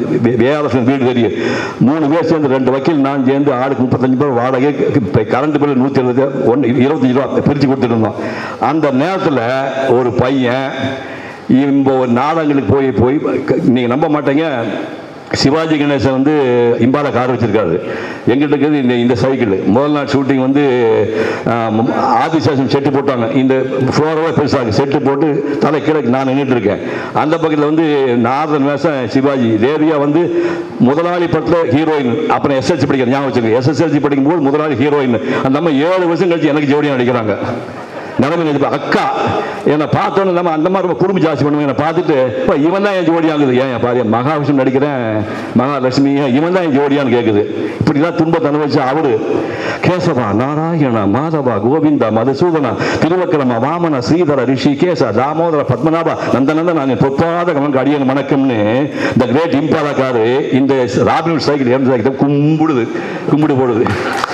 வேற வீடு தெரியும் மூணு பேர் சேர்ந்து ரெண்டு வக்கீல் நான் சேர்ந்து ஆளுக்கு முப்பத்தஞ்சு பேர் வாடகை இப்போ கரண்ட் பில் நூற்றி எழுபது ஒன்று இருபத்தஞ்சு ரூபா பிரித்து கொடுத்துட்டு இருந்தோம் அந்த நேரத்தில் ஒரு பையன் இப்போ ஒரு நாடகங்களுக்கு போய் போய் நீங்கள் நம்ப மாட்டீங்க சிவாஜி கணேசன் வந்து இம்பால கார் வச்சிருக்காரு எங்கிட்ட இருக்குது இந்த இந்த சைக்கிள் முதல் நாள் ஷூட்டிங் வந்து ஆதிசாசம் செட்டு போட்டாங்க இந்த ஃப்ளோரவே பெருசாக செட்டு போட்டு தலை கீழே நான் நின்றுட்டு இருக்கேன் அந்த பக்கத்தில் வந்து நாரதன் வேஷம் சிவாஜி தேவியா வந்து முதலாளி படத்தில் ஹீரோயின் அப்புறம் எஸ்எல்சி படிக்கிற ஞாபகம் வச்சுருக்கேன் எஸ்எஸ்எல்சி படிக்கும்போது முதலாளி ஹீரோயின் அந்த அம்மா ஏழு வருஷம் கழிச்சு எனக்கு ஜோடியாக நடிக்கிறாங்க நிலைமை நினைப்பு அக்கா என்னை பார்த்தோன்னு நம்ம அந்த மாதிரி ரொம்ப குடும்ப ஜாஸ்தி பண்ணுவோம் என்னை பார்த்துட்டு இப்போ இவன் தான் என் ஜோடி ஆகுது ஏன் பாரு மகாவிஷ்ணு நடிக்கிறேன் மகாலட்சுமி இவன் தான் என் ஜோடியான்னு கேட்குது இப்படிலாம் துன்பத்தை அனுபவிச்சு அவரு கேசவா நாராயணா மாதவா கோவிந்தா மதுசூதனா திருவக்கிரம வாமன ஸ்ரீதர ரிஷி கேச தாமோதர பத்மநாபா நந்தநந்த நான் பொப்பாத கமனுக்கு அடியன் வணக்கம்னு இந்த கிரேட் இம்பாலா காரு இந்த ராபின் சைக்கிள் இறந்து சைக்கிள் கும்பிடுது கும்பிடு போடுது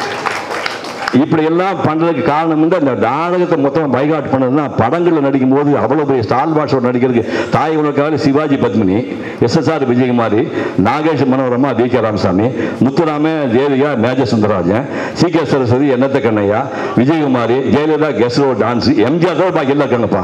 இப்படி எல்லாம் பண்றதுக்கு காரணம் வந்து அந்த நாடகத்தை மொத்தமாக பைகாட் பண்ணதுன்னா படங்களில் நடிக்கும் போது அவ்வளோ பெரிய ஸ்டால் பாஷோட நடிக்கிறதுக்கு தாய் உலகாரு Sivaji Padmini SSR Vijayakumari Nagesh Manorama V K Ramasamy முத்துராம தேவியா மேஜ சுந்தரராஜன் சி கே சரஸ்வதி எண்ணத்த கண்ணையா விஜயகுமாரி ஜெயலலிதா கெஸ்ரோ டான்ஸ் எம்ஜிஆர் தான் பாக்கி எல்லாம் இருக்காங்கப்பா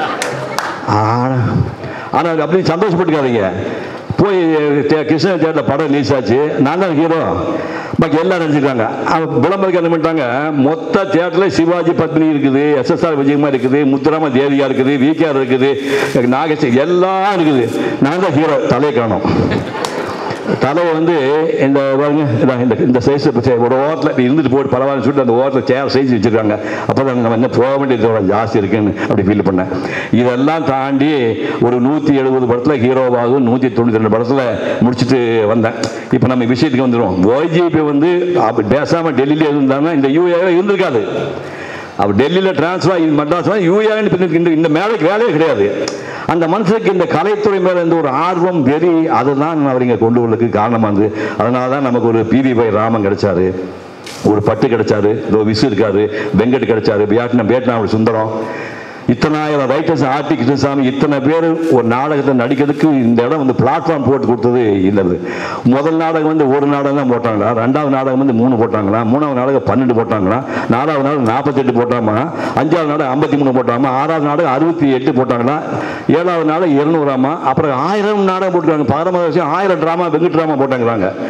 ஆனால் அப்படி சந்தோஷப்பட்டுக்காதீங்க போய் தே- கிருஷ்ண தேட்டரில் படம் ரிலீஸ் ஆச்சு நான் தான் ஹீரோ பாக்கி எல்லாம் நடிச்சிருக்காங்க அவன் விளம்பரம் என்ன பண்ணிட்டாங்க மொத்த தேட்டரில் சிவாஜி பத்மினி இருக்குது எஸ்எஸ்ஆர் விஜயகுமார் இருக்குது முத்துராம தேவியா இருக்குது விகேஆர் இருக்குது நாகேஷ் எல்லாம் இருக்குது நான் தான் ஹீரோ தலையை காணும் தலை வந்து இந்த பாருங்க இதான் இந்த இந்த சைஸ் ஒரு ஓரத்தில் இருந்துட்டு போட்டு பரவாயில்ல சொல்லிட்டு அந்த ஓரத்தில் சேர் சைஸ் வச்சுருக்காங்க அப்போ தான் நம்ம என்ன போக வேண்டியது ஜாஸ்தி இருக்குன்னு அப்படி ஃபீல் பண்ணேன் இதெல்லாம் தாண்டி ஒரு நூற்றி எழுபது படத்தில் ஹீரோவாகும் நூற்றி தொண்ணூற்றி ரெண்டு படத்தில் முடிச்சுட்டு வந்தேன் இப்போ நம்ம விஷயத்துக்கு வந்துடும் ஓஜிபி வந்து அப்படி பேசாமல் டெல்லியில் இருந்தாங்கன்னா இந்த யூஏ இருந்திருக்காது அவர் டெல்லியில் டிரான்ஸ்ஃபர் ஆகி மெட்ராஸ் யூஏன்னு இந்த இந்த மேலைக்கு வேலையே கிடையாது அந்த மனுஷனுக்கு இந்த கலைத்துறை மேலே இருந்த ஒரு ஆர்வம் வெறி அதுதான் அவர் இங்கே கொண்டு வரதுக்கு காரணமாக இருந்தது அதனால தான் நமக்கு ஒரு பிவி பை ராமன் கிடைச்சாரு ஒரு பட்டு கிடைச்சாரு இதோ விசு இருக்காரு வெங்கட் கிடைச்சாரு வியட்நாம் வியட்நாம் சுந்தரம் இத்தனாயிரம் ரைட்டர்ஸ் ஆர்டி கிருஷ்ணசாமி இத்தனை பேர் ஒரு நாடகத்தை நடிக்கிறதுக்கு இந்த இடம் வந்து பிளாட்ஃபார்ம் போட்டு கொடுத்தது இந்த இது முதல் நாடகம் வந்து ஒரு நாடகம் தான் போட்டாங்களா ரெண்டாவது நாடகம் வந்து மூணு போட்டாங்களா மூணாவது நாடகம் பன்னெண்டு போட்டாங்களா நாலாவது நாடகம் நாற்பத்தெட்டு போட்டாமா அஞ்சாவது நாடகம் ஐம்பத்தி மூணு போட்டாமா ஆறாவது நாடகம் அறுபத்தி எட்டு போட்டாங்களா ஏழாவது நாடகம் இருநூறாமா அப்புறம் ஆயிரம் நாடகம் போட்டுருக்காங்க பதினொரு வருஷம் ஆயிரம் ட்ராமா வெங்கு ட்ராமா போட்டாங்கிறாங்க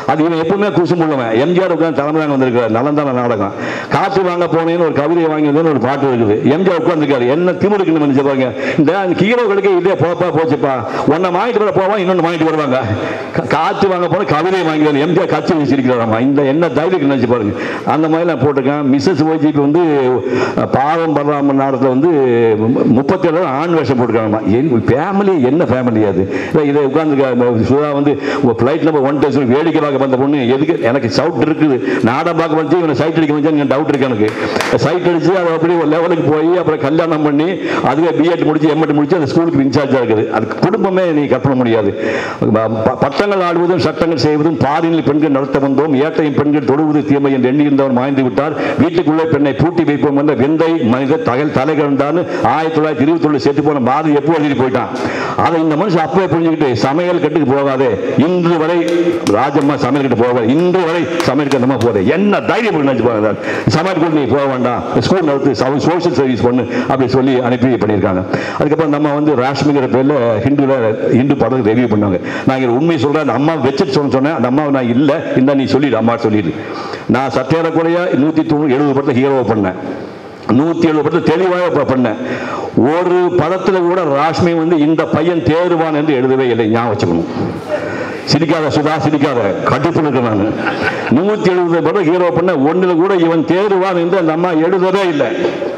அது இவன் எப்பவுமே குசு முள்ளுவன் எம்ஜிஆர் உட்காந்து தலைமையாக வந்திருக்காரு நலந்தான நாடகம் காற்று வாங்க போனேன்னு ஒரு கவிதையை வாங்கி வந்தேன்னு ஒரு பாட்டு இருக்குது எம்ஜிஆர் உட்காந்துருக்காரு என்ன திமுருக்கு நினைச்சு பாருங்க இந்த ஹீரோக்களுக்கு இதே போப்பா போச்சுப்பா ஒன்னை வாங்கிட்டு வர போவான் இன்னொன்று வாங்கிட்டு வருவாங்க கா- காற்று வாங்க போன கவிதையை வாங்கி வந்து எம்ஜிஆர் கட்சி வச்சிருக்கிறாராமா இந்த என்ன தைரியம் நினைச்சு பாருங்க அந்த மாதிரி நான் போட்டிருக்கேன் மிஸ்ஸஸ் ஓஜிபி வந்து அஹ், பாவம் பரவாம நேரத்தில் வந்து முப்பத்தேழு ஆண் வேஷம் போட்டுருக்காங்கம்மா என் ஃபேமிலி என்ன ஃபேமிலி அது இல்லை, இதை உட்காந்து சுதா வந்து ஃப்ளைட் நம்பர் ஒன் டெஸ்ட் வேடிக்கை பார்க்க வந்த பொண்ணு எதுக்கு எனக்கு சவுட் இருக்குது நாடகம் பார்க்க வந்து இவனை சைட் அடிக்க வந்து டவுட் இருக்கு எனக்கு சைட் அடிச்சு அது அப்படியே ஒரு லெவலுக்கு போய் அப்புறம் கல்யாணம் பண்ணி அதுவே பிஎட் முடிச்சு எம்எட் முடிச்சு அந்த ஸ்கூலுக்கு இன்சார்ஜாக இருக்குது அது குடும்பமே நீ கற்பனை முடியாது ப- ப- பட்டங்கள் ஆடுவதும் சட்டங்கள் செய்வதும் பாரினில் பெண்கள் நடத்த வந்தோம் ஏட்டையும் பெண்கள் தொடுவது தீமை என்று எண்ணியிருந்தவன் மாய்ந்து விட்டார் வீட்டுக்குள்ளே பெண்ணை பூட்டி வைப்போம் என்ற விந்தை மனித தகல் தலைகண்டான்னு ஆயிரத்தி தொள்ளாயிரத்தி இருபத்தி ஒன்று செத்து போன பாரதி எப்போ எழுதி போயிட்டான் அதை இந்த மனுஷன் அப்பவே புரிஞ்சுக்கிட்டு சமையல் கட்டுக்கு போகாதே இன்று வரை ராஜம்மா சமையல் கட்டு போகாது இன்று வரை சமையல் கட்டமா போதே என்ன தைரியம் நினைச்சு போகாத சமையல் கட்டு நீ போக வேண்டாம் ஸ்கூல் நடத்து சோஷியல் சர்வீஸ் பண்ணு அப்படி சொல்லி அனுப்பி பண்ணியிருக்காங்க அதுக்கப்புறம் நம்ம வந்து ராஷ்மிங்கிற பேர்ல ஹிந்துல ஹிந்து படம் ரிவ்யூ பண்ணாங்க நான் இங்க உண்மை சொல்றேன் அந்த அம்மா வச்சுட்டு சொல்ல சொன்னேன் அந்த அம்மாவை நான் இல்லை இந்த நீ சொல்லிடு அம்மா சொல்லிடு நான் சத்தியார கொலையா நூத்தி தொண்ணூறு எழுபது படத்தை ஹீரோவை பண்ணேன் நூத்தி எழுபது படத்தில் தெளிவாக ப- பண்ணேன் ஒரு படத்துல கூட ராஷ்மி வந்து இந்த பையன் தேர்வான் என்று எழுதவே இல்லை ஞாபகம் வச்சுக்கணும் சிரிக்காத சுதா சிரிக்காத கடுப்புல இருக்கேன் நான் நூத்தி எழுபது படம் ஹீரோ பண்ண ஒண்ணுல கூட இவன் தேர்வான் என்று அந்த அம்மா எழுதவே இல்லை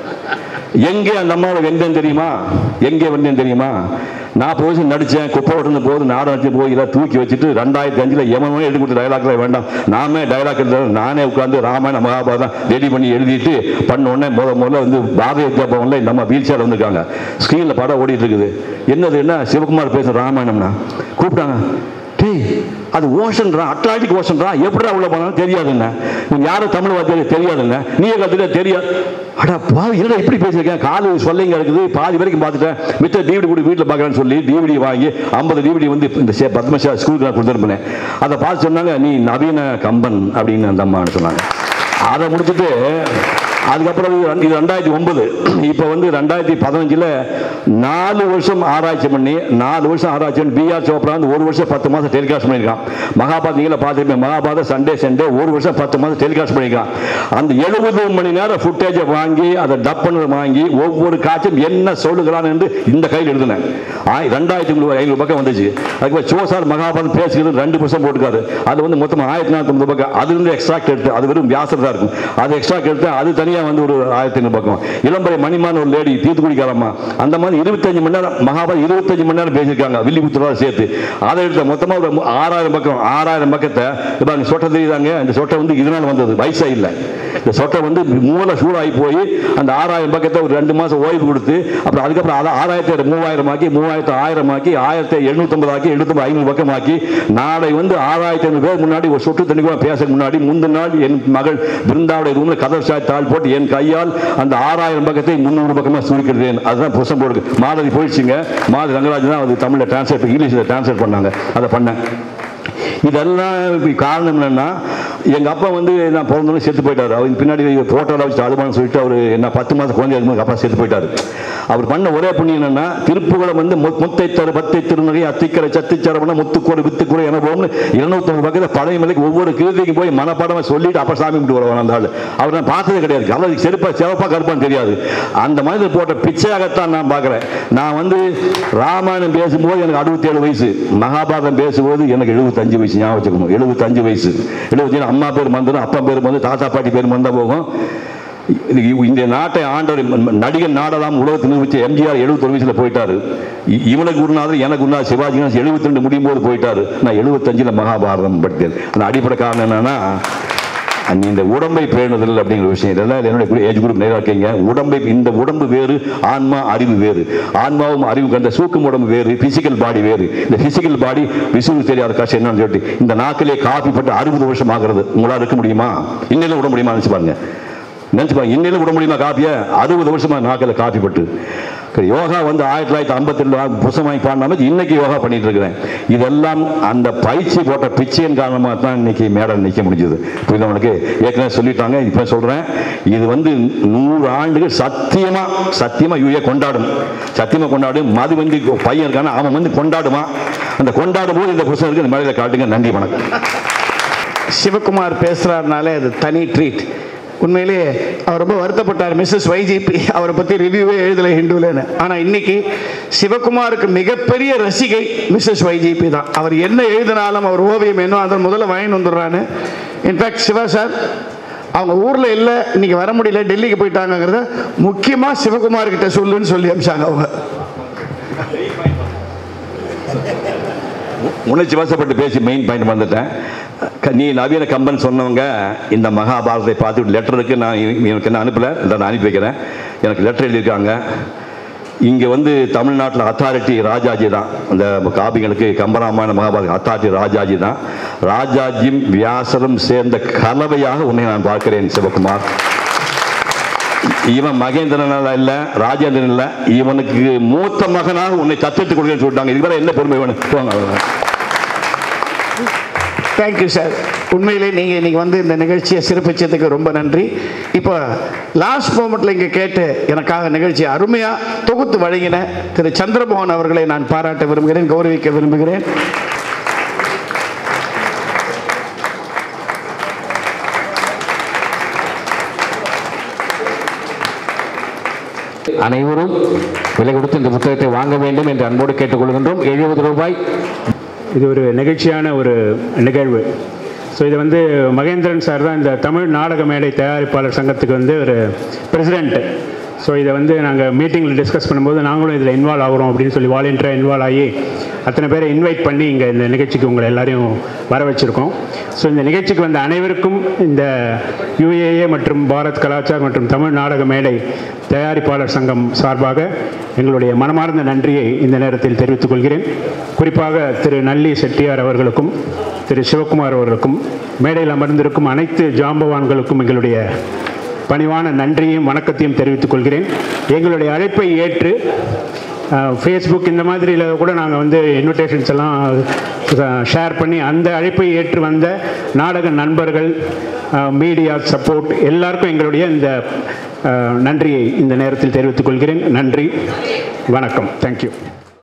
எங்கே அந்த அம்மாவை வெந்தேன் தெரியுமா எங்கே வெந்தேன் தெரியுமா நான் போய் நடித்தேன் குப்பை ஓட்டுன போது நாடகம் வச்சு போய் இதை தூக்கி வச்சுட்டு ரெண்டாயிரத்தி அஞ்சில் எவனுமே எழுதி கொடுத்த டைலாக்லாம் வேண்டாம் நாமே டைலாக் எழுத நானே உட்காந்து ராமாயண மகாபாரதம் ரெடி பண்ணி எழுதிட்டு பண்ண உடனே முத முதல்ல வந்து பாரதிய வித்யா பவனில் இந்த அம்மா வீல் சேர் வந்திருக்காங்க ஸ்க்ரீனில் படம் ஓடிட்டு இருக்குது என்னது என்ன சிவகுமார் பேசுகிற ராமாயணம்னா கூப்பிட்டாங்க டேய் அது ஓஷன்ரா அட்லாண்டிக் ஓஷன்ரா எப்படிடா உள்ள போனாலும் தெரியாதுங்க நீங்க யாரும் தமிழ் வார்த்தையில தெரியாதுங்க நீயே கத்துக்க தெரியாது அடா பாவி என்னடா இப்படி பேசியிருக்கேன் காலு சொல்லிங்க இருக்குது பாதி வரைக்கும் பார்த்துட்டேன் மித்த டிவிடி கூட வீட்டில் பார்க்குறேன்னு சொல்லி டிவிடி வாங்கி ஐம்பது டிவிடி வந்து இந்த சே- பத்மஷா ஸ்கூலுக்கு நான் கொடுத்துருப்பேன் அதை பார்த்து சொன்னாங்க நீ நவீன கம்பன் அப்படின்னு அந்த அம்மா சொன்னாங்க அதை முடிச்சுட்டு அதுக்கப்புறம் இது ரெண்டு- இது ரெண்டாயிரத்தி ஒன்பது இப்போ வந்து ரெண்டாயிரத்தி பதினஞ்சில் நாலு வருஷம் ஆராய்ச்சி பண்ணி நாலு வருஷம் ஆராய்ச்சி பண்ணி பிஆர் சோப்ரா வந்து ஒரு வருஷம் பத்து மாதம் டெலிகாஸ்ட் பண்ணியிருக்கான் மகாபாரத் நீங்கள பார்த்துருப்பேன் மகாபாரத் சண்டே சண்டே ஒரு வருஷம் பத்து மாதம் டெலிகாஸ்ட் பண்ணியிருக்கான் அந்த எழுபது மணி நேரம் ஃபுட்டேஜை வாங்கி அதை டப் பண்ணது வாங்கி ஒவ்வொரு காட்சியும் என்ன சொல்லுகிறான் என்று இந்த கையில் எழுதினேன் ஆய் ரெண்டாயிரத்தி ஐநூறு பக்கம் வந்துச்சு அதுக்கு சோசார் மகாபாரதம் பேசுகிறது ரெண்டு பர்சன்ட் போட்டுக்காரு அது வந்து மொத்தம் ஆயிரத்தி நாற்பது பக்கம் அதுலேருந்து எக்ஸ்ட்ராக்ட் எடுத்து அது வெறும் வியாசர் தான் இருக்கும் அது எக்ஸ்ட்ராக்ட் எடுத்து அது தனியாக வந்து ஒரு ஆயிரத்தி ஐநூறு பக்கம் இளம்பரை மணிமான ஒரு லேடி தீர்த்துக்குடிக்காரம்மா அந்த மாதிரி இருபத்தஞ்சு மணி நேரம் மகாபாரதம் இருபத்தஞ்சு மணி நேரம் பேசியிருக்காங்க வில்லிபுத்தரோட சேர்த்து அதை எடுத்த மொத்தமாக ஒரு மு- ஆறாயிரம் பக்கம் ஆறாயிரம் பக்கத்தை இப்போ அந்த சொட்டை தெரியுதாங்க இந்த சொட்டை வந்து இதனால் வந்தது வயசா இல்லை இந்த சொட்டை வந்து மூளை சூடாகி போய் அந்த ஆறாயிரம் பக்கத்தை ஒரு ரெண்டு மாதம் ஓய்வு கொடுத்து அப்புறம் அதுக்கப்புறம் அதை ஆறாயிரத்தி மூவாயிரம் ஆக்கி மூவாயிரத்து ஆயிரம் ஆக்கி ஆயிரத்தி எழுநூத்தொம்பது ஆக்கி எழுநூத்தி ஐநூறு பக்கம் ஆக்கி நாளை வந்து ஆறாயிரத்தி ஐநூறு பேர் முன்னாடி ஒரு சொட்டு தண்ணி கூட பேச முன்னாடி முந்தின நாள் என் மகள் பிருந்தாவுடைய ரூமில் கதர் சாய் தாள் போட்டு என் கையால் அந்த ஆறாயிரம் பக்கத்தை முந்நூறு பக்கமாக சுருக்கிறேன் அதுதான் புருஷன் போடுது மாதவி போயிடுச்சுங்க மாதவி ரங்கராஜ் தான் அது தமிழில் டிரான்ஸ்லேட் இங்கிலீஷில் டிரான்ஸ்லேட் பண்ணாங்க அதை பண்ணேன் இதெல்லாம் இப்படி காரணம் என்னன்னா எங்க அப்பா வந்து நான் பிறந்தோன்னு செத்து போயிட்டாரு அவர் பின்னாடி போட்டோல வச்சு அழுமான்னு சொல்லிட்டு அவர் என்ன பத்து மாதம் குழந்தை இருக்கும்போது அப்பா செத்து போயிட்டாரு அவர் பண்ண ஒரே புண்ணியம் என்னன்னா திருப்புகழம் வந்து மு- முத்தை தரு பத்தை திருநகை அத்திக்கரை சத்திச்சரவண முத்துக்கூட வித்துக்கூட என போகணும்னு இருநூத்தொம்பது பக்கத்தில் பழைய மலைக்கு ஒவ்வொரு கிருதிக்கும் போய் மனப்பாடமா சொல்லிட்டு அப்ப சாமி கும்பிட்டு வருவான் அந்த ஆள் அவர் நான் பார்த்ததே கிடையாது அவருக்கு செருப்பா சிவப்பா கருப்பான்னு தெரியாது அந்த மனிதர் போட்ட பிச்சையாகத்தான் நான் பார்க்குறேன் நான் வந்து ராமாயணம் பேசும்போது எனக்கு அறுபத்தேழு வயசு மகாபாரதம் பேசும்போது எனக்கு எழுபத்தஞ்சு வயசு ஞாபகம் வச்சுக்கணும் எழுபத்தஞ்சு வயசு எழுபத்தி அம்மா பேர் மறந்துடும் அப்பா பேர் வந்து தாத்தா பாட்டி பேர் மறந்தா போகும் இது இந்த நாட்டை ஆண்டவர் ம- நடிகர் நாடலாம் உலகத்தில் நிரூபிச்ச எம்ஜிஆர் எழுபத்தொரு வயசுல போயிட்டாரு இ- இவனுக்கு குருநாதர் எனக்கு குருநாதர் சிவாஜி கணேசன் எழுபத்தி ரெண்டு முடியும் போது போயிட்டாரு நான் எழுபத்தஞ்சில் மகாபாரதம் படித்தேன் அந்த அடிப்படை காரணம் என்னன்னா நீ இந்த உடம்பை பேணுதல் அப்படிங்கிற விஷயம் இதெல்லாம் என்னுடைய ஏஜ் குரூப் நேராக இருக்கீங்க உடம்பை இந்த உடம்பு வேறு ஆன்மா அறிவு வேறு ஆன்மாவும் அறிவு கண்ட சூக்கும் உடம்பு வேறு பிசிக்கல் பாடி வேறு இந்த பிசிக்கல் பாடி விசுவு தெரியாத கஷ்டம் என்னன்னு சொல்லிட்டு இந்த நாக்கிலே காப்பி பட்டு அறுபது வருஷம் ஆகிறது உங்களால் இருக்க முடியுமா இன்னில விட முடியுமா நினைச்சு பாருங்க நினைச்சு பாருங்க இன்னில விட முடியுமா காப்பிய அறுபது வருஷமா நாக்கில் காப்பி பட்டு யோகா வந்து ஆயிரத்தி தொள்ளாயிரத்தி ஐம்பத்தி ரெண்டு புதுசம் வாங்கி பாடினாம இன்னைக்கு யோகா பண்ணிட்டு இருக்கிறேன் இதெல்லாம் அந்த பயிற்சி போட்ட பிச்சையின் காரணமாக தான் இன்னைக்கு மேடம் நிற்க முடிஞ்சது புரியுதா உனக்கு ஏற்கனவே சொல்லிட்டாங்க இப்போ சொல்றேன் இது வந்து நூறு ஆண்டுகள் சத்தியமா சத்தியமா யூஏ கொண்டாடும் சத்தியமா கொண்டாடும் மது வந்து பையன் இருக்கான அவன் வந்து கொண்டாடுவான் அந்த கொண்டாடும் போது இந்த புருஷனுக்கு இந்த மேடையில் காட்டுங்க நன்றி வணக்கம் சிவகுமார் பேசுகிறாருனாலே அது தனி ட்ரீட் உண்மையிலேயே அவர் ரொம்ப வருத்தப்பட்டார் மிஸ்ஸஸ் வைஜிபி அவரை பற்றி ரிவ்யூவே எழுதலை ஹிந்துலன்னு ஆனால் இன்னைக்கு சிவகுமாருக்கு மிகப்பெரிய ரசிகை மிஸ்ஸஸ் வைஜிபி தான் அவர் என்ன எழுதினாலும் அவர் ஓவியம் என்ன அதை முதல்ல வாங்கி வந்துடுறான்னு இன்ஃபேக்ட் சிவா சார் அவங்க ஊரில் இல்லை இன்னைக்கு வர முடியல டெல்லிக்கு போயிட்டாங்கங்கிறத முக்கியமாக சிவகுமார் கிட்ட சொல்லுன்னு சொல்லி அமிச்சாங்க அவங்க உணர்ச்சி வசப்பட்டு பேசி மெயின் பாயிண்ட் வந்துட்டேன் க- நீ நவீன கம்பன் சொன்னவங்க இந்த மகாபாரதத்தை பார்த்து லெட்டருக்கு நான் இ- எனக்கு என்ன அனுப்பலை இதை நான் அனுப்பி வைக்கிறேன் எனக்கு லெட்டர் எழுதியிருக்காங்க இங்கே வந்து தமிழ்நாட்டில் அத்தாரிட்டி ராஜாஜி தான் அந்த காபிகளுக்கு கம்பராமாயண மகாபாரத அத்தாரிட்டி ராஜாஜி தான் ராஜாஜியும் வியாசரும் சேர்ந்த கலவையாக உன்னை நான் பார்க்கிறேன் சிவகுமார் இவன் மகேந்திரன் இல்ல ராஜேந்திரன் இல்ல இவனுக்கு மூத்த மகனாக உன்னை தத்தெடுத்து கொடுக்கன்னு சொல்லிட்டாங்க இதுவரை என்ன பெருமை வேணும் போங்க அவ்வளவுதான். தேங்க்யூ சார் உண்மையிலே நீங்கள் இன்னைக்கு வந்து இந்த நிகழ்ச்சியை சிறப்பிச்சதுக்கு ரொம்ப நன்றி இப்போ லாஸ்ட் மூமெண்ட்டில் இங்கே கேட்டு எனக்காக நிகழ்ச்சியை அருமையாக தொகுத்து வழங்கின திரு சந்திரமோகன் அவர்களை நான் பாராட்ட விரும்புகிறேன் கௌரவிக்க விரும்புகிறேன் அனைவரும் விலை கொடுத்து இந்த புத்தகத்தை வாங்க வேண்டும் என்று அன்போடு கேட்டுக்கொள்கின்றோம் எழுபது ரூபாய் இது ஒரு நெகிழ்ச்சியான ஒரு நிகழ்வு ஸோ இது வந்து மகேந்திரன் சார் தான் இந்த தமிழ் நாடக மேடை தயாரிப்பாளர் சங்கத்துக்கு வந்து ஒரு பிரசிடெண்ட் ஸோ இதை வந்து நாங்கள் மீட்டிங்கில் டிஸ்கஸ் பண்ணும்போது நாங்களும் இதில் இன்வால்வ் ஆகிறோம் அப்படின்னு சொல்லி வாலண்டியராக இன்வால்வ் ஆகி அத்தனை பேரை இன்வைட் பண்ணி இங்கே இந்த நிகழ்ச்சிக்கு உங்களை எல்லாரையும் வர வச்சுருக்கோம் ஸோ இந்த நிகழ்ச்சிக்கு வந்த அனைவருக்கும் இந்த யுஏஏ மற்றும் பாரத் கலாச்சார் மற்றும் தமிழ் நாடக மேடை தயாரிப்பாளர் சங்கம் சார்பாக எங்களுடைய மனமார்ந்த நன்றியை இந்த நேரத்தில் தெரிவித்துக் கொள்கிறேன் குறிப்பாக திரு நல்லி செட்டியார் அவர்களுக்கும் திரு சிவகுமார் அவர்களுக்கும் மேடையில் அமர்ந்திருக்கும் அனைத்து ஜாம்பவான்களுக்கும் எங்களுடைய பணிவான நன்றியையும் வணக்கத்தையும் தெரிவித்துக் கொள்கிறேன் எங்களுடைய அழைப்பை ஏற்று ஃபேஸ்புக் இந்த மாதிரியில் கூட நாங்கள் வந்து இன்விடேஷன்ஸ் எல்லாம் ஷேர் பண்ணி அந்த அழைப்பை ஏற்று வந்த நாடக நண்பர்கள் மீடியா சப்போர்ட் எல்லாருக்கும் எங்களுடைய இந்த அஹ், நன்றியை இந்த நேரத்தில் தெரிவித்துக் கொள்கிறேன் நன்றி வணக்கம் தேங்க்யூ